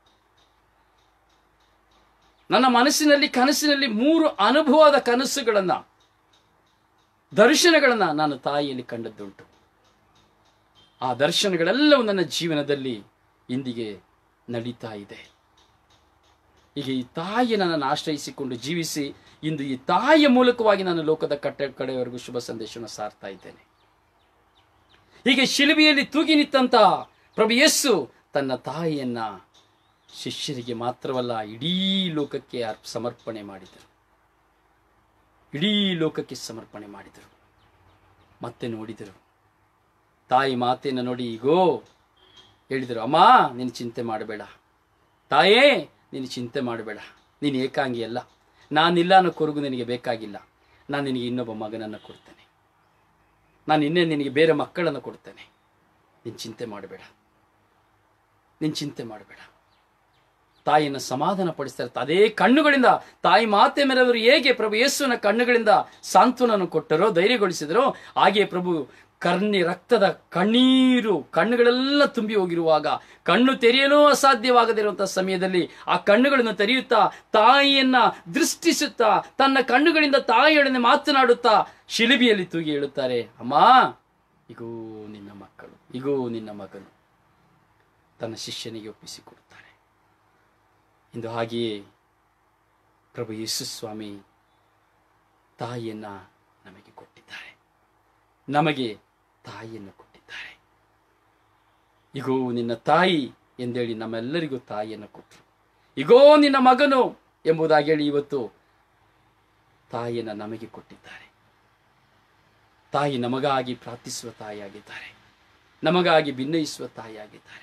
ನನ್ನ ಮನಸ್ಸಿನಲ್ಲಿ ಕನಸಿನಲ್ಲಿ ಮೂರು ಅನುಭವದ ಕನಸುಗಳನ್ನ ದರ್ಶನಗಳನ್ನ ನಾನು ತಾಯಿಯಲ್ಲಿ ಕಂಡದ್ದುಂಟು ಆ ದರ್ಶನಗಳೆಲ್ಲವೂ ನನ್ನ ಜೀವನದಲ್ಲಿ ಇಂದಿಗೆ ನಡೀತಾ ಇದೆ ಈಗ ಈ ತಾಯಿಯನ್ನು ನಾನು ಆಶ್ರಯಿಸಿಕೊಂಡು ಜೀವಿಸಿ ಇಂದು ಈ ತಾಯಿಯ ಮೂಲಕವಾಗಿ ನಾನು ಲೋಕದ ಕಟ್ಟೆ ಕಡೆಯವರೆಗೂ ಶುಭ ಸಂದೇಶವನ್ನು ಸಾರ್ತಾ ಇದ್ದೇನೆ ಹೀಗೆ ಶಿಲುಬೆಯಲ್ಲಿ ತೂಗಿ ನಿಂತಂತ ಪ್ರಭು ಯೇಸು ತನ್ನ ತಾಯಿಯನ್ನ ಶಿಷ್ಯರಿಗೆ ಮಾತ್ರವಲ್ಲ ಇಡೀ ಲೋಕಕ್ಕೆ ಅರ್ಪ್- ಸಮರ್ಪಣೆ ಮಾಡಿದರು ಇಡೀ ಲೋಕಕ್ಕೆ ಸಮರ್ಪಣೆ ಮಾಡಿದರು ಮತ್ತೆ ನೋಡಿದರು ತಾಯಿ ಮಾತೆಯನ್ನು ನೋಡಿ ಈಗೋ ಹೇಳಿದರು ಅಮ್ಮ ನೀನು ಚಿಂತೆ ಮಾಡಬೇಡ ತಾಯೇ ನೀನು ಚಿಂತೆ ಮಾಡಬೇಡ ನೀನು ಏಕಾಂಗಿ ಅಲ್ಲ ನಾನಿಲ್ಲ ಅನ್ನೋ ಕೊರಗು ನಿನಗೆ ಬೇಕಾಗಿಲ್ಲ ನಾನು ನಿನಗೆ ಇನ್ನೊಬ್ಬ ಮಗನನ್ನು ಕೊಡ್ತೇನೆ ನಾನು ಇನ್ನೇ ನಿನಗೆ ಬೇರೆ ಮಕ್ಕಳನ್ನು ಕೊಡ್ತೇನೆ ನೀನು ಚಿಂತೆ ಮಾಡಬೇಡ ನೀನು ಚಿಂತೆ ಮಾಡಬೇಡ ತಾಯಿಯನ್ನು ಸಮಾಧಾನ ಪಡಿಸ್ತಾರೆ ಅದೇ ಕಣ್ಣುಗಳಿಂದ ತಾಯಿ ಮಾತೆ ಮೇಲವರು ಹೇಗೆ ಪ್ರಭು ಯೇಸುವಿನ ಕಣ್ಣುಗಳಿಂದ ಸಾಂತ್ವನನ್ನು ಕೊಟ್ಟರೋ ಧೈರ್ಯಗೊಳಿಸಿದರೋ ಹಾಗೆ ಪ್ರಭು ಕರ್ಣಿ ರಕ್ತದ ಕಣ್ಣೀರು ಕಣ್ಣುಗಳೆಲ್ಲ ತುಂಬಿ ಹೋಗಿರುವಾಗ ಕಣ್ಣು ತೆರೆಯಲು ಅಸಾಧ್ಯವಾಗದಿರುವಂತಹ ಸಮಯದಲ್ಲಿ ಆ ಕಣ್ಣುಗಳನ್ನು ತೆರೆಯುತ್ತಾ ತಾಯಿಯನ್ನ ದೃಷ್ಟಿಸುತ್ತಾ ತನ್ನ ಕಣ್ಣುಗಳಿಂದ ತಾಯಿಯೊಡನೆ ಮಾತನಾಡುತ್ತಾ ಶಿಲುಬಿಯಲ್ಲಿ ತೂಗಿ ಹೇಳುತ್ತಾರೆ ಅಮ್ಮ ಇಗೋ ನಿನ್ನ ಮಕ್ಕಳು ಇಗೋ ನಿನ್ನ ಮಗನು ತನ್ನ ಶಿಷ್ಯನಿಗೆ ಒಪ್ಪಿಸಿಕೊಡುತ್ತಾರೆ ಇಂದು ಹಾಗೆಯೇ ಪ್ರಭು ಯೇಸು ಸ್ವಾಮಿ ತಾಯಿಯನ್ನ ನಮಗೆ ಕೊಟ್ಟಿದ್ದಾರೆ ನಮಗೆ ತಾಯಿಯನ್ನು ಕೊಟ್ಟಿದ್ದಾರೆ ಇಗೋ ನಿನ್ನ ತಾಯಿ ಎಂದೇಳಿ ನಮ್ಮೆಲ್ಲರಿಗೂ ತಾಯಿಯನ್ನು ಕೊಟ್ಟರು ಇಗೋ ನಿನ್ನ ಮಗನು ಎಂಬುದಾಗಿ ಹೇಳಿ ಇವತ್ತು ತಾಯಿಯನ್ನು ನಮಗೆ ಕೊಟ್ಟಿದ್ದಾರೆ ತಾಯಿ ನಮಗಾಗಿ ಪ್ರಾರ್ಥಿಸುವ ತಾಯಿಯಾಗಿದ್ದಾರೆ ನಮಗಾಗಿ ಭಿನ್ನಯಿಸುವ ತಾಯಿಯಾಗಿದ್ದಾರೆ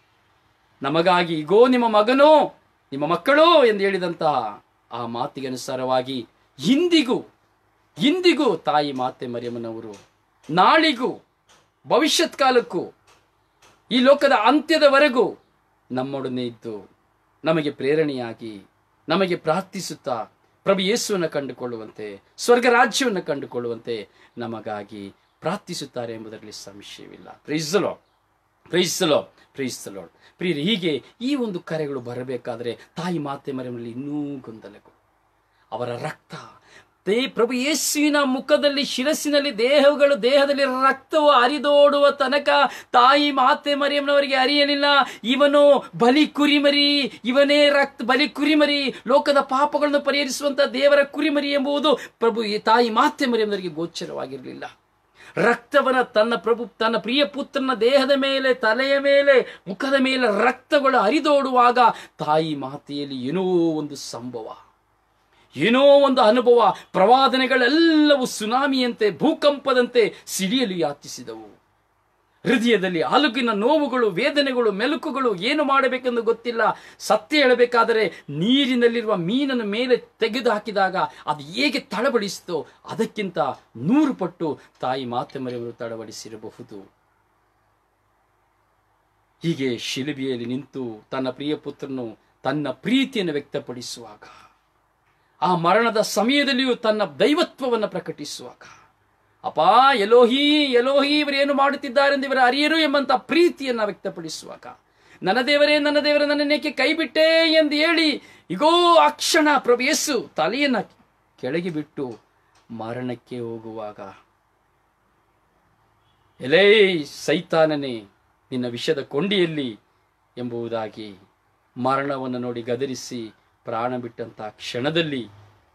ನಮಗಾಗಿ ಇಗೋ ನಿಮ್ಮ ಮಗನು ನಿಮ್ಮ ಮಕ್ಕಳು ಎಂದು ಹೇಳಿದಂತಹ ಆ ಮಾತಿಗೆ ಅನುಸಾರವಾಗಿ ಇಂದಿಗೂ ಇಂದಿಗೂ ತಾಯಿ ಮಾತೆ ಮರಿಯಮ್ಮನವರು ನಾಳಿಗೂ ಭವಿಷ್ಯತ್ ಕಾಲಕ್ಕೂ ಈ ಲೋಕದ ಅಂತ್ಯದವರೆಗೂ ನಮ್ಮೊಡನೆ ಇದ್ದು ನಮಗೆ ಪ್ರೇರಣೆಯಾಗಿ ನಮಗೆ ಪ್ರಾರ್ಥಿಸುತ್ತಾ ಪ್ರಭು ಯೇಸುವನ್ನು ಕಂಡುಕೊಳ್ಳುವಂತೆ ಸ್ವರ್ಗ ರಾಜ್ಯವನ್ನು ಕಂಡುಕೊಳ್ಳುವಂತೆ ನಮಗಾಗಿ ಪ್ರಾರ್ಥಿಸುತ್ತಾರೆ ಎಂಬುದರಲ್ಲಿ ಸಂಶಯವಿಲ್ಲ ಪ್ರೀಸಲೋ ಪ್ರೀಸಲೋ ಪ್ರೀಸಲೋ ಪ್ರಿಯರಿ ಹೀಗೆ ಈ ಒಂದು ಕರೆಗಳು ಬರಬೇಕಾದರೆ ತಾಯಿ ಮಾತೆ ಮರೆಯಲ್ಲಿ ಇನ್ನೂ ಗೊಂದಲಗಳು ಅವರ ರಕ್ತ ದೇ ಪ್ರಭು ಯೇಸುವಿನ ಮುಖದಲ್ಲಿ ಶಿರಸ್ಸಿನಲ್ಲಿ ದೇಹಗಳು ದೇಹದಲ್ಲಿ ರಕ್ತವು ಹರಿದೋಡುವ ತನಕ ತಾಯಿ ಮಾತೆ ಮರಿಯಮ್ಮನವರಿಗೆ ಅರಿಯಲಿಲ್ಲ ಇವನು ಬಲಿ ಕುರಿಮರಿ ಇವನೇ ರಕ್ತ ಬಲಿ ಕುರಿಮರಿ ಲೋಕದ ಪಾಪಗಳನ್ನು ಪರಿಹರಿಸುವಂತ ದೇವರ ಕುರಿಮರಿ ಎಂಬುದು ಪ್ರಭು ಈ ತಾಯಿ ಮಾತೆ ಮರಿಯಮ್ಮನವರಿಗೆ ಗೋಚರವಾಗಿರಲಿಲ್ಲ ರಕ್ತವನ ತನ್ನ ಪ್ರಭು ತನ್ನ ಪ್ರಿಯ ಪುತ್ರನ ದೇಹದ ಮೇಲೆ ತಲೆಯ ಮೇಲೆ ಮುಖದ ಮೇಲೆ ರಕ್ತಗಳು ಹರಿದೋಡುವಾಗ ತಾಯಿ ಮಾತೆಯಲ್ಲಿ ಏನೋ ಒಂದು ಸಂಭವ ಏನೋ ಒಂದು ಅನುಭವ ಪ್ರವಾದನೆಗಳೆಲ್ಲವೂ ಸುನಾಮಿಯಂತೆ ಭೂಕಂಪದಂತೆ ಸಿಡಿಯಲು ಯಾಚಿಸಿದವು ಹೃದಯದಲ್ಲಿ ಅಲುಗಿನ ನೋವುಗಳು ವೇದನೆಗಳು ಮೆಲುಕುಗಳು ಏನು ಮಾಡಬೇಕೆಂದು ಗೊತ್ತಿಲ್ಲ ಸತ್ಯ ಹೇಳಬೇಕಾದರೆ ನೀರಿನಲ್ಲಿರುವ ಮೀನನ್ನು ಮೇಲೆ ತೆಗೆದು ಹಾಕಿದಾಗ ಅದು ಹೇಗೆ ತಳಬಡಿಸಿತೋ ಅದಕ್ಕಿಂತ ನೂರು ಪಟ್ಟು ತಾಯಿ ಮಾತೆ ಮರೆಯವರು ತಳಬಡಿಸಿರಬಹುದು ಹೀಗೆ ಶಿಲುಬೆಯಲ್ಲಿ ನಿಂತು ತನ್ನ ಪ್ರಿಯ ಪುತ್ರನು ತನ್ನ ಪ್ರೀತಿಯನ್ನು ವ್ಯಕ್ತಪಡಿಸುವಾಗ ಆ ಮರಣದ ಸಮಯದಲ್ಲಿಯೂ ತನ್ನ ದೈವತ್ವವನ್ನು ಪ್ರಕಟಿಸುವಾಗ ಅಪಾ ಎಲೋಹಿ ಎಲೋಹಿ ಇವರೇನು ಮಾಡುತ್ತಿದ್ದಾರೆಂದು ಇವರ ಅರಿಯರು ಎಂಬಂತ ಪ್ರೀತಿಯನ್ನ ವ್ಯಕ್ತಪಡಿಸುವಾಗ ನನ್ನ ದೇವರೇ ನನ್ನ ದೇವರೇ ನನ್ನನ್ನೇಕೆ ಕೈಬಿಟ್ಟೆ ಎಂದು ಹೇಳಿ ಇಗೋ ಆ ಕ್ಷಣ ಪ್ರಭು ಯೇಸು ತಲೆಯನ್ನ ಕೆಳಗೆ ಬಿಟ್ಟು ಮರಣಕ್ಕೆ ಹೋಗುವಾಗ ಎಲೇ ಸೈತಾನನೇ ನಿನ್ನ ವಿಷದ ಕೊಂಡಿಯಲ್ಲಿ ಎಂಬುದಾಗಿ ಮರಣವನ್ನು ನೋಡಿ ಗದರಿಸಿ ಪ್ರಾಣ ಬಿಟ್ಟಂತ ಕ್ಷಣದಲ್ಲಿ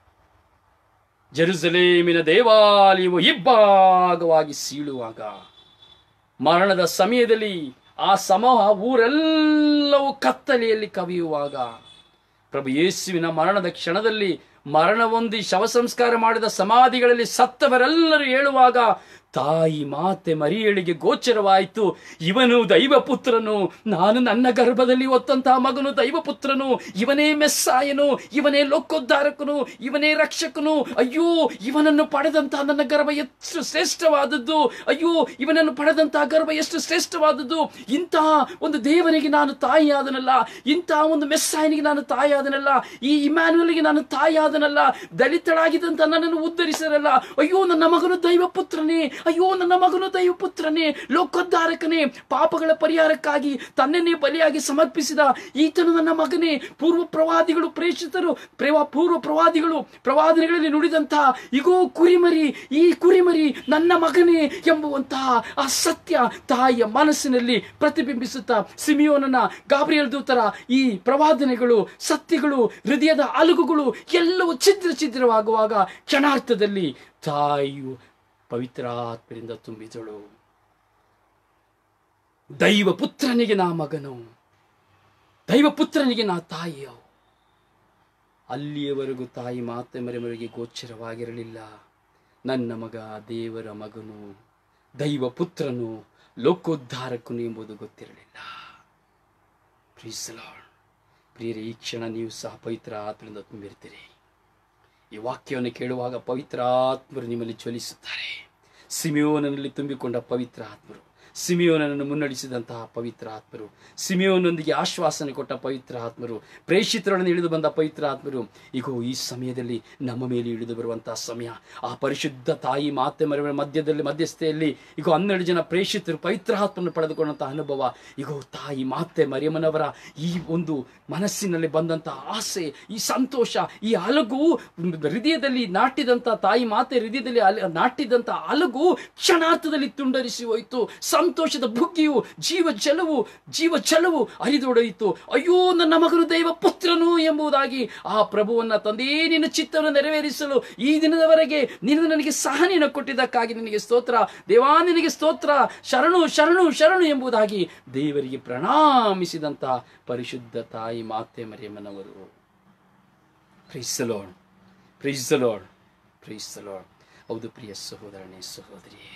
ಜೆರುಸಲೇಮಿನ ದೇವಾಲಯವು ಇಬ್ಬಾಗವಾಗಿ ಸೀಳುವಾಗ ಮರಣದ ಸಮಯದಲ್ಲಿ ಆ ಸಮೂಹ ಊರೆಲ್ಲವೂ ಕತ್ತಲೆಯಲ್ಲಿ ಕವಿಯುವಾಗ ಪ್ರಭು ಯೇಸುವಿನ ಮರಣದ ಕ್ಷಣದಲ್ಲಿ ಮರಣ ಹೊಂದಿ ಶವ ಸಂಸ್ಕಾರ ಮಾಡಿದ ಸಮಾಧಿಗಳಲ್ಲಿ ಸತ್ತವರೆಲ್ಲರೂ ಹೇಳುವಾಗ ತಾಯಿ ಮಾತೆ ಮರಿಯಳಿಗೆ ಗೋಚರವಾಯಿತು ಇವನು ದೈವಪುತ್ರನು ನಾನು ನನ್ನ ಗರ್ಭದಲ್ಲಿ ಹೊತ್ತಂತಹ ಮಗನು ದೈವಪುತ್ರನು ಇವನೇ ಮೆಸ್ಸಾಯನು ಇವನೇ ಲೋಕೋದ್ಧಾರಕನು ಇವನೇ ರಕ್ಷಕನು ಅಯ್ಯೋ ಇವನನ್ನು ಪಡೆದಂತಹ ನನ್ನ ಗರ್ಭ ಎಷ್ಟು ಶ್ರೇಷ್ಠವಾದದ್ದು ಅಯ್ಯೋ ಇವನನ್ನು ಪಡೆದಂತಹ ಗರ್ಭ ಎಷ್ಟು ಶ್ರೇಷ್ಠವಾದದ್ದು ಇಂತಹ ಒಂದು ದೇವನಿಗೆ ನಾನು ತಾಯಿಯಾದನಲ್ಲ ಇಂತಹ ಒಂದು ಮೆಸ್ಸಾಯನಿಗೆ ನಾನು ತಾಯಿಯಾದನಲ್ಲ ಈ ಇಮ್ಯಾನ್ಯುವಲ್ಗೆ ನಾನು ತಾಯಿಯಾದನಲ್ಲ ದಲಿತಳಾಗಿದ್ದಂತ ನನ್ನನ್ನು ಉದ್ಧರಿಸರಲ್ಲ ಅಯ್ಯೋ ನನ್ನ ಮಗನು ದೈವಪುತ್ರನೇ ಅಯ್ಯೋ ನನ್ನ ಮಗನು ದೈವಪುತ್ರನೇ ಲೋಕೋದ್ಧಾರಕನೇ ಪಾಪಗಳ ಪರಿಹಾರಕ್ಕಾಗಿ ತನ್ನನ್ನೇ ಬಲಿಯಾಗಿ ಸಮರ್ಪಿಸಿದ ಈತನು ನನ್ನ ಮಗನೇ ಪೂರ್ವ ಪ್ರವಾದಿಗಳು ಪ್ರೇಷಿತರು ಪ್ರೇವ ಪೂರ್ವ ಪ್ರವಾದಿಗಳು ಪ್ರವಾದನೆಗಳಲ್ಲಿ ನುಡಿದಂತಹ ಇಗೋ ಕುರಿಮರಿ ಈ ಕುರಿಮರಿ ನನ್ನ ಮಗನೇ ಎಂಬುವಂತಹ ಆ ಸತ್ಯ ತಾಯಿಯ ಮನಸ್ಸಿನಲ್ಲಿ ಪ್ರತಿಬಿಂಬಿಸುತ್ತಾ ಸಿಮಿಯೋನನ ಗಾಬ್ರಿಯಲ್ ದೂತರ ಈ ಪ್ರವಾದನೆಗಳು ಸತ್ಯಗಳು ಹೃದಯದ ಅಲುಗುಗಳು ಎಲ್ಲವೂ ಛಿದ್ರ ಛಿದ್ರವಾಗುವಾಗ ಕ್ಷಣಾರ್ಥದಲ್ಲಿ ತಾಯಿಯು ಪವಿತ್ರಾತ್ಮರಿಂದ ತುಂಬಿದಳು ದೈವ ಪುತ್ರನಿಗೆ ನಾ ಮಗನು ದೈವ ಪುತ್ರನಿಗೆ ನಾ ತಾಯಿಯೋ ಅಲ್ಲಿಯವರೆಗೂ ತಾಯಿ ಮಾತೆ ಮರೆಮರೆಗೆ ಗೋಚರವಾಗಿರಲಿಲ್ಲ ನನ್ನ ಮಗ ದೇವರ ಮಗನು ದೈವ ಪುತ್ರನು ಲೋಕೋದ್ಧಾರಕನು ಎಂಬುದು ಗೊತ್ತಿರಲಿಲ್ಲ Praise the Lord. ಪ್ರಿಯರೇ ಈ ಕ್ಷಣ ನೀವು ಸಹ ಪವಿತ್ರ ಆತ್ಮರಿಂದ ತುಂಬಿರ್ತೀರಿ ಈ ವಾಕ್ಯವನ್ನು ಕೇಳುವಾಗ ಪವಿತ್ರ ಆತ್ಮರು ನಿಮ್ಮಲ್ಲಿ ಜ್ವಲಿಸುತ್ತಾರೆ ಸಿಮಿಯೋನಲ್ಲಿ ತುಂಬಿಕೊಂಡ ಪವಿತ್ರ ಆತ್ಮರು ಸಿಮಿಯೋನನ್ನು ಮುನ್ನಡೆಸಿದಂತಹ ಪವಿತ್ರ ಆತ್ಮರು ಸಿಮಿಯೋನೊಂದಿಗೆ ಆಶ್ವಾಸನೆ ಕೊಟ್ಟ ಪವಿತ್ರ ಆತ್ಮರು ಪ್ರೇಷಿತರನ್ನು ಇಳಿದು ಬಂದ ಪವಿತ್ರ ಆತ್ಮರು ಈಗೋ ಈ ಸಮಯದಲ್ಲಿ ನಮ್ಮ ಮೇಲೆ ಇಳಿದು ಬರುವಂತಹ ಸಮಯ ಆ ಪರಿಶುದ್ಧ ತಾಯಿ ಮಾತೆ ಮರಗಳ ಮಧ್ಯದಲ್ಲಿ ಮಧ್ಯಸ್ಥೆಯಲ್ಲಿ ಈಗ ಹನ್ನೆರಡು ಜನ ಪ್ರೇಷಿತರು ಪವಿತ್ರ ಆತ್ಮನ್ನು ಪಡೆದುಕೊಂಡಂತಹ ಅನುಭವ ಈಗೋ ತಾಯಿ ಮಾತೆ ಮರಿಯಮ್ಮನವರ ಈ ಒಂದು ಮನಸ್ಸಿನಲ್ಲಿ ಬಂದಂತಹ ಆಸೆ ಈ ಸಂತೋಷ ಈ ಅಲಗು ಹೃದಯದಲ್ಲಿ ನಾಟಿದಂತ ತಾಯಿ ಮಾತೆ ಹೃದಯದಲ್ಲಿ ಅಲ ನಾಟಿದಂತ ಅಲಗು ಕ್ಷಣಾರ್ಥದಲ್ಲಿ ತುಂಡರಿಸಿ ಹೋಯಿತು ಸಂತೋಷದ ಬುಗ್ಗಿಯು ಜೀವ ಜಲವು ಜೀವ ಜಲವು ಹರಿದೊಡೆಯಿತು ಅಯ್ಯೋ ನನ್ನ ಮಗನು ದೈವ ಪುತ್ರನು ಎಂಬುದಾಗಿ ಆ ಪ್ರಭುವನ್ನ ತಂದೇ ನಿನ್ನ ಚಿತ್ತವನ್ನು ನೆರವೇರಿಸಲು ಈ ದಿನದವರೆಗೆ ನೀನು ನನಗೆ ಸಹನೆಯನ್ನು ಕೊಟ್ಟಿದ್ದಕ್ಕಾಗಿ ನಿನಗೆ ಸ್ತೋತ್ರ ದೇವಾ ನಿನಗೆ ಸ್ತೋತ್ರ ಶರಣು ಶರಣು ಶರಣು ಎಂಬುದಾಗಿ ದೇವರಿಗೆ ಪ್ರಣಾಮಿಸಿದಂತ ಪರಿಶುದ್ಧ ತಾಯಿ ಮಾತೆ ಮರಿಯಮ್ಮನವರು ಪ್ರೀಸಲೋಣ್ ಪ್ರೀಸಲೋಣ್ ಪ್ರೀಸಲೋಣ್ ಹೌದು ಪ್ರಿಯ ಸಹೋದರನೇ ಸಹೋದರಿಯೇ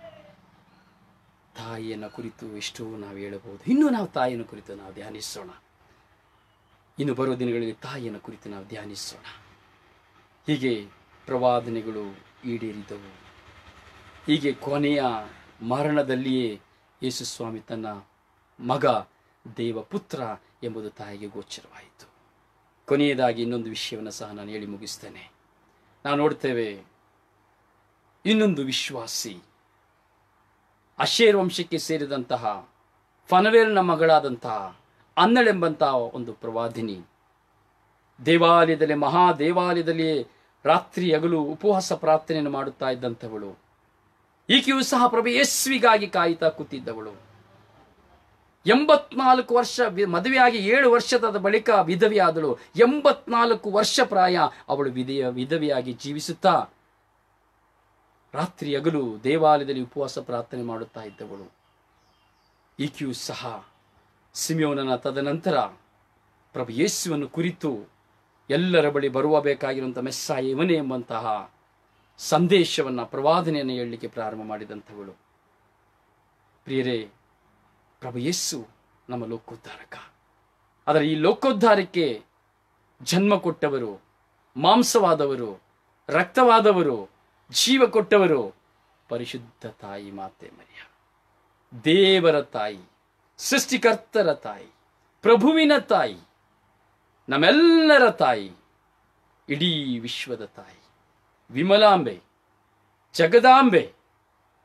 ತಾಯಿಯನ್ನು ಕುರಿತು ಎಷ್ಟೋ ನಾವು ಹೇಳಬಹುದು ಇನ್ನೂ ನಾವು ತಾಯಿಯನ್ನು ಕುರಿತು ನಾವು ಧ್ಯಾನಿಸೋಣ ಇನ್ನು ಬರುವ ದಿನಗಳಲ್ಲಿ ತಾಯಿಯನ್ನು ಕುರಿತು ನಾವು ಧ್ಯಾನಿಸೋಣ ಹೀಗೆ ಪ್ರವಾದನೆಗಳು ಈಡೇರಿದವು ಹೀಗೆ ಕೊನೆಯ ಮರಣದಲ್ಲಿಯೇ ಯೇಸು ಸ್ವಾಮಿ ತನ್ನ ಮಗ ದೇವಪುತ್ರ ಎಂಬುದು ತಾಯಿಗೆ ಗೋಚರವಾಯಿತು ಕೊನೆಯದಾಗಿ ಇನ್ನೊಂದು ವಿಷಯವನ್ನು ಸಹ ನಾನು ಹೇಳಿ ಮುಗಿಸ್ತೇನೆ ನಾವು ನೋಡ್ತೇವೆ ಇನ್ನೊಂದು ವಿಶ್ವಾಸಿ ಅಶೇರ್ ವಂಶಕ್ಕೆ ಸೇರಿದಂತಹ ಫನವೇಲ್ನ ಮಗಳಾದಂತಹ ಅನ್ನಳೆಂಬಂತಹ ಒಂದು ಪ್ರವಾದಿನಿ ದೇವಾಲಯದಲ್ಲಿ ಮಹಾ ದೇವಾಲಯದಲ್ಲಿ ರಾತ್ರಿ ಹಗಲು ಉಪವಾಸ ಪ್ರಾರ್ಥನೆಯನ್ನು ಮಾಡುತ್ತಾ ಇದ್ದಂಥವಳು ಈಕೆಯೂ ಸಹ ಪ್ರಭು ಯೇಸುವಿಗಾಗಿ ಕಾಯುತ್ತಾ ಕೂತಿದ್ದವಳು ಎಂಬತ್ನಾಲ್ಕು ವರ್ಷ ವಿ- ಮದುವೆಯಾಗಿ ಏಳು ವರ್ಷದ ಬಳಿಕ ವಿಧವೆಯಾದಳು ಎಂಬತ್ನಾಲ್ಕು ವರ್ಷ ಪ್ರಾಯ ಅವಳು ವಿಧೆಯ ವಿಧವೆಯಾಗಿ ಜೀವಿಸುತ್ತಾ ರಾತ್ರಿ ಹಗಲು ದೇವಾಲಯದಲ್ಲಿ ಉಪವಾಸ ಪ್ರಾರ್ಥನೆ ಮಾಡುತ್ತಾ ಇದ್ದವಳು ಈಕೆಯೂ ಸಹ ಸಿಮಿಯೋನನ ತದನಂತರ ಪ್ರಭು ಯೇಸುವನ್ನು ಕುರಿತು ಎಲ್ಲರ ಬಳಿ ಬರುವ ಬೇಕಾಗಿರುವಂಥ ಮೆಸ್ಸಾಯ ಇವನೇ ಎಂಬಂತಹ ಸಂದೇಶವನ್ನು ಪ್ರವಾದನೆಯನ್ನು ಹೇಳಲಿಕ್ಕೆ ಪ್ರಾರಂಭ ಮಾಡಿದಂಥವಳು ಪ್ರಿಯರೇ ಪ್ರಭು ಯೇಸು ನಮ್ಮ ಲೋಕೋದ್ಧಾರಕ ಆದರೆ ಈ ಲೋಕೋದ್ಧಾರಕ್ಕೆ ಜನ್ಮ ಕೊಟ್ಟವರು ಮಾಂಸವಾದವರು ರಕ್ತವಾದವರು ಜೀವ ಕೊಟ್ಟವರು ಪರಿಶುದ್ಧ ತಾಯಿ ಮಾತೆ ಮರಿಯ ದೇವರ ತಾಯಿ ಸೃಷ್ಟಿಕರ್ತರ ತಾಯಿ ಪ್ರಭುವಿನ ತಾಯಿ ನಮ್ಮೆಲ್ಲರ ತಾಯಿ ಇಡೀ ವಿಶ್ವದ ತಾಯಿ ವಿಮಲಾಂಬೆ ಜಗದಾಂಬೆ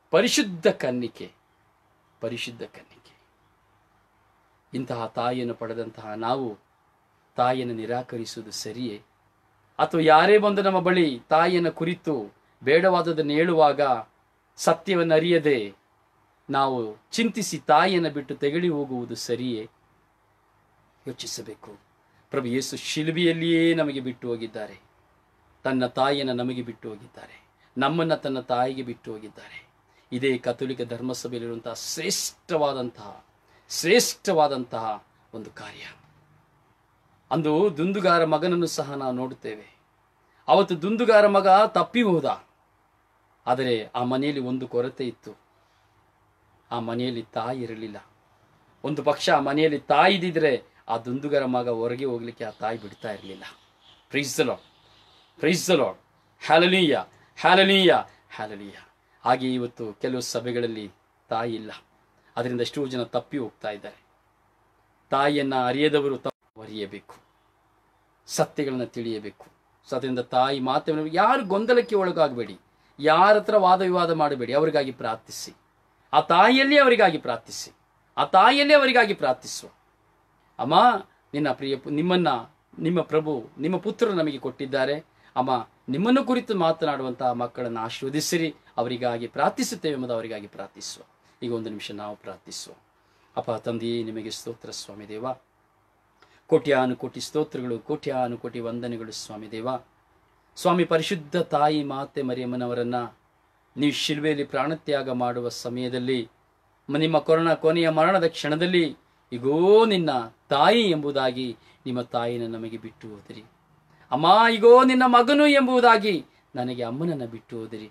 ಪರಿಶುದ್ಧ ಕನ್ನಿಕೆ ಪರಿಶುದ್ಧ ಕನ್ನಿಕೆ ಇಂತಹ ತಾಯಿಯನ್ನು ಪಡೆದಂತಹ ನಾವು ತಾಯಿಯನ್ನು ನಿರಾಕರಿಸುವುದು ಸರಿಯೇ ಅಥವಾ ಯಾರೇ ಬಂದು ನಮ್ಮ ಬಳಿ ತಾಯಿಯನ್ನು ಕುರಿತು ಬೇಡವಾದದನ್ನು ಹೇಳುವಾಗ ಸತ್ಯವನ್ನು ಅರಿಯದೆ ನಾವು ಚಿಂತಿಸಿ ತಾಯಿಯನ್ನು ಬಿಟ್ಟು ತೆಗಳಿ ಹೋಗುವುದು ಸರಿಯೇ ಯೋಚಿಸಬೇಕು ಪ್ರಭು ಯೇಸು ಶಿಲ್ಬಿಯಲ್ಲಿಯೇ ನಮಗೆ ಬಿಟ್ಟು ಹೋಗಿದ್ದಾರೆ ತನ್ನ ತಾಯಿಯನ್ನು ನಮಗೆ ಬಿಟ್ಟು ಹೋಗಿದ್ದಾರೆ ನಮ್ಮನ್ನು ತನ್ನ ತಾಯಿಗೆ ಬಿಟ್ಟು ಹೋಗಿದ್ದಾರೆ ಇದೇ ಕಥೋಲಿಕ ಧರ್ಮಸಭೆಯಲ್ಲಿರುವಂತಹ ಶ್ರೇಷ್ಠವಾದಂತಹ ಶ್ರೇಷ್ಠವಾದಂತಹ ಒಂದು ಕಾರ್ಯ ಅಂದು ದುಂದುಗಾರ ಮಗನನ್ನು ಸಹ ನಾವು ನೋಡುತ್ತೇವೆ ಅವತ್ತು ದುಂದುಗಾರ ಮಗ ತಪ್ಪಿ ಹೋದ ಆದರೆ ಆ ಮನೆಯಲ್ಲಿ ಒಂದು ಕೊರತೆ ಇತ್ತು ಆ ಮನೆಯಲ್ಲಿ ತಾಯಿ ಇರಲಿಲ್ಲ ಒಂದು ಪಕ್ಷ ಆ ಮನೆಯಲ್ಲಿ ತಾಯಿ ಇದ್ದಿದ್ರೆ ಆ ದುಂದುಗರ ಮಗ ಹೊರಗೆ ಹೋಗ್ಲಿಕ್ಕೆ ಆ ತಾಯಿ ಬಿಡ್ತಾ ಇರಲಿಲ್ಲ praise lord praise lord hallelujah hallelujah hallelujah ಹಾಗೆ ಇವತ್ತು ಕೆಲವು ಸಭೆಗಳಲ್ಲಿ ತಾಯಿ ಇಲ್ಲ ಅದರಿಂದ ಎಷ್ಟೋ ಜನ ತಪ್ಪಿ ಹೋಗ್ತಾ ಇದ್ದಾರೆ ತಾಯಿಯನ್ನ ಅರಿಯದವರು ತಪ್ಪು ಅರಿಯಬೇಕು ಸತ್ಯಗಳನ್ನ ತಿಳಿಯಬೇಕು ಸೊ ಅದರಿಂದ ತಾಯಿ ಮಾತನ್ನು ಯಾರು ಗೊಂದಲಕ್ಕೆ ಒಳಗಾಗಬೇಡಿ ಯಾರ ಹತ್ರ ವಾದ ವಿವಾದ ಮಾಡಬೇಡಿ ಅವರಿಗಾಗಿ ಪ್ರಾರ್ಥಿಸಿ ಆ ತಾಯಿಯಲ್ಲೇ ಅವರಿಗಾಗಿ ಪ್ರಾರ್ಥಿಸಿ ಆ ತಾಯಿಯಲ್ಲೇ ಅವರಿಗಾಗಿ ಪ್ರಾರ್ಥಿಸುವ ಅಮ್ಮ ನಿನ್ನ ಪ್ರಿಯ ಪು- ನಿಮ್ಮನ್ನ ನಿಮ್ಮ ಪ್ರಭು ನಿಮ್ಮ ಪುತ್ರರು ನಮಗೆ ಕೊಟ್ಟಿದ್ದಾರೆ ಅಮ್ಮ ನಿಮ್ಮನ್ನು ಕುರಿತು ಮಾತನಾಡುವಂತಹ ಮಕ್ಕಳನ್ನು ಆಶೀರ್ವದಿಸಿರಿ ಅವರಿಗಾಗಿ ಪ್ರಾರ್ಥಿಸುತ್ತೇವೆ ಎಂಬುದು ಅವರಿಗಾಗಿ ಪ್ರಾರ್ಥಿಸುವ ಈಗ ಒಂದು ನಿಮಿಷ ನಾವು ಪ್ರಾರ್ಥಿಸುವ ಅಪ್ಪ ತಂದೆಯೇ ನಿಮಗೆ ಸ್ತೋತ್ರ ಸ್ವಾಮಿ ದೇವ ಕೋಟ್ಯಾನು ಕೋಟಿ ಸ್ತೋತ್ರಗಳು ಕೋಟ್ಯಾನು ಕೋಟಿ ವಂದನೆಗಳು ಸ್ವಾಮಿ ದೇವ ಸ್ವಾಮಿ ಪರಿಶುದ್ಧ ತಾಯಿ ಮಾತೆ ಮರಿಯಮ್ಮನವರನ್ನ ನೀವು ಶಿಲ್ವೆಯಲ್ಲಿ ಪ್ರಾಣತ್ಯಾಗ ಮಾಡುವ ಸಮಯದಲ್ಲಿ ಮ- ನಿಮ್ಮ ಕೊರೋನಾ ಕೊನೆಯ ಮರಣದ ಕ್ಷಣದಲ್ಲಿ ಈಗೋ ನಿನ್ನ ತಾಯಿ ಎಂಬುದಾಗಿ ನಿಮ್ಮ ತಾಯಿನ ನಮಗೆ ಬಿಟ್ಟು ಹೋದಿರಿ ಅಮ್ಮ ಈಗೋ ನಿನ್ನ ಮಗನು ಎಂಬುದಾಗಿ ನನಗೆ ಅಮ್ಮನನ್ನ ಬಿಟ್ಟು ಹೋದಿರಿ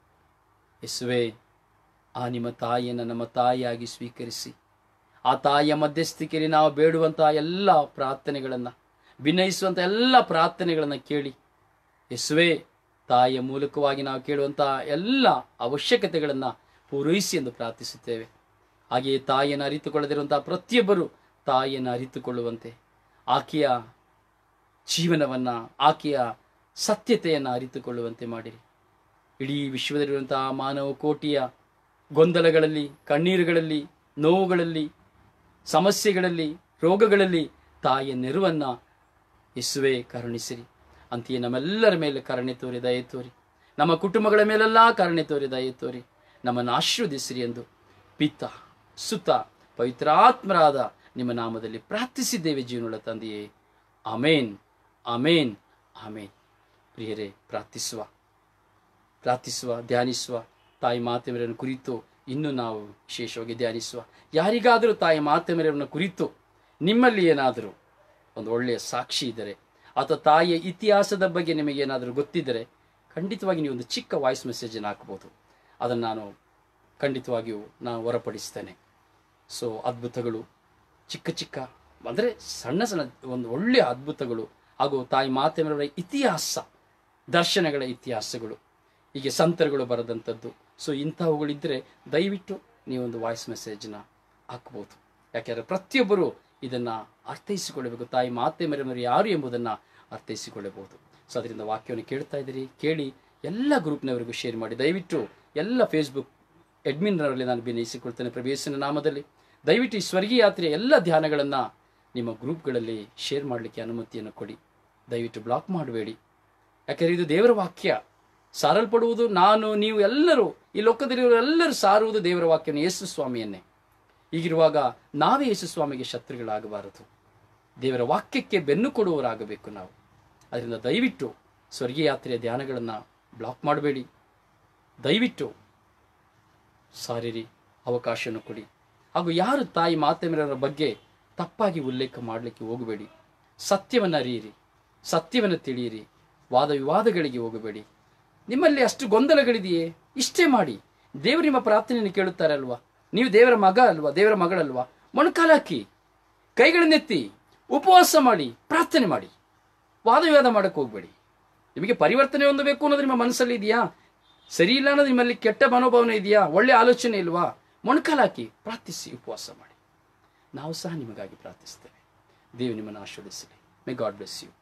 ಯೇಸುವೆ ಆ ನಿಮ್ಮ ತಾಯಿಯನ್ನು ನಮ್ಮ ತಾಯಿಯಾಗಿ ಸ್ವೀಕರಿಸಿ ಆ ತಾಯಿಯ ಮಧ್ಯಸ್ಥಿಕೆಯಲ್ಲಿ ನಾವು ಬೇಡುವಂತಹ ಎಲ್ಲ ಪ್ರಾರ್ಥನೆಗಳನ್ನು ಭಿನ್ನಯಿಸುವಂಥ ಎಲ್ಲ ಪ್ರಾರ್ಥನೆಗಳನ್ನು ಕೇಳಿ ಯೇಸುವೆ ತಾಯಿಯ ಮೂಲಕವಾಗಿ ನಾವು ಕೇಳುವಂತಹ ಎಲ್ಲ ಅವಶ್ಯಕತೆಗಳನ್ನು ಪೂರೈಸಿ ಎಂದು ಪ್ರಾರ್ಥಿಸುತ್ತೇವೆ ಹಾಗೆಯೇ ತಾಯಿಯನ್ನು ಅರಿತುಕೊಳ್ಳದಿರುವಂತಹ ಪ್ರತಿಯೊಬ್ಬರು ತಾಯಿಯನ್ನು ಅರಿತುಕೊಳ್ಳುವಂತೆ ಆಕೆಯ ಜೀವನವನ್ನು ಆಕೆಯ ಸತ್ಯತೆಯನ್ನು ಅರಿತುಕೊಳ್ಳುವಂತೆ ಮಾಡಿರಿ ಇಡೀ ವಿಶ್ವದಲ್ಲಿರುವಂತಹ ಮಾನವ ಕೋಟಿಯ ಗೊಂದಲಗಳಲ್ಲಿ ಕಣ್ಣೀರುಗಳಲ್ಲಿ ನೋವುಗಳಲ್ಲಿ ಸಮಸ್ಯೆಗಳಲ್ಲಿ ರೋಗಗಳಲ್ಲಿ ತಾಯಿಯ ನೆರವನ್ನು ಯೇಸುವೆ ಕರುಣಿಸಿರಿ ಅಂತೆಯೇ ನಮ್ಮೆಲ್ಲರ ಮೇಲೆ ಕರುಣೆ ತೋರಿ ದಯೆ ತೋರಿ ನಮ್ಮ ಕುಟುಂಬಗಳ ಮೇಲೆಲ್ಲ ಕರುಣೆ ತೋರಿ ದಯೆ ತೋರಿ ನಮ್ಮನ್ನು ಆಶೀರ್ವದಿಸಿರಿ ಎಂದು ಪಿತ ಸುತ ಪವಿತ್ರಾತ್ಮರಾದ ನಿಮ್ಮ ನಾಮದಲ್ಲಿ ಪ್ರಾರ್ಥಿಸಿದ್ದೇವೆ ಜೀವನಗಳ ತಂದೆಯೇ ಅಮೇನ್ ಅಮೇನ್ ಆಮೇನ್ ಪ್ರಿಯರೇ ಪ್ರಾರ್ಥಿಸುವ ಪ್ರಾರ್ಥಿಸುವ ಧ್ಯಾನಿಸುವ ತಾಯಿ ಮಾತೆಮರನ್ನು ಕುರಿತು ಇನ್ನು ನಾವು ವಿಶೇಷವಾಗಿ ಧ್ಯಾನಿಸುವ ಯಾರಿಗಾದರೂ ತಾಯಿ ಮಾತೆಮರವನ್ನು ಕುರಿತು ನಿಮ್ಮಲ್ಲಿ ಏನಾದರೂ ಒಂದು ಒಳ್ಳೆಯ ಸಾಕ್ಷಿ ಇದ್ದರೆ ಅಥವಾ ತಾಯಿಯ ಇತಿಹಾಸದ ಬಗ್ಗೆ ನಿಮಗೆ ಏನಾದರೂ ಗೊತ್ತಿದ್ದರೆ ಖಂಡಿತವಾಗಿ ನೀವು ಒಂದು ಚಿಕ್ಕ ವಾಯ್ಸ್ ಮೆಸೇಜನ್ನು ಹಾಕ್ಬೋದು ಅದನ್ನು ನಾನು ಖಂಡಿತವಾಗಿಯೂ ನಾನು ಹೊರಪಡಿಸ್ತೇನೆ ಸೊ ಅದ್ಭುತಗಳು ಚಿಕ್ಕ ಚಿಕ್ಕ ಅಂದರೆ ಸಣ್ಣ ಸಣ್ಣ ಒಂದು ಒಳ್ಳೆಯ ಅದ್ಭುತಗಳು ಹಾಗೂ ತಾಯಿ ಮಾತೆಮರವರ ಇತಿಹಾಸ ದರ್ಶನಗಳ ಇತಿಹಾಸಗಳು ಹೀಗೆ ಸಂತರುಗಳು ಬರೆದಂಥದ್ದು ಸೊ ಇಂಥವುಗಳಿದ್ದರೆ ದಯವಿಟ್ಟು ನೀವೊಂದು ವಾಯ್ಸ್ ಮೆಸೇಜ್ನ ಹಾಕ್ಬೋದು ಯಾಕೆಂದರೆ ಪ್ರತಿಯೊಬ್ಬರು ಇದನ್ನು ಅರ್ಥೈಸಿಕೊಳ್ಳಬೇಕು ತಾಯಿ ಮಾತೆ ಮರೆಯವರು ಯಾರು ಎಂಬುದನ್ನು ಅರ್ಥೈಸಿಕೊಳ್ಳಬಹುದು ಸೊ ಅದರಿಂದ ವಾಕ್ಯವನ್ನು ಕೇಳ್ತಾ ಇದ್ದೀರಿ ಕೇಳಿ ಎಲ್ಲ ಗ್ರೂಪ್ನವರಿಗೂ ಶೇರ್ ಮಾಡಿ ದಯವಿಟ್ಟು ಎಲ್ಲ ಫೇಸ್ಬುಕ್ ಅಡ್ಮಿನ್ರಲ್ಲಿ ನಾನು ವಿನಯಿಸಿಕೊಳ್ತೇನೆ ಪ್ರವೇಶನ ನಾಮದಲ್ಲಿ ದಯವಿಟ್ಟು ಈ ಸ್ವರ್ಗೀಯ ಯಾತ್ರೆಯ ಎಲ್ಲ ಧ್ಯಾನಗಳನ್ನು ನಿಮ್ಮ ಗ್ರೂಪ್ಗಳಲ್ಲಿ ಶೇರ್ ಮಾಡಲಿಕ್ಕೆ ಅನುಮತಿಯನ್ನು ಕೊಡಿ ದಯವಿಟ್ಟು ಬ್ಲಾಕ್ ಮಾಡಬೇಡಿ ಯಾಕೆಂದರೆ ಇದು ದೇವರ ವಾಕ್ಯ ಸಾರಲ್ಪಡುವುದು ನಾನು ನೀವು ಎಲ್ಲರೂ ಈ ಲೋಕದಲ್ಲಿರುವ ಎಲ್ಲರೂ ಸಾರುವುದು ದೇವರ ವಾಕ್ಯನ ಯೇಸು ಸ್ವಾಮಿಯನ್ನೇ ಹೀಗಿರುವಾಗ ನಾವೇ ಯೇಸು ಸ್ವಾಮಿಗೆ ಶತ್ರುಗಳಾಗಬಾರದು ದೇವರ ವಾಕ್ಯಕ್ಕೆ ಬೆನ್ನು ಕೊಡುವವರಾಗಬೇಕು ನಾವು ಅದರಿಂದ ದಯವಿಟ್ಟು ಸ್ವರ್ಗೀಯ ಯಾತ್ರೆಯ ಧ್ಯಾನಗಳನ್ನು ಬ್ಲಾಕ್ ಮಾಡಬೇಡಿ ದಯವಿಟ್ಟು ಸಾರಿರಿ ಅವಕಾಶವನ್ನು ಕೊಡಿ ಹಾಗೂ ಯಾರು ತಾಯಿ ಮಾತೆಮರರ ಬಗ್ಗೆ ತಪ್ಪಾಗಿ ಉಲ್ಲೇಖ ಮಾಡಲಿಕ್ಕೆ ಹೋಗಬೇಡಿ ಸತ್ಯವನ್ನು ಅರಿಯಿರಿ ಸತ್ಯವನ್ನು ತಿಳಿಯಿರಿ ವಾದ ವಿವಾದಗಳಿಗೆ ಹೋಗಬೇಡಿ ನಿಮ್ಮಲ್ಲಿ ಅಷ್ಟು ಗೊಂದಲಗಳಿದೆಯೇ ಇಷ್ಟೇ ಮಾಡಿ ದೇವರು ನಿಮ್ಮ ಪ್ರಾರ್ಥನೆಯನ್ನು ಕೇಳುತ್ತಾರೆ ಅಲ್ವಾ ನೀವು ದೇವರ ಮಗ ಅಲ್ವಾ ದೇವರ ಮಗಳಲ್ವಾ ಮೊಣಕಾಲಾಕಿ ಕೈಗಳನ್ನೆತ್ತಿ ಉಪವಾಸ ಮಾಡಿ ಪ್ರಾರ್ಥನೆ ಮಾಡಿ ವಾದ ವಿವಾದ ಮಾಡಕ್ಕೆ ಹೋಗಬೇಡಿ ನಿಮಗೆ ಪರಿವರ್ತನೆ ಹೊಂದಬೇಕು ಅನ್ನೋದು ನಿಮ್ಮ ಮನಸ್ಸಲ್ಲಿ ಇದೆಯಾ ಸರಿ ಇಲ್ಲ ಅನ್ನೋದು ನಿಮ್ಮಲ್ಲಿ ಕೆಟ್ಟ ಮನೋಭಾವನೆ ಇದೆಯಾ ಒಳ್ಳೆ ಆಲೋಚನೆ ಇಲ್ವಾ ಮೊಣಕಾಲಾಕಿ ಪ್ರಾರ್ಥಿಸಿ ಉಪವಾಸ ಮಾಡಿ ನಾವು ಸಹ ನಿಮಗಾಗಿ ಪ್ರಾರ್ಥಿಸ್ತೇವೆ ದೇವು ನಿಮ್ಮನ್ನು ಆಶೀರ್ವದಿಸಲಿ ಮೇ ಗಾಡ್ ಬ್ಲೆಸ್ ಯು